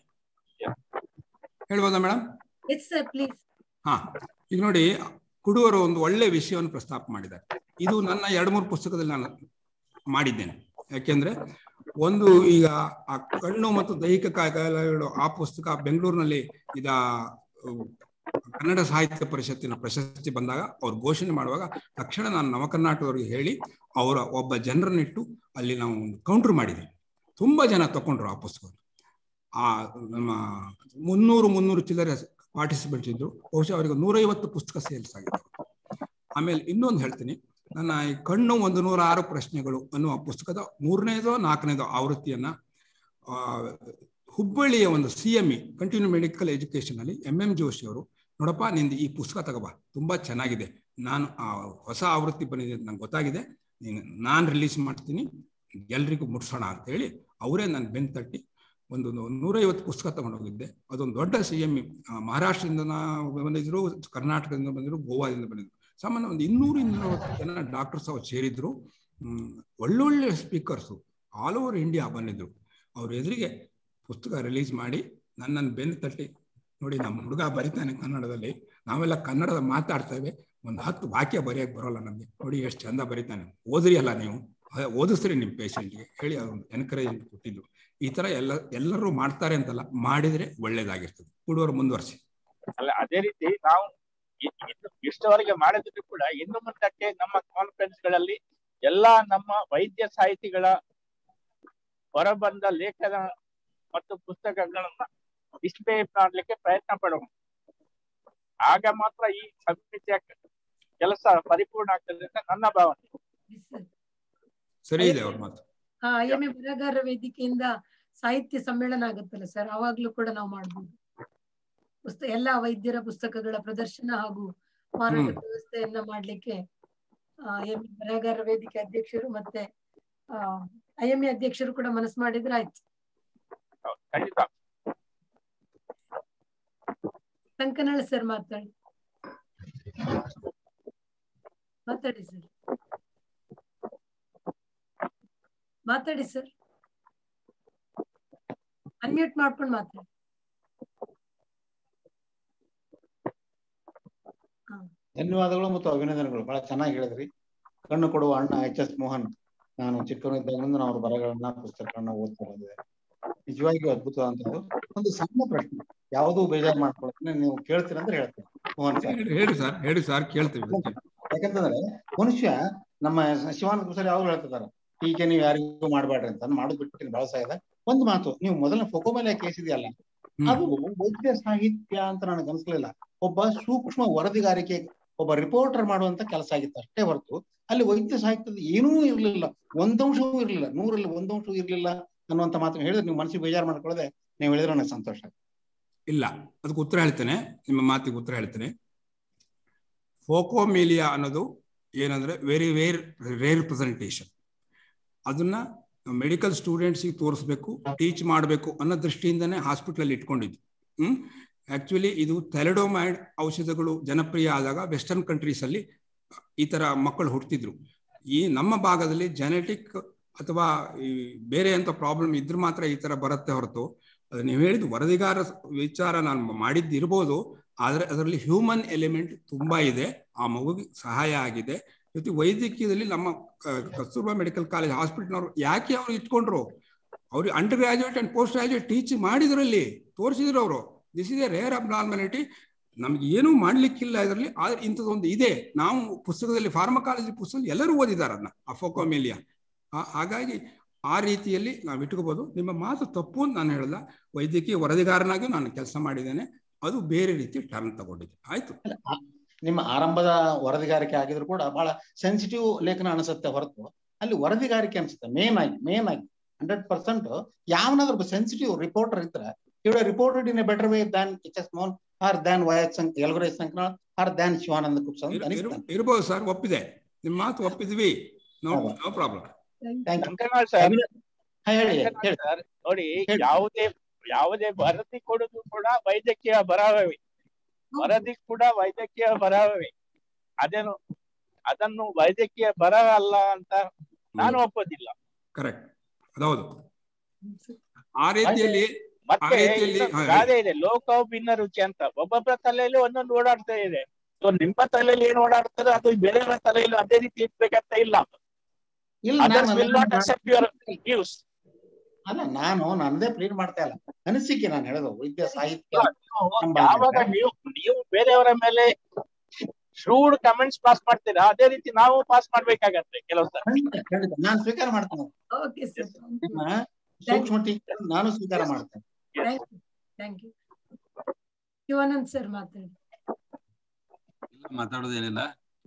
ಹೇಳ್ಬೋದಾ ಮೇಡಮ್ ಎಸ್ ಸರ್ ಪ್ಲೀಸ್ ಹಾ ಈಗ ನೋಡಿ ಕುಡುವರು ಒಂದು ಒಳ್ಳೆ ವಿಷಯವನ್ನು ಪ್ರಸ್ತಾಪ ಮಾಡಿದ್ದಾರೆ ಇದು ನನ್ನ ಎರಡು ಮೂರು ಪುಸ್ತಕದಲ್ಲಿ ನಾನು ಮಾಡಿದ್ದೇನೆ ಯಾಕೆಂದ್ರೆ ಒಂದು ಈಗ ಆ ಕಣ್ಣು ಮತ್ತು ದೈಹಿಕ ಕಾಯಿಲೆಗಳು ಆ ಪುಸ್ತಕ ಬೆಂಗಳೂರಿನಲ್ಲಿ ಇದ ಅಹ್, ಕನ್ನಡ ಸಾಹಿತ್ಯ ಪರಿಷತ್ತಿನ ಪ್ರಶಸ್ತಿ ಬಂದಾಗ ಅವ್ರು ಘೋಷಣೆ ಮಾಡುವಾಗ ತಕ್ಷಣ ನಾನು ನವಕರ್ನಾಟಕದವ್ರಿಗೆ ಹೇಳಿ ಅವರ ಒಬ್ಬ ಜನರನ್ನಿಟ್ಟು ಅಲ್ಲಿ ನಾವು ಒಂದು ಕೌಂಟರ್ ಮಾಡಿದ್ವಿ ತುಂಬಾ ಜನ ತಕೊಂಡ್ರು ಆ ಪುಸ್ತಕ ಆ ನಮ್ಮ ಮುನ್ನೂರು ಮುನ್ನೂರು ಚಿಲ್ಲರೆ ಪಾರ್ಟಿಸಿಪೆಂಟ್ಸ್ ಇದ್ರು ಬಹುಶಃ ಅವರಿಗೆ ನೂರೈವತ್ತು ಪುಸ್ತಕ ಸೇಲ್ಸ್ ಆಗಿದೆ ಆಮೇಲೆ ಇನ್ನೊಂದು ಹೇಳ್ತೀನಿ ನನ್ನ ಈ ಕಣ್ಣು ಒಂದು ನೂರ ಆರು ಪ್ರಶ್ನೆಗಳು ಅನ್ನುವ ಪುಸ್ತಕದ ಮೂರನೇದೋ ನಾಲ್ಕನೇದೋ ಆವೃತ್ತಿಯನ್ನ ಆ, ಹುಬ್ಬಳ್ಳಿಯ ಒಂದು C M E continue medical education ಅಲ್ಲಿ ಎಂ ಎಂ ಜೋಶಿ ಅವರು ನೋಡಪ್ಪ ನಿಂದು ಈ ಪುಸ್ತಕ ತಗೋಬಾ ತುಂಬಾ ಚೆನ್ನಾಗಿದೆ ನಾನು ಆ ಹೊಸ ಆವೃತ್ತಿ ಬಂದಿದೆ ಅಂತ ನಂಗೆ ಗೊತ್ತಾಗಿದೆ ನೀನು ನಾನು ರಿಲೀಸ್ ಮಾಡ್ತೀನಿ ಎಲ್ರಿಗೂ ಮುಟ್ಸೋಣ ಅಂತ ಹೇಳಿ ಅವರೇ ನನ್ನ ಬೆನ್ ತಟ್ಟಿ ಒಂದು ನೂ- ನೂರೈವತ್ತು ಪುಸ್ತಕ ತಗೊಂಡೋಗಿದ್ದೆ ಅದೊಂದು ದೊಡ್ಡ ಸಿ ಎಂ ಮಹಾರಾಷ್ಟ್ರದಿಂದ ಬಂದಿದ್ರು ಕರ್ನಾಟಕದಿಂದ ಬಂದಿದ್ರು ಗೋವಾದಿಂದ ಬಂದಿದ್ರು ಸಾಮಾನ್ಯ ಒಂದು ಇನ್ನೂರು ಇನ್ನೂರವತ್ತು ಜನ ಡಾಕ್ಟರ್ಸ್ ಅವ್ರು ಸೇರಿದ್ರು ಹ್ಮ್, ಒಳ್ಳೊಳ್ಳೆ ಸ್ಪೀಕರ್ಸು ಆಲ್ ಓವರ್ ಇಂಡಿಯಾ ಬಂದಿದ್ರು ಅವ್ರ ಎದುರಿಗೆ ಪುಸ್ತಕ ರಿಲೀಸ್ ಮಾಡಿ ನನ್ನನ್ನು ಬೆನ್ನು ತಟ್ಟಿ ನೋಡಿ ನಮ್ಮ ಹುಡುಗ ಬರಿತಾನೆ ಕನ್ನಡದಲ್ಲಿ ನಾವೆಲ್ಲ ಕನ್ನಡದ ಮಾತಾಡ್ತೇವೆ ಒಂದು ಹತ್ತು ವಾಕ್ಯ ಬರೆಯಕ್ಕೆ ಬರೋಲ್ಲ ನಮಗೆ ನೋಡಿ ಎಷ್ಟು ಚಂದ ಬರಿತಾನೆ ಓದ್ರಿ ಅಲ್ಲ ನೀವು ಅದೇ ಓದಿಸ್ರಿ ನಿಮ್ಮ ಪೇಷಂಟ್ಗೆ ಹೇಳಿ ಅದೊಂದು ಎನ್ಕರೇಜ್ ಕೊಟ್ಟಿದ್ದು ಈ ತರ ಎಲ್ಲ ಎಲ್ಲರೂ ಮಾಡ್ತಾರೆ ಅಂತಲ್ಲ ಮಾಡಿದ್ರೆ ಒಳ್ಳೇದಾಗಿರ್ತದೆ ಕೂಡುವರು ಮುಂದುವರಿಸಿ ಅಲ್ಲ ಅದೇ ರೀತಿ ನಾವು ಇ- ಇನ್ನು ಇಷ್ಟವರೆಗೆ ಮಾಡಿದ್ರು ಕೂಡ ಇನ್ನು ಮುಂದಕ್ಕೆ ನಮ್ಮ ಕಾನ್ಫರೆನ್ಸ್ ಗಳಲ್ಲಿ ಎಲ್ಲಾ ನಮ್ಮ ವೈದ್ಯ ಸಾಹಿತಿಗಳ ಹೊರಬಂದ ಲೇಖನ ಮತ್ತು ಪುಸ್ತಕಗಳನ್ನ ಡಿಸ್ಪ್ಲೇ ಮಾಡ್ಲಿಕ್ಕೆ ಪ್ರಯತ್ನ ಪಡುವ ಆಗ ಮಾತ್ರ ಈ ಸಮಿತಿಯ ಕೆಲಸ ಪರಿಪೂರ್ಣ ಆಗ್ತದೆ ಅಂತ ನನ್ನ ಭಾವನೆ ಎಸ್ ಸರ್ ಸರಿ ಇದೆ ಅವ್ರ ಮಾತು ಆ ಐ ಎಂ ಎ ಬರಹಗಾರರ ವೇದಿಕೆಯಿಂದ ಸಾಹಿತ್ಯ ಸಮ್ಮೇಳನ ಆಗುತ್ತಲ್ಲ ಸರ್ ಅವಾಗ್ಲೂ ಕೂಡ ನಾವು ಮಾಡ್ಬೋದು ಪುಸ್ತಕ ಎಲ್ಲಾ ವೈದ್ಯರ ಪುಸ್ತಕಗಳ ಪ್ರದರ್ಶನ ಹಾಗೂ ಮಾರಾಟ ಹ್ಮ್. ವ್ಯವಸ್ಥೆಯನ್ನ ಮಾಡ್ಲಿಕ್ಕೆ ಎಂ ಎ ಬರಹಗಾರರ ವೇದಿಕೆ ಅಧ್ಯಕ್ಷರು ಮತ್ತೆ ಐ ಎಂ ಎ ಅಧ್ಯಕ್ಷರು ಕೂಡ ಮನಸ್ಸು ಮಾಡಿದ್ರೆ ಆಯ್ತು ಹೌದು, ಖಂಡಿತ ಸಂಕನಳ ಸರ್ ಮಾತಾಡಿ ಮಾತಾಡಿ ಸರ್ ಮಾತಾಡಿ ಸರ್ ಅನ್ಮ್ಯೂಟ್ ಮಾಡ್ಕೊಂಡು ಮಾತಾಡಿ ಧನ್ಯವಾದಗಳು ಮತ್ತು ಅಭಿನಂದನೆಗಳು ಬಹಳ ಚೆನ್ನಾಗಿ ಹೇಳಿದ್ರಿ ಕಣ್ಣು ಕೊಡುವ ಅಣ್ಣ ಎಚ್ ಎಸ್ ಮೋಹನ್ ನಾನು ಚಿಕ್ಕವನಿದ್ದಾಗಿನಿಂದ ನಾವು ಅವ್ರ ಬರಹಗಳನ್ನ ಪುಸ್ತಕಗಳನ್ನ ಓದ್ತಾ ಬಂದಿದೆ ನಿಜವಾಗಿಯೂ ಅದ್ಭುತವಾದಂಥದ್ದು ಒಂದು ಸಣ್ಣ ಪ್ರಶ್ನೆ ಯಾವುದೂ ಬೇಜಾರು ಮಾಡ್ಕೊಳ್ತೀನಿ ನೀವು ಕೇಳ್ತೀರ ಅಂದ್ರೆ ಹೇಳ್ತೀನಿ ಮೋಹನ್ ಸರ್ ಹೇಳಿ ಹೇಳಿ ಸರ್ ಹೇಳಿ ಸರ್ ಕೇಳ್ತೀವಿ ಯಾಕಂತಂದ್ರೆ ಮನುಷ್ಯ ನಮ್ಮ ಶಿವಾನಂದ ಸರ್ ಯಾವಾಗ ಹೇಳ್ತಿದ್ದಾರೆ ಹೀಗೆ ನೀವು ಯಾರಿಗೂ ಮಾಡಬೇಡ್ರಿ ಅಂತ ನಾನು ಮಾಡೋದು ಬಿಟ್ಬಿಟ್ಟಿನಿ ಬಹಳ ಸಾಯದ ಒಂದು ಮಾತು ನೀವು ಮೊದಲನೇ ಫೋಕೋ ಮೇಲೆ ಕೇಸ್ ಇದೆಯಲ್ಲ ಹ್ಮ್. ಅದು ವೈದ್ಯ ಸಾಹಿತ್ಯ ಅಂತ ನನಗೆ ಅನ್ಸ್ಲಿಲ್ಲ ಒಬ್ಬ ಸೂಕ್ಷ್ಮ ವರದಿಗಾರಿಕೆ ಒಬ್ಬ ರಿಪೋರ್ಟರ್ ಮಾಡುವಂತ ಕೆಲಸ ಆಗಿತ್ತು ಅಷ್ಟೇ ಹೊರತು ಅಲ್ಲಿ ವೈದ್ಯ ಸಾಹಿತ್ಯದ ಏನೂ ಇರ್ಲಿಲ್ಲ ಒಂದಂಶವೂ ಇರ್ಲಿಲ್ಲ ನೂರಲ್ಲಿ ಒಂದಂಶವೂ ಇರ್ಲಿಲ್ಲ ಅನ್ನುವಂತ ಮಾತನ್ನ ಹೇಳಿದ್ರೆ ನೀವು ಮನಸ್ಸಿಗೆ ಬೇಜಾರು ಮಾಡ್ಕೊಳ್ಳದೆ ನೀವು ಹೇಳಿದ್ರೆ ನನಗೆ ಸಂತೋಷ ಇಲ್ಲ ಅದಕ್ಕೆ ಉತ್ತರ ಹೇಳ್ತೇನೆ ನಿಮ್ಮ ಮಾತಿಗೆ ಉತ್ತರ ಹೇಳ್ತೇನೆ ಫೋಕೋಮೇಲಿಯಾ ಅನ್ನೋದು ಏನಂದ್ರೆ ವೆರಿ ವೇರ್ ರೇರ್ ಪ್ರೆಸೆಂಟೇಷನ್ ಅದನ್ನ ಮೆಡಿಕಲ್ ಸ್ಟೂಡೆಂಟ್ಸಿಗೆ ತೋರಿಸ್ಬೇಕು ಟೀಚ್ ಮಾಡಬೇಕು ಅನ್ನೋ ದೃಷ್ಟಿಯಿಂದನೇ ಹಾಸ್ಪಿಟಲ್ ಇಟ್ಕೊಂಡಿದ್ದು ಹ್ಮ್ ಆಕ್ಚುಲಿ ಇದು ಥೆಲಡೋಮೈಡ್ ಔಷಧಗಳು ಜನಪ್ರಿಯ ಆದಾಗ ವೆಸ್ಟರ್ನ್ ಕಂಟ್ರೀಸ್ ಅಲ್ಲಿ ಈ ತರ ಮಕ್ಕಳು ಹುಟ್ಟಿದ್ರು ಈ ನಮ್ಮ ಭಾಗದಲ್ಲಿ ಜೆನೆಟಿಕ್ ಅಥವಾ ಈ ಬೇರೆ ಅಂತ ಪ್ರಾಬ್ಲಮ್ ಇದ್ರೆ ಮಾತ್ರ ಈ ತರ ಬರುತ್ತೆ ಹೊರತು ಅದು ನೀವು ಹೇಳಿದ ವರದಿಗಾರ ವಿಚಾರ ನಾನು ಮಾಡಿದ್ದಿರ್ಬೋದು ಆದ್ರೆ ಅದರಲ್ಲಿ ಹ್ಯೂಮನ್ ಎಲಿಮೆಂಟ್ ತುಂಬಾ ಇದೆ ಆ ಮಗುವಿಗೆ ಸಹಾಯ ಆಗಿದೆ ಜೊತೆ ವೈದ್ಯಕೀಯದಲ್ಲಿ ನಮ್ಮ ಕ- ಕಸ್ತೂರ್ಬಾ ಮೆಡಿಕಲ್ ಕಾಲೇಜ್ ಹಾಸ್ಪಿಟಲ್ನವರು ಯಾಕೆ ಅವ್ರು ಇಟ್ಕೊಂಡ್ರು ಅವ್ರು under graduate and post graduate teach ಮಾಡಿದ್ರಲ್ಲಿ ತೋರಿಸಿದ್ರು ಅವರು this is a rare abnormality ನಮ್ಗೆ ಏನೂ ಮಾಡ್ಲಿಕ್ಕಿಲ್ಲ ಇದರಲ್ಲಿ ಆದ್ರೆ ಇಂಥದ್ದೊಂದು ಇದೆ ನಾವು ಪುಸ್ತಕದಲ್ಲಿ ಫಾರ್ಮಕಾಲಜಿ ಪುಸ್ತಕದಲ್ಲಿ ಎಲ್ಲರೂ ಓದಿದ್ದಾರೆ ಅದನ್ನ ಅಫೋಕೋಮೇಲಿಯಾ ಹಾಗಾಗಿ ಆ ರೀತಿಯಲ್ಲಿ ನಾವು ಇಟ್ಕೋಬಹುದು ನಿಮ್ಮ ಮಾತು ತಪ್ಪು ಅಂತ ನಾನು ಹೇಳ್ದ ವೈದ್ಯಕೀಯ ವರದಿಗಾರನಾಗಿ ನಾನು ಕೆಲಸ ಮಾಡಿದ್ದೇನೆ ಅದು ಬೇರೆ ರೀತಿ ಟರ್ನ್ ತಗೊಂಡಿದೆ ಆಯ್ತು ನಿಮ್ಮ ಆರಂಭದ ವರದಿಗಾರಿಕೆ ಆಗಿದ್ರು ಕೂಡ ಬಹಳ ಸೆನ್ಸಿಟಿವ್ ಲೇಖನ ಅನಿಸುತ್ತೆ ಹೊರತು ಅಲ್ಲಿ ವರದಿಗಾರಿಕೆ ಅನ್ಸುತ್ತೆ ಮೇನ್ ಆಗಿ ಮೇನ್ ಆಗಿ ಹಂಡ್ರೆಡ್ ಪರ್ಸೆಂಟ್ ಯಾವನಾದ್ರೂ ಸೆನ್ಸಿಟಿವ್ ರಿಪೋರ್ಟರ್ ಇದ್ರೆ he reported in a better way than H S Mohan or than Y S Yalagure Sankanal or than Shivananda Kupsa ಅಂತ ಇರ್- ಇರ್- ಅನಿಸ್ತಾನೆ ಇರ್ಬೋದು ಸರ್ ಒಪ್ಪಿದೆ ನಿಮ್ಮ ಮಾತು ಒಪ್ಪಿದ್ವಿ ನೋ ಹೌದು. No problem thank you Shankaranal sir ಹೇಳಿ ಹೇಳಿ ಸರ್ ನೋಡಿ ಹೇಳಿ. ಯಾವುದೇ ಯಾವುದೇ ವರದಿ ಕೊಡುದು ಕೂಡ ವೈದ್ಯಕೀಯ ಬರಹವೇ ವರದಿ ಕೂಡ ವೈದ್ಯಕೀಯ ಬರಹವೇ ಅದೇನು ಅದನ್ನು ವೈದ್ಯಕೀಯ ಬರಹ ಅಲ್ಲ ಅಂತ ನಾನು ಒಪ್ಪೋದಿಲ್ಲ ಕರೆಕ್ಟ್ ಅದೌದು ಆ ರೀತಿಯಲ್ಲಿ ಮತ್ತೆ ಆ ರೀತಿಯಲ್ಲಿ- ಇನ್ನೊಂದು ಹಾ, ಹೇಳಿ. ಗಾದೆ ಇದೆ ಲೋಕವು ಭಿನ್ನ ರುಚಿ ಅಂತ ಒಬ್ಬೊಬ್ಬರ ತಲೆಯಲ್ಲಿ ಒಂದೊಂದು ಓಡಾಡ್ತಾ ಇದೆ ಸೊ ನಿಮ್ಮ ತಲೆಯಲ್ಲಿ ಏನ್ ಓಡಾಡ್ತದೆ ಅದು ಬೇರೆಯವರ ತಲೆಯಲ್ಲಿ ಅದೇ ರೀತಿ ಇರ್ಬೇಕಂತ ಇಲ್ಲ ಇಲ್ಲ ಅದರ್ಸ್ ನಾನು will not accept your views ಅಲ್ಲ ನಾನು ನನ್ನದೇ ಪ್ರೀಡ್ ಮಾಡ್ತಾ ಇಲ್ಲ ಅನಿಸಿಕೆ ನಾನು ಹೇಳೋದು ವೈದ್ಯ ಸಾಹಿತ್ಯ ನಮ್ಮ ಯಾವಾಗ ನೀವು ನೀವು ಬೇರೆಯವರ ಮೇಲೆ ಶೂಡ್ ಕಮೆಂಟ್ಸ್ ಪಾಸ್ ಮಾಡ್ತೀರಾ ಅದೇ ರೀತಿ ನಾವು ಪಾಸ್ ಮಾಡ್ಬೇಕಾಗತ್ತೆ ಕೆಲವು ಸಲ ಖಂಡಿತ ಖಂಡಿತ ನಾನು ಸ್ವೀಕಾರ ಮಾಡ್ತೇನೆ ಓಕೆ ಸರ್ ನಿಮ್ಮ ಸೂಕ್ಷ್ಮ ಟೀಕೆ ನಾನು ಸ್ವೀಕಾರ ಮಾಡ್ತೇನೆ thank you thank you Shivanand sir ಮಾತಾಡಿ ಇಲ್ಲ, ಮಾತಾಡೋದೇನಿಲ್ಲ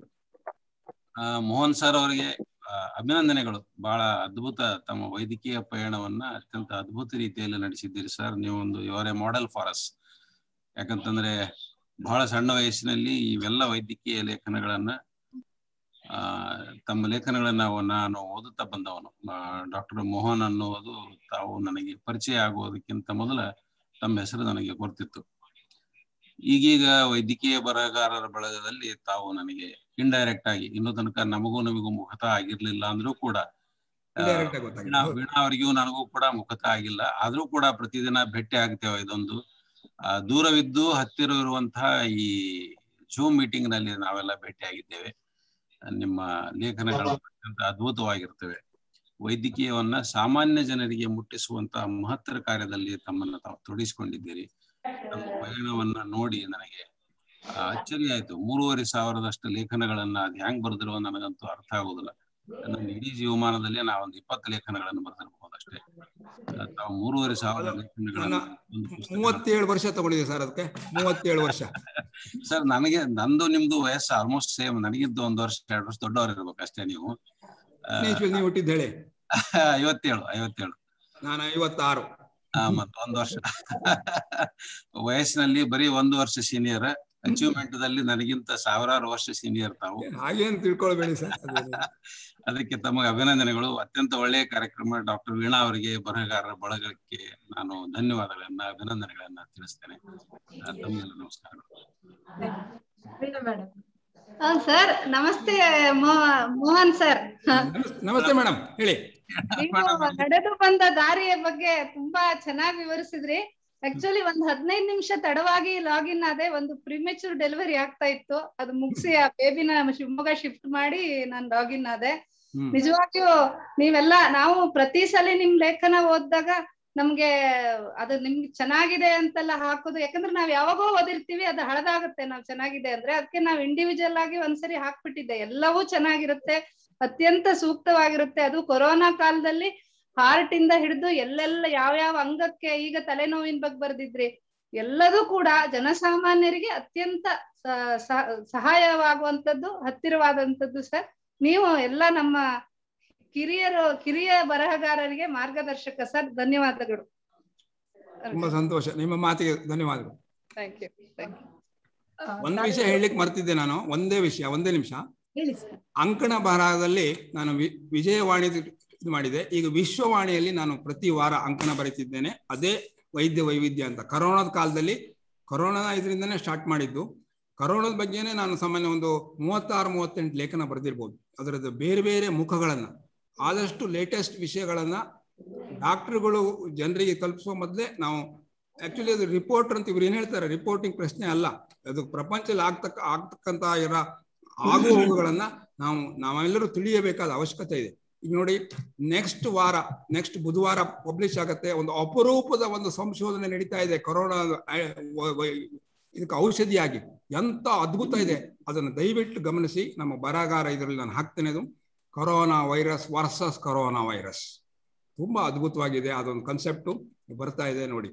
ಆ, ಮೋಹನ್ ಸರ್ ಅವರಿಗೆ ಆ, ಅಭಿನಂದನೆಗಳು ಬಹಳ ಅದ್ಭುತ ತಮ್ಮ ವೈದ್ಯಕೀಯ ಪಯಣವನ್ನ ಅತ್ಯಂತ ಅದ್ಭುತ ರೀತಿಯಲ್ಲಿ ನಡೆಸಿದ್ದೀರಿ ಸರ್ ನೀವೊಂದು ಇವರೇ ಮಾಡೆಲ್ ಫಾರ್ ಅಸ್ ಯಾಕಂತಂದ್ರೆ ಬಹಳ ಸಣ್ಣ ವಯಸ್ಸಿನಲ್ಲಿ ಇವೆಲ್ಲ ವೈದ್ಯಕೀಯ ಲೇಖನಗಳನ್ನ ಆ ತಮ್ಮ ಲೇಖನಗಳನ್ನ ನಾವು- ನಾನು ಓದುತ್ತಾ ಬಂದವನು ಡಾಕ್ಟರ್ ಮೋಹನ್ ಅನ್ನುವುದು ತಾವು ನನಗೆ ಪರಿಚಯ ಆಗುವುದಕ್ಕಿಂತ ಮೊದಲ ತಮ್ಮ ಹೆಸರು ನನಗೆ ಗೊತ್ತಿತ್ತು ಈಗೀಗ ವೈದ್ಯಕೀಯ ಬರಹಗಾರರ ಬಳಗದಲ್ಲಿ ತಾವು ನನಗೆ ಇಂಡೈರೆಕ್ಟ್ ಆಗಿ ಇನ್ನೂ ತನಕ ನಮಗೂ ನಮಗೂ ಮುಖತಃ ಆಗಿರ್ಲಿಲ್ಲ ಅಂದ್ರೂ ಕೂಡ ಆ, Indirect ಆಗಿ ಗೊತ್ತಾಗಿದೆ. ವೀಣಾ ಹೌದು. ವೀಣಾ ಅವರಿಗೂ ನನಗೂ ಕೂಡ ಮುಖತಃ ಆಗಿಲ್ಲ ಆದ್ರೂ ಕೂಡ ಪ್ರತಿದಿನ ಭೇಟಿ ಆಗ್ತೇವೆ ಇದೊಂದು ಆ, ದೂರವಿದ್ದು ಹತ್ತಿರ ಇರುವಂತಹ ಈ ಜೂಮ್ ಮೀಟಿಂಗ್ ನಲ್ಲಿ ನಾವೆಲ್ಲ ಭೇಟಿ ಆಗಿದ್ದೇವೆ ನಿಮ್ಮ ಲೇಖನಗಳು ಅತ್ಯಂತ ಅದ್ಭುತವಾಗಿರ್ತವೆ ವೈದ್ಯಕೀಯವನ್ನ ಸಾಮಾನ್ಯ ಜನರಿಗೆ ಮುಟ್ಟಿಸುವಂತಹ ಮಹತ್ತರ ಕಾರ್ಯದಲ್ಲಿ ತಮ್ಮನ್ನ ತಾವು ತೊಡಗಿಸಿಕೊಂಡಿದ್ದೀರಿ ತಮ್ಮ ಪಯಣವನ್ನ ನೋಡಿ ನನಗೆ ಆ, ಅಚ್ಚರಿ ಆಯ್ತು ಮೂರುವರೆ ಸಾವಿರದಷ್ಟು ಲೇಖನಗಳನ್ನ ಅದ್ ಹೆಂಗ್ ಬರ್ದಿರೋ ನನಗಂತೂ ಅರ್ಥ ಆಗುದಿಲ್ಲ ನನ್ನ ಇಡೀ ಜೀವಮಾನದಲ್ಲಿ ನಾ ಒಂದು ಇಪ್ಪತ್ತು ಲೇಖನಗಳನ್ನು ಬರ್ದಿರ್ಬೋದು ಅಷ್ಟೇ ಆ, ತಾವು ಮೂರುವರೆ ಸಾವಿರ ಲೇಖನಗಳನ್ನ ಒಂದು ಪುಸ್ತಕ ಮೂವತ್ತೇಳು ವರ್ಷ ತಗೊಂಡಿದೆ ಸರ್ ಅದಕ್ಕೆ ಮೂವತ್ತೇಳು ವರ್ಷ ಸರ್ ನನಗೆ ನಂದು ನಿಮ್ದು ವಯಸ್ಸು ಆಲ್ಮೋಸ್ಟ್ ಸೇಮ್ ನನಗಿಂತ ಒಂದು ವರ್ಷ ಎರಡು ವರ್ಷ ದೊಡ್ಡವರು ಇರ್ಬೇಕು ಅಷ್ಟೇ ನೀವು ಆ, ಸ್ನೇಹಿತರು ನೀವು ಹುಟ್ಟಿದ್ದು ಹೇಳಿ ಐವತ್ತೇಳು ಐವತ್ತೇಳು ನಾನು ಐವತ್ತಾರು ಆ, ಮತ್ತ್ ಒಂದ್ ವರ್ಷ ವಯಸ್ಸಿನಲ್ಲಿ ಬರೀ ಒಂದು ವರ್ಷ ಸೀನಿಯರ್ ಅಚೀವ್ಮೆಂಟ್ ದಲ್ಲಿ ನನಗಿಂತ ಸಾವಿರಾರು ವರ್ಷ ಸೀನಿಯರ್ ತಾವು ಹಾಗೇನು ತಿಳ್ಕೊಳ್ಬೇಡಿ ಸರ್ ಅದೇನು. ಅದಕ್ಕೆ ತಮಗೆ ಅಭಿನಂದನೆಗಳು ಅತ್ಯಂತ ಒಳ್ಳೆಯ ಕಾರ್ಯಕ್ರಮ ಡಾಕ್ಟರ್ ವೀಣಾ ಅವರಿಗೆ ಬರಹಗಾರರ ಬಳಗಕ್ಕೆ ನಾನು ಧನ್ಯವಾದಗಳನ್ನ ಅಭಿನಂದನೆಗಳನ್ನ ತಿಳಿಸ್ತೇನೆ ಆ, ತಮಗೆಲ್ಲ ನಮಸ್ಕಾರಗಳು ವೀಣಾ ಮೇಡಮ್ ಹಾ ಸರ್ ನಮಸ್ತೆ ಮೋ- ಮೋಹನ್ ಸರ್ ನಮಸ್- ನಮಸ್ತೆ ಮೇಡಮ್ ಹೇಳಿ ನೀವು ನಡೆದು ಬಂದ ದಾರಿಯ ಬಗ್ಗೆ ತುಂಬಾ ಚೆನ್ನಾಗಿ ವಿವರಿಸಿದ್ರಿ ಆಕ್ಚುಲಿ ಒಂದ್ ಹದಿನೈದು ನಿಮಿಷ ತಡವಾಗಿ ಲಾಗಿನ್ ಆದೆ ಒಂದು ಪ್ರಿಮೆಚೂರ್ ಡೆಲಿವರಿ ಆಗ್ತಾ ಇತ್ತು ಅದು ಮುಗಿಸಿ ಆ ಬೇಬಿನ ಶಿವಮೊಗ್ಗ ಶಿಫ್ಟ್ ಮಾಡಿ ನಾನ್ ಲಾಗಿನ್ ಆದೆ ಹ್ಮ್. ನಿಜವಾಗಿಯೂ ನೀವೆಲ್ಲ ನಾವು ಪ್ರತಿ ಸಲ ನಿಮ್ ಲೇಖನ ಓದಿದಾಗ ನಮ್ಗೆ ಅದು ನಿಮ್ಗೆ ಚೆನ್ನಾಗಿದೆ ಅಂತೆಲ್ಲ ಹಾಕೋದು ಯಾಕಂದ್ರೆ ನಾವ್ ಯಾವಾಗೋ ಓದಿರ್ತೀವಿ ಅದು ಹಳದಾಗುತ್ತೆ ನಾವ್ ಚೆನ್ನಾಗಿದೆ ಅಂದ್ರೆ ಅದಕ್ಕೆ ನಾವ್ ಇಂಡಿವಿಜುವಲ್ ಆಗಿ ಒಂದ್ಸರಿ ಹಾಕ್ಬಿಟ್ಟಿದ್ದೆ ಎಲ್ಲವೂ ಚೆನ್ನಾಗಿರುತ್ತೆ ಅತ್ಯಂತ ಸೂಕ್ತವಾಗಿರುತ್ತೆ ಅದು ಕೊರೋನಾ ಕಾಲದಲ್ಲಿ ಹಾರ್ಟ್ ಇಂದ ಹಿಡಿದು ಎಲ್ಲೆಲ್ಲ ಯಾವ ಯಾವ ಅಂಗಕ್ಕೆ ಈಗ ತಲೆನೋವಿನ ಬಗ್ಗೆ ಬರ್ದಿದ್ರಿ ಎಲ್ಲದೂ ಕೂಡ ಜನಸಾಮಾನ್ಯರಿಗೆ ಅತ್ಯಂತ ಸ- ಸ- ಸಹಾಯವಾಗುವಂತದ್ದು ಹತ್ತಿರವಾದಂತದ್ದು ಸರ್ ನೀವು ಎಲ್ಲ ನಮ್ಮ ಕಿರಿಯರು ಕಿರಿಯ ಬರಹಗಾರರಿಗೆ ಮಾರ್ಗದರ್ಶಕ ಸರ್ ಧನ್ಯವಾದಗಳು ತುಂಬಾ ಸಂತೋಷ ನಿಮ್ಮ ಮಾತಿಗೆ ಧನ್ಯವಾದಗಳು ಥ್ಯಾಂಕ್ ಯು ಥ್ಯಾಂಕ್ ಯು ಒಂದು ವಿಷಯ ಹೇಳಲಿಕ್ಕೆ ಮರ್ತಿದ್ದೆ ನಾನು ಒಂದೇ ವಿಷಯ ಒಂದೇ ನಿಮಿಷ ಹೇಳಿ ಸರ್ ಅಂಕಣ ಬರಹದಲ್ಲಿ ನಾನು ವಿ- ವಿಜಯವಾಣಿ ಇದು ಮಾಡಿದೆ ಈಗ ವಿಶ್ವವಾಣಿಯಲ್ಲಿ ನಾನು ಪ್ರತಿ ವಾರ ಅಂಕಣ ಬರೀತಿದ್ದೇನೆ ಅದೇ ವೈದ್ಯ ವೈವಿಧ್ಯ ಅಂತ ಕರೋನಾದ ಕಾಲದಲ್ಲಿ ಕರೋನಾ ಇದರಿಂದನೇ ಸ್ಟಾರ್ಟ್ ಮಾಡಿದ್ದು ಕರೋನಾದ ಬಗ್ಗೆನೇ ನಾನು ಸಾಮಾನ್ಯ ಒಂದು ಮೂವತ್ತಾರು ಮೂವತ್ತೆಂಟು ಲೇಖನ ಬರೆದಿರ್ಬೋದು ಅದರದ್ದು ಬೇರೆ ಬೇರೆ ಮುಖಗಳನ್ನ ಆದಷ್ಟು ಲೇಟೆಸ್ಟ್ ವಿಷಯಗಳನ್ನ ಡಾಕ್ಟರ್ಗಳು ಜನರಿಗೆ ತಲುಪಿಸುವ ಮೊದಲೇ ನಾವು ಆಕ್ಚುಲಿ ಅದು ರಿಪೋರ್ಟರ್ ಅಂತ ಇವ್ರು ಏನ್ ಹೇಳ್ತಾರೆ ರಿಪೋರ್ಟಿಂಗ್ ಪ್ರಶ್ನೆ ಅಲ್ಲ ಅದು ಪ್ರಪಂಚದಲ್ಲಿ ಆಗ್ತಕ್ಕ ಆಗ್ತಕ್ಕಂತ ಇರೋ ಆಗು ಹೋಗುಗಳನ್ನ ನಾವು ನಾವೆಲ್ಲರೂ ತಿಳಿಯಬೇಕಾದ ಅವಶ್ಯಕತೆ ಇದೆ ಈಗ ನೋಡಿ ನೆಕ್ಸ್ಟ್ ವಾರ ನೆಕ್ಸ್ಟ್ ಬುಧವಾರ ಪಬ್ಲಿಷ್ ಆಗತ್ತೆ ಒಂದು ಅಪರೂಪದ ಒಂದು ಸಂಶೋಧನೆ ನಡೀತಾ ಇದೆ ಕೊರೋನಾ ಆ, ವ- ವ- ಇದಕ್ಕೆ ಔಷಧಿಯಾಗಿ ಎಂತ ಅದ್ಭುತ ಇದೆ ಅದನ್ನು ದಯವಿಟ್ಟು ಗಮನಿಸಿ ನಮ್ಮ ಬರಹಗಾರ ಇದರಲ್ಲಿ ನಾನು ಹಾಕ್ತೇನೆ ಅದು corona virus versus corona virus ತುಂಬಾ ಅದ್ಭುತವಾಗಿದೆ ಅದೊಂದು ಕಾನ್ಸೆಪ್ಟು ಬರ್ತಾ ಇದೆ ನೋಡಿ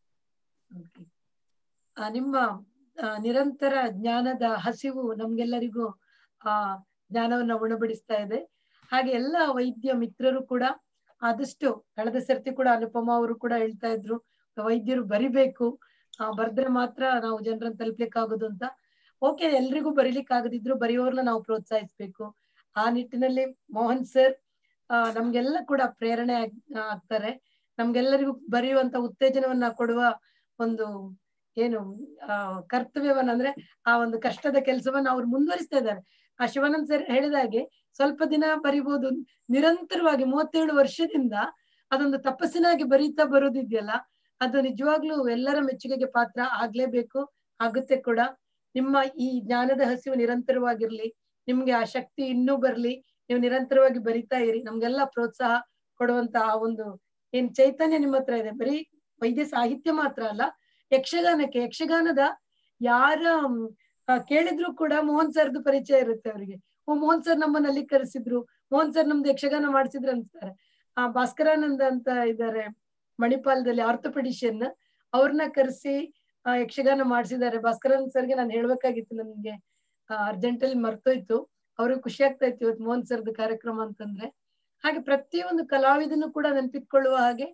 Okay. ಆ, ನಿಮ್ಮ ಆ, ನಿರಂತರ ಜ್ಞಾನದ ಹಸಿವು ನಮ್ಗೆಲ್ಲರಿಗೂ ಆ ಜ್ಞಾನವನ್ನ ಉಣಬಡಿಸ್ತಾ ಇದೆ ಹಾಗೆ ಎಲ್ಲ ವೈದ್ಯ ಮಿತ್ರರು ಕೂಡ ಆದಷ್ಟು ಕಳೆದ ಸರ್ತಿ ಕೂಡ ಅನುಪಮ ಅವರು ಕೂಡ ಹೇಳ್ತಾ ಇದ್ರು ವೈದ್ಯರು ಬರಿಬೇಕು ಆ ಬರ್ದ್ರೆ ಮಾತ್ರ ನಾವು ಜನರನ್ನ ತಲುಪ್ಲಿಕ್ಕಾಗೋದು ಅಂತ ಓಕೆ ಎಲ್ರಿಗೂ ಬರೀಲಿಕ್ಕೆ ಆಗದಿದ್ರು ಬರೆಯೋರ್ನ ನಾವು ಪ್ರೋತ್ಸಾಹಿಸ್ಬೇಕು ಆ ನಿಟ್ಟಿನಲ್ಲಿ ಮೋಹನ್ ಸರ್ ಆ ನಮ್ಗೆಲ್ಲ ಕೂಡ ಪ್ರೇರಣೆ ಆಗ್- ಆಗ್ತಾರೆ ನಮ್ಗೆಲ್ಲರಿಗೂ ಬರೆಯುವಂತ ಉತ್ತೇಜನವನ್ನ ಕೊಡುವ ಒಂದು ಏನು ಆ ಕರ್ತವ್ಯವನ್ನ ಅಂದ್ರೆ ಆ ಒಂದು ಕಷ್ಟದ ಕೆಲಸವನ್ನ ಅವ್ರು ಮುಂದುವರಿಸ್ತಾ ಇದ್ದಾರೆ ಆ ಶಿವಾನಂದ್ ಸರ್ ಹೇಳಿದ ಹಾಗೆ ಸ್ವಲ್ಪ ದಿನ ಬರಿಬಹುದು ನಿರಂತರವಾಗಿ ಮೂವತ್ತೇಳು ವರ್ಷದಿಂದ ಅದೊಂದು ತಪಸ್ಸಿನಾಗಿ ಬರೀತಾ ಬರೋದಿದೆಯಲ್ಲ ಅದು ನಿಜವಾಗ್ಲೂ ಎಲ್ಲರ ಮೆಚ್ಚುಗೆಗೆ ಪಾತ್ರ ಆಗ್ಲೇಬೇಕು ಆಗುತ್ತೆ ಕೂಡ ನಿಮ್ಮ ಈ ಜ್ಞಾನದ ಹಸಿವು ನಿರಂತರವಾಗಿರ್ಲಿ ನಿಮ್ಗೆ ಆ ಶಕ್ತಿ ಇನ್ನೂ ಬರ್ಲಿ ನೀವು ನಿರಂತರವಾಗಿ ಬರಿತಾ ಇರಿ ನಮ್ಗೆಲ್ಲ ಪ್ರೋತ್ಸಾಹ ಕೊಡುವಂತ ಆ ಒಂದು ಏನ್ ಚೈತನ್ಯ ನಿಮ್ಮ ಹತ್ರ ಇದೆ ಬರೀ ವೈದ್ಯ ಸಾಹಿತ್ಯ ಮಾತ್ರ ಅಲ್ಲ ಯಕ್ಷಗಾನಕ್ಕೆ ಯಕ್ಷಗಾನದ ಯಾರ ಮ್, ಆ, ಕೇಳಿದ್ರು ಕೂಡ ಮೋಹನ್ ಸರ್ದು ಪರಿಚಯ ಇರುತ್ತೆ ಅವರಿಗೆ ಓ ಮೋಹನ್ ಸರ್ ನಮ್ಮನ್ನ ಅಲ್ಲಿ ಕರೆಸಿದ್ರು ಮೋಹನ್ ಸರ್ ನಮ್ದು ಯಕ್ಷಗಾನ ಮಾಡಿಸಿದ್ರು ಅನ್ಸ್ತಾರೆ ಆ ಭಾಸ್ಕರಾನಂದ ಅಂತ ಇದ್ದಾರೆ ಮಣಿಪಾಲದಲ್ಲಿ ಆರ್ಥೋಪೆಡಿಷಿಯನ್ ಅವ್ರನ್ನ ಕರೆಸಿ ಯಕ್ಷಗಾನ ಮಾಡಿಸಿದ್ದಾರೆ ಭಾಸ್ಕರಾನಂದ್ ಸರ್ಗೆ ನಾನು ಹೇಳ್ಬೇಕಾಗಿತ್ತು ನನ್ಗೆ ಅರ್ಜೆಂಟ್ ಅಲ್ಲಿ ಮರ್ತೋಯ್ತು ಅವ್ರಿಗೆ ಖುಷಿ ಆಗ್ತಾ ಇತ್ತು ಇವತ್ತು ಮೋಹನ್ ಸರ್ದು ಕಾರ್ಯಕ್ರಮ ಅಂತಂದ್ರೆ ಹಾಗೆ ಪ್ರತಿಯೊಂದು ಕಲಾವಿದನು ಕೂಡ ನೆನಪಿಟ್ಕೊಳ್ಳುವ ಹಾಗೆ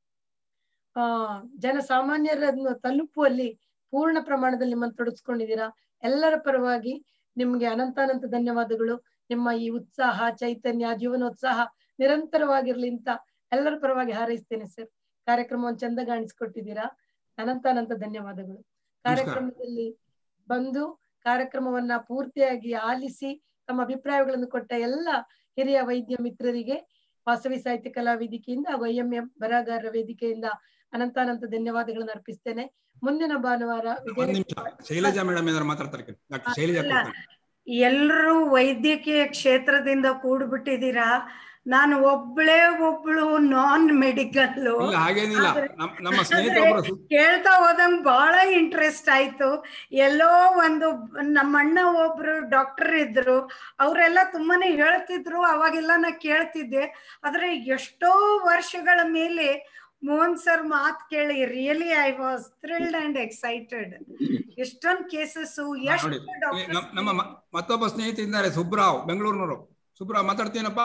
ಆ ಜನಸಾಮಾನ್ಯರನ್ನು ತಲುಪುವಲ್ಲಿ ಪೂರ್ಣ ಪ್ರಮಾಣದಲ್ಲಿ ನಿಮ್ಮನ್ನು ತೊಡಗಿಸ್ಕೊಂಡಿದ್ದೀರಾ ಎಲ್ಲರ ಪರವಾಗಿ ನಿಮ್ಗೆ ಅನಂತಾನಂತ ಧನ್ಯವಾದಗಳು ನಿಮ್ಮ ಈ ಉತ್ಸಾಹ ಚೈತನ್ಯ ಜೀವನೋತ್ಸಾಹ ನಿರಂತರವಾಗಿರ್ಲಿ ಅಂತ ಎಲ್ಲರ ಪರವಾಗಿ ಹಾರೈಸ್ತೇನೆ ಸರ್ ಕಾರ್ಯಕ್ರಮವನ್ನು ಚಂದ ಕಾಣಿಸ್ಕೊಟ್ಟಿದ್ದೀರಾ ಅನಂತಾನಂತ ಧನ್ಯವಾದಗಳು ಕಾರ್ಯಕ್ರಮದಲ್ಲಿ ಬಂದು ಕಾರ್ಯಕ್ರಮವನ್ನ ಪೂರ್ತಿಯಾಗಿ ಆಲಿಸಿ ತಮ್ಮ ಅಭಿಪ್ರಾಯಗಳನ್ನು ಕೊಟ್ಟ ಎಲ್ಲ ಹಿರಿಯ ವೈದ್ಯ ಮಿತ್ರರಿಗೆ ವಾಸವಿ ಸಾಹಿತ್ಯ ಕಲಾ ವೇದಿಕೆಯಿಂದ ಹಾಗೂ ಐಎಂಎ ಬರಹಗಾರರ ವೇದಿಕೆಯಿಂದ ಅನಂತಾನಂತ ಧನ್ಯವಾದಗಳನ್ನು ಅರ್ಪಿಸ್ತೇನೆ ಮುಂದಿನ ಭಾನುವಾರ ಒಂದ್ ವಿಜಯ ನಿಮಿಷ ಶೈಲಜಾ ಮೇಡಮ್ ಏನಾರು ಮಾತಾಡ್ತಾರೆ ಡಾಕ್ಟರ್ ಶೈಲಜಾ ಅಲ್ಲ. ಕೊಡ್ತಾರೆ. ಎಲ್ಲರೂ ವೈದ್ಯಕೀಯ ಕ್ಷೇತ್ರದಿಂದ ಕೂಡ್ಬಿಟ್ಟಿದ್ದೀರಾ ನಾನು ಒಬ್ಳೇ ಒಬ್ಳು ನಾನ್ ಮೆಡಿಕಲ್ ಇಲ್ಲ ಹಾಗೇನಿಲ್ಲ ಆದ್ರೆ- ನಮ್- ನಮ್ಮ ಸ್ನೇಹಿತರೊಬ್ಬರು ಸು- ಕೇಳ್ತಾ ಹೋದಂಗ್ ಬಹಳ ಇಂಟ್ರೆಸ್ಟ್ ಆಯ್ತು ಎಲ್ಲೋ ಒಂದು ನಮ್ಮ ಅಣ್ಣ ಒಬ್ರು ಡಾಕ್ಟರ್ ಇದ್ರು ಅವರೆಲ್ಲ ತುಂಬಾನೇ ಹೇಳ್ತಿದ್ರು ಅವಾಗೆಲ್ಲ ನಾ ಕೇಳ್ತಿದ್ದೆ ಆದ್ರೆ ಎಷ್ಟೋ ವರ್ಷಗಳ ಮೇಲೆ ಮೋಹನ್ ಸರ್ ಮಾತ್ ಕೇಳಿ really I was thrilled and excited ಎಷ್ಟೊಂದ್ ಕೇಸಸ್ ನೋಡಿ ಎಷ್ಟು ಈ ನಮ್- ನಮ್ಮ ಮ- ಮತ್ತೊಬ್ಬ ಸ್ನೇಹಿತ ಇದ್ದಾರೆ ಸುಬ್ರಾವ್ ಬೆಂಗಳೂರಿನವರು ಸುಬ್ರಾವ್ ಮಾತಾಡ್ತೀನಪ್ಪ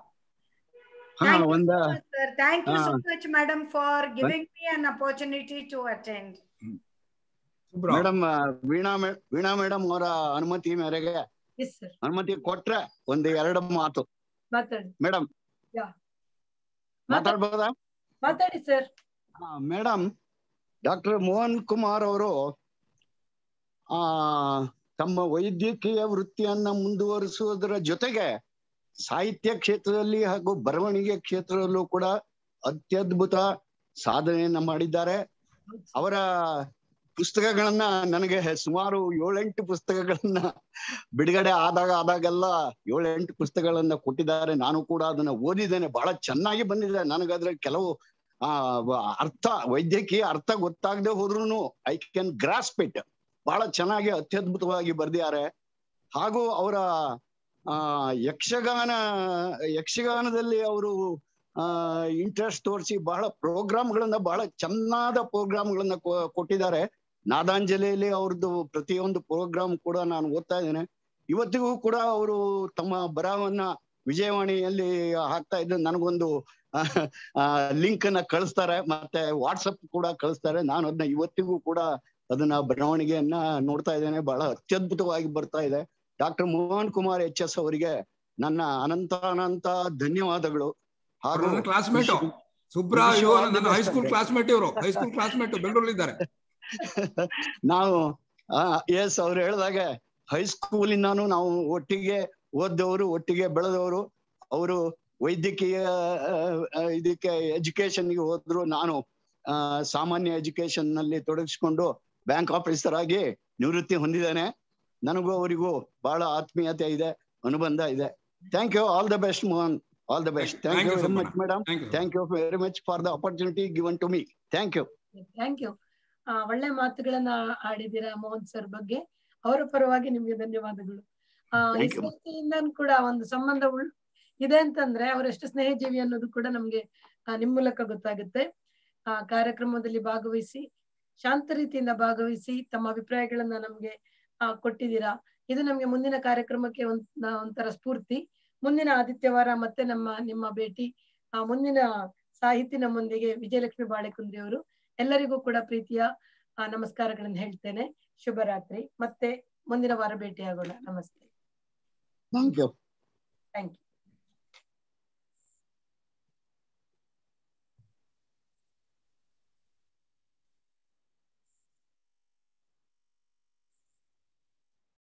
ಹಾ ಒಂದ sir. Thank you so ಹಾ. much, madam, for giving me an opportunity to attend. Subrao madam Veena ಮೇ- ವೀಣಾ ಮೇಡಮ್ ಅವರ ಅನುಮತಿ ಮೇರೆಗೆ ಎಸ್ ಸರ್ ಅನುಮತಿ ಕೊಟ್ರೆ ಒಂದು ಎರಡು ಮಾತು ಮಾತಾಡಿ ಮೇಡಮ್ ಯಾ. ಮಾತಾಡ್ಬೋದಾ ಮಾತಾಡಿ sir madam doctor Mohan Kumar ಅವರು ಆ ತಮ್ಮ ವೈದ್ಯಕೀಯ ವೃತ್ತಿಯನ್ನ ಮುಂದುವರಿಸುವುದರ ಜೊತೆಗೆ ಸಾಹಿತ್ಯ ಕ್ಷೇತ್ರದಲ್ಲಿ ಹಾಗೂ ಬರವಣಿಗೆ ಕ್ಷೇತ್ರದಲ್ಲೂ ಕೂಡ ಅತ್ಯದ್ಭುತ ಸಾಧನೆಯನ್ನ ಮಾಡಿದ್ದಾರೆ ಅವರ ಪುಸ್ತಕಗಳನ್ನ ನನಗೆ ಸುಮಾರು ಏಳೆಂಟು ಪುಸ್ತಕಗಳನ್ನ ಬಿಡುಗಡೆ ಆದಾಗ ಆದಾಗೆಲ್ಲ ಏಳೆಂಟು ಪುಸ್ತಕಗಳನ್ನ ಕೊಟ್ಟಿದ್ದಾರೆ ನಾನು ಕೂಡ ಅದನ್ನ ಓದಿದ್ದೇನೆ ಬಹಳ ಚೆನ್ನಾಗಿ ಬಂದಿದೆ ನನಗದ್ರ ಕೆಲವು ಆ ವ- ಅರ್ಥ ವೈದ್ಯಕೀಯ ಅರ್ಥ ಗೊತ್ತಾಗದೆ ಹೋದ್ರು ಐ ಕ್ಯಾನ್ ಗ್ರಾಸ್ಪ್ ಇಟ್ ಬಹಳ ಚೆನ್ನಾಗಿ ಅತ್ಯದ್ಭುತವಾಗಿ ಬರೆದಿದ್ದಾರೆ ಹಾಗೂ ಅವರ ಆ ಯಕ್ಷಗಾನ ಯಕ್ಷಗಾನದಲ್ಲಿ ಅವರು ಆ ಇಂಟ್ರೆಸ್ಟ್ ತೋರಿಸಿ ಬಹಳ ಪ್ರೋಗ್ರಾಮ್ಗಳನ್ನ ಬಹಳ ಚೆನ್ನಾದ ಪ್ರೋಗ್ರಾಮ್ಗಳನ್ನ ಕೊ- ಕೊಟ್ಟಿದ್ದಾರೆ ನಾದಾಂಜಲಿಯಲ್ಲಿ ಅವ್ರದ್ದು ಪ್ರತಿಯೊಂದು ಪ್ರೋಗ್ರಾಮ್ ಕೂಡ ನಾನು ಓದ್ತಾ ಇದ್ದೇನೆ ಇವತ್ತಿಗೂ ಕೂಡ ಅವರು ತಮ್ಮ ಬರಹವನ್ನ ವಿಜಯವಾಣಿಯಲ್ಲಿ ಹಾಕ್ತಾ ಇದ್ದು ನನಗೊಂದು ಲಿಂಕ್ ಅನ್ನ ಕಳಿಸ್ತಾರೆ ಮತ್ತೆ ವಾಟ್ಸಪ್ ಕೂಡ ಕಳಿಸ್ತಾರೆ ನಾನು ಅದನ್ನ ಇವತ್ತಿಗೂ ಕೂಡ ಅದನ್ನ ಬರವಣಿಗೆಯನ್ನ ನೋಡ್ತಾ ಇದ್ದೇನೆ ಬಹಳ ಅತ್ಯದ್ಭುತವಾಗಿ ಬರ್ತಾ ಇದೆ doctor Mohan Kumar H S ಅವರಿಗೆ ನನ್ನ ಅನಂತ ಅನಂತ ಧನ್ಯವಾದಗಳು ಹಾಗೂ ನನ್ನ ಕ್ಲಾಸ್ಮೇಟ್ ವಿಶ್- ಸುಬ್ರಾವ್ wish you ಇವರು all the ನನ್ನ best ಹೈಸ್ಕೂಲ್ again. ಕ್ಲಾಸ್ಮೇಟ್ ಇವರು ಹೈಸ್ಕೂಲ್ ಕ್ಲಾಸ್ಮೇಟ್ ಬೆಂಗಳೂರಲ್ಲಿದ್ದಾರೆ ನಾವು ಎಸ್ ಅವ್ರು ಹೇಳಿದಾಗೆ ಹೈಸ್ಕೂಲಿಂದಾನು ನಾವು ಒಟ್ಟಿಗೆ ಓದ್ದವರು ಒಟ್ಟಿಗೆ ಬೆಳೆದವರು ಅವರು ವೈದ್ಯಕೀಯ ಆ, ಆ, ಇದಕ್ಕೆ ಎಜುಕೇಶನ್ಗೆ ಹೋದ್ರು ನಾನು ಆ, ಸಾಮಾನ್ಯ ಎಜುಕೇಶನ್ ನಲ್ಲಿ ತೊಡಗಿಸ್ಕೊಂಡು ಬ್ಯಾಂಕ್ ಆಫೀಸರ್ ಆಗಿ ನಿವೃತ್ತಿ ಹೊಂದಿದ್ದೇನೆ ನನಗೂ ಅವರಿಗೂ ಬಹಳ ಆತ್ಮೀಯತೆ ಇದೆ ಅನುಬಂಧ ಇದೆ thank you all the best Mohan all the best thank you very much madam thank you thank you very much for the opportunity given to me thank you thank you ಒಳ್ಳೆ ಮಾತುಗಳನ್ನ ಆಡಿದ್ದೀರಾ ಮೋಹನ್ ಸರ್ ಬಗ್ಗೆ ಅವರ ಪರವಾಗಿ ನಿಮ್ಗೆ ಧನ್ಯವಾದಗಳು ಆ ಈ Thank you. ಸಂಸ್ಥೆಯಿಂದ ಕೂಡ ಒಂದು ಸಂಬಂಧ ಉಳ್ ಇದೆ ಅಂತಂದ್ರೆ ಅವರೆಷ್ಟು ಸ್ನೇಹಜೀವಿ ಅನ್ನೋದು ಕೂಡ ನಮ್ಗೆ ಆ, ನಿಮ್ ಮೂಲಕ ಗೊತ್ತಾಗುತ್ತೆ ಆ ಕಾರ್ಯಕ್ರಮದಲ್ಲಿ ಭಾಗವಹಿಸಿ ಶಾಂತ ರೀತಿಯಿಂದ ಭಾಗವಹಿಸಿ ತಮ್ಮ ಅಭಿಪ್ರಾಯಗಳನ್ನ ನಮ್ಗೆ ಆ, ಕೊಟ್ಟಿದ್ದೀರಾ ಇದು ನಮ್ಗೆ ಮುಂದಿನ ಕಾರ್ಯಕ್ರಮಕ್ಕೆ ಒಂದ್ ನಾ- ಒಂಥರ ಸ್ಫೂರ್ತಿ ಮುಂದಿನ ಆದಿತ್ಯವಾರ ಮತ್ತೆ ನಮ್ಮ ನಿಮ್ಮ ಭೇಟಿ ಆ, ಮುಂದಿನ ಸಾಹಿತಿ ನಮ್ಮೊಂದಿಗೆ ವಿಜಯಲಕ್ಷ್ಮಿ ಬಾಳೆಕುಂದ್ರಿ ಅವರು ಎಲ್ಲರಿಗೂ ಕೂಡ ಪ್ರೀತಿಯ ಆ, ನಮಸ್ಕಾರಗಳನ್ನು ಹೇಳ್ತೇನೆ ಶುಭರಾತ್ರಿ ಮತ್ತೆ ಮುಂದಿನ ವಾರ ಭೇಟಿಯಾಗೋಣ ನಮಸ್ತೆ ಥ್ಯಾಂಕ್ ಯು ಥ್ಯಾಂಕ್ ಯು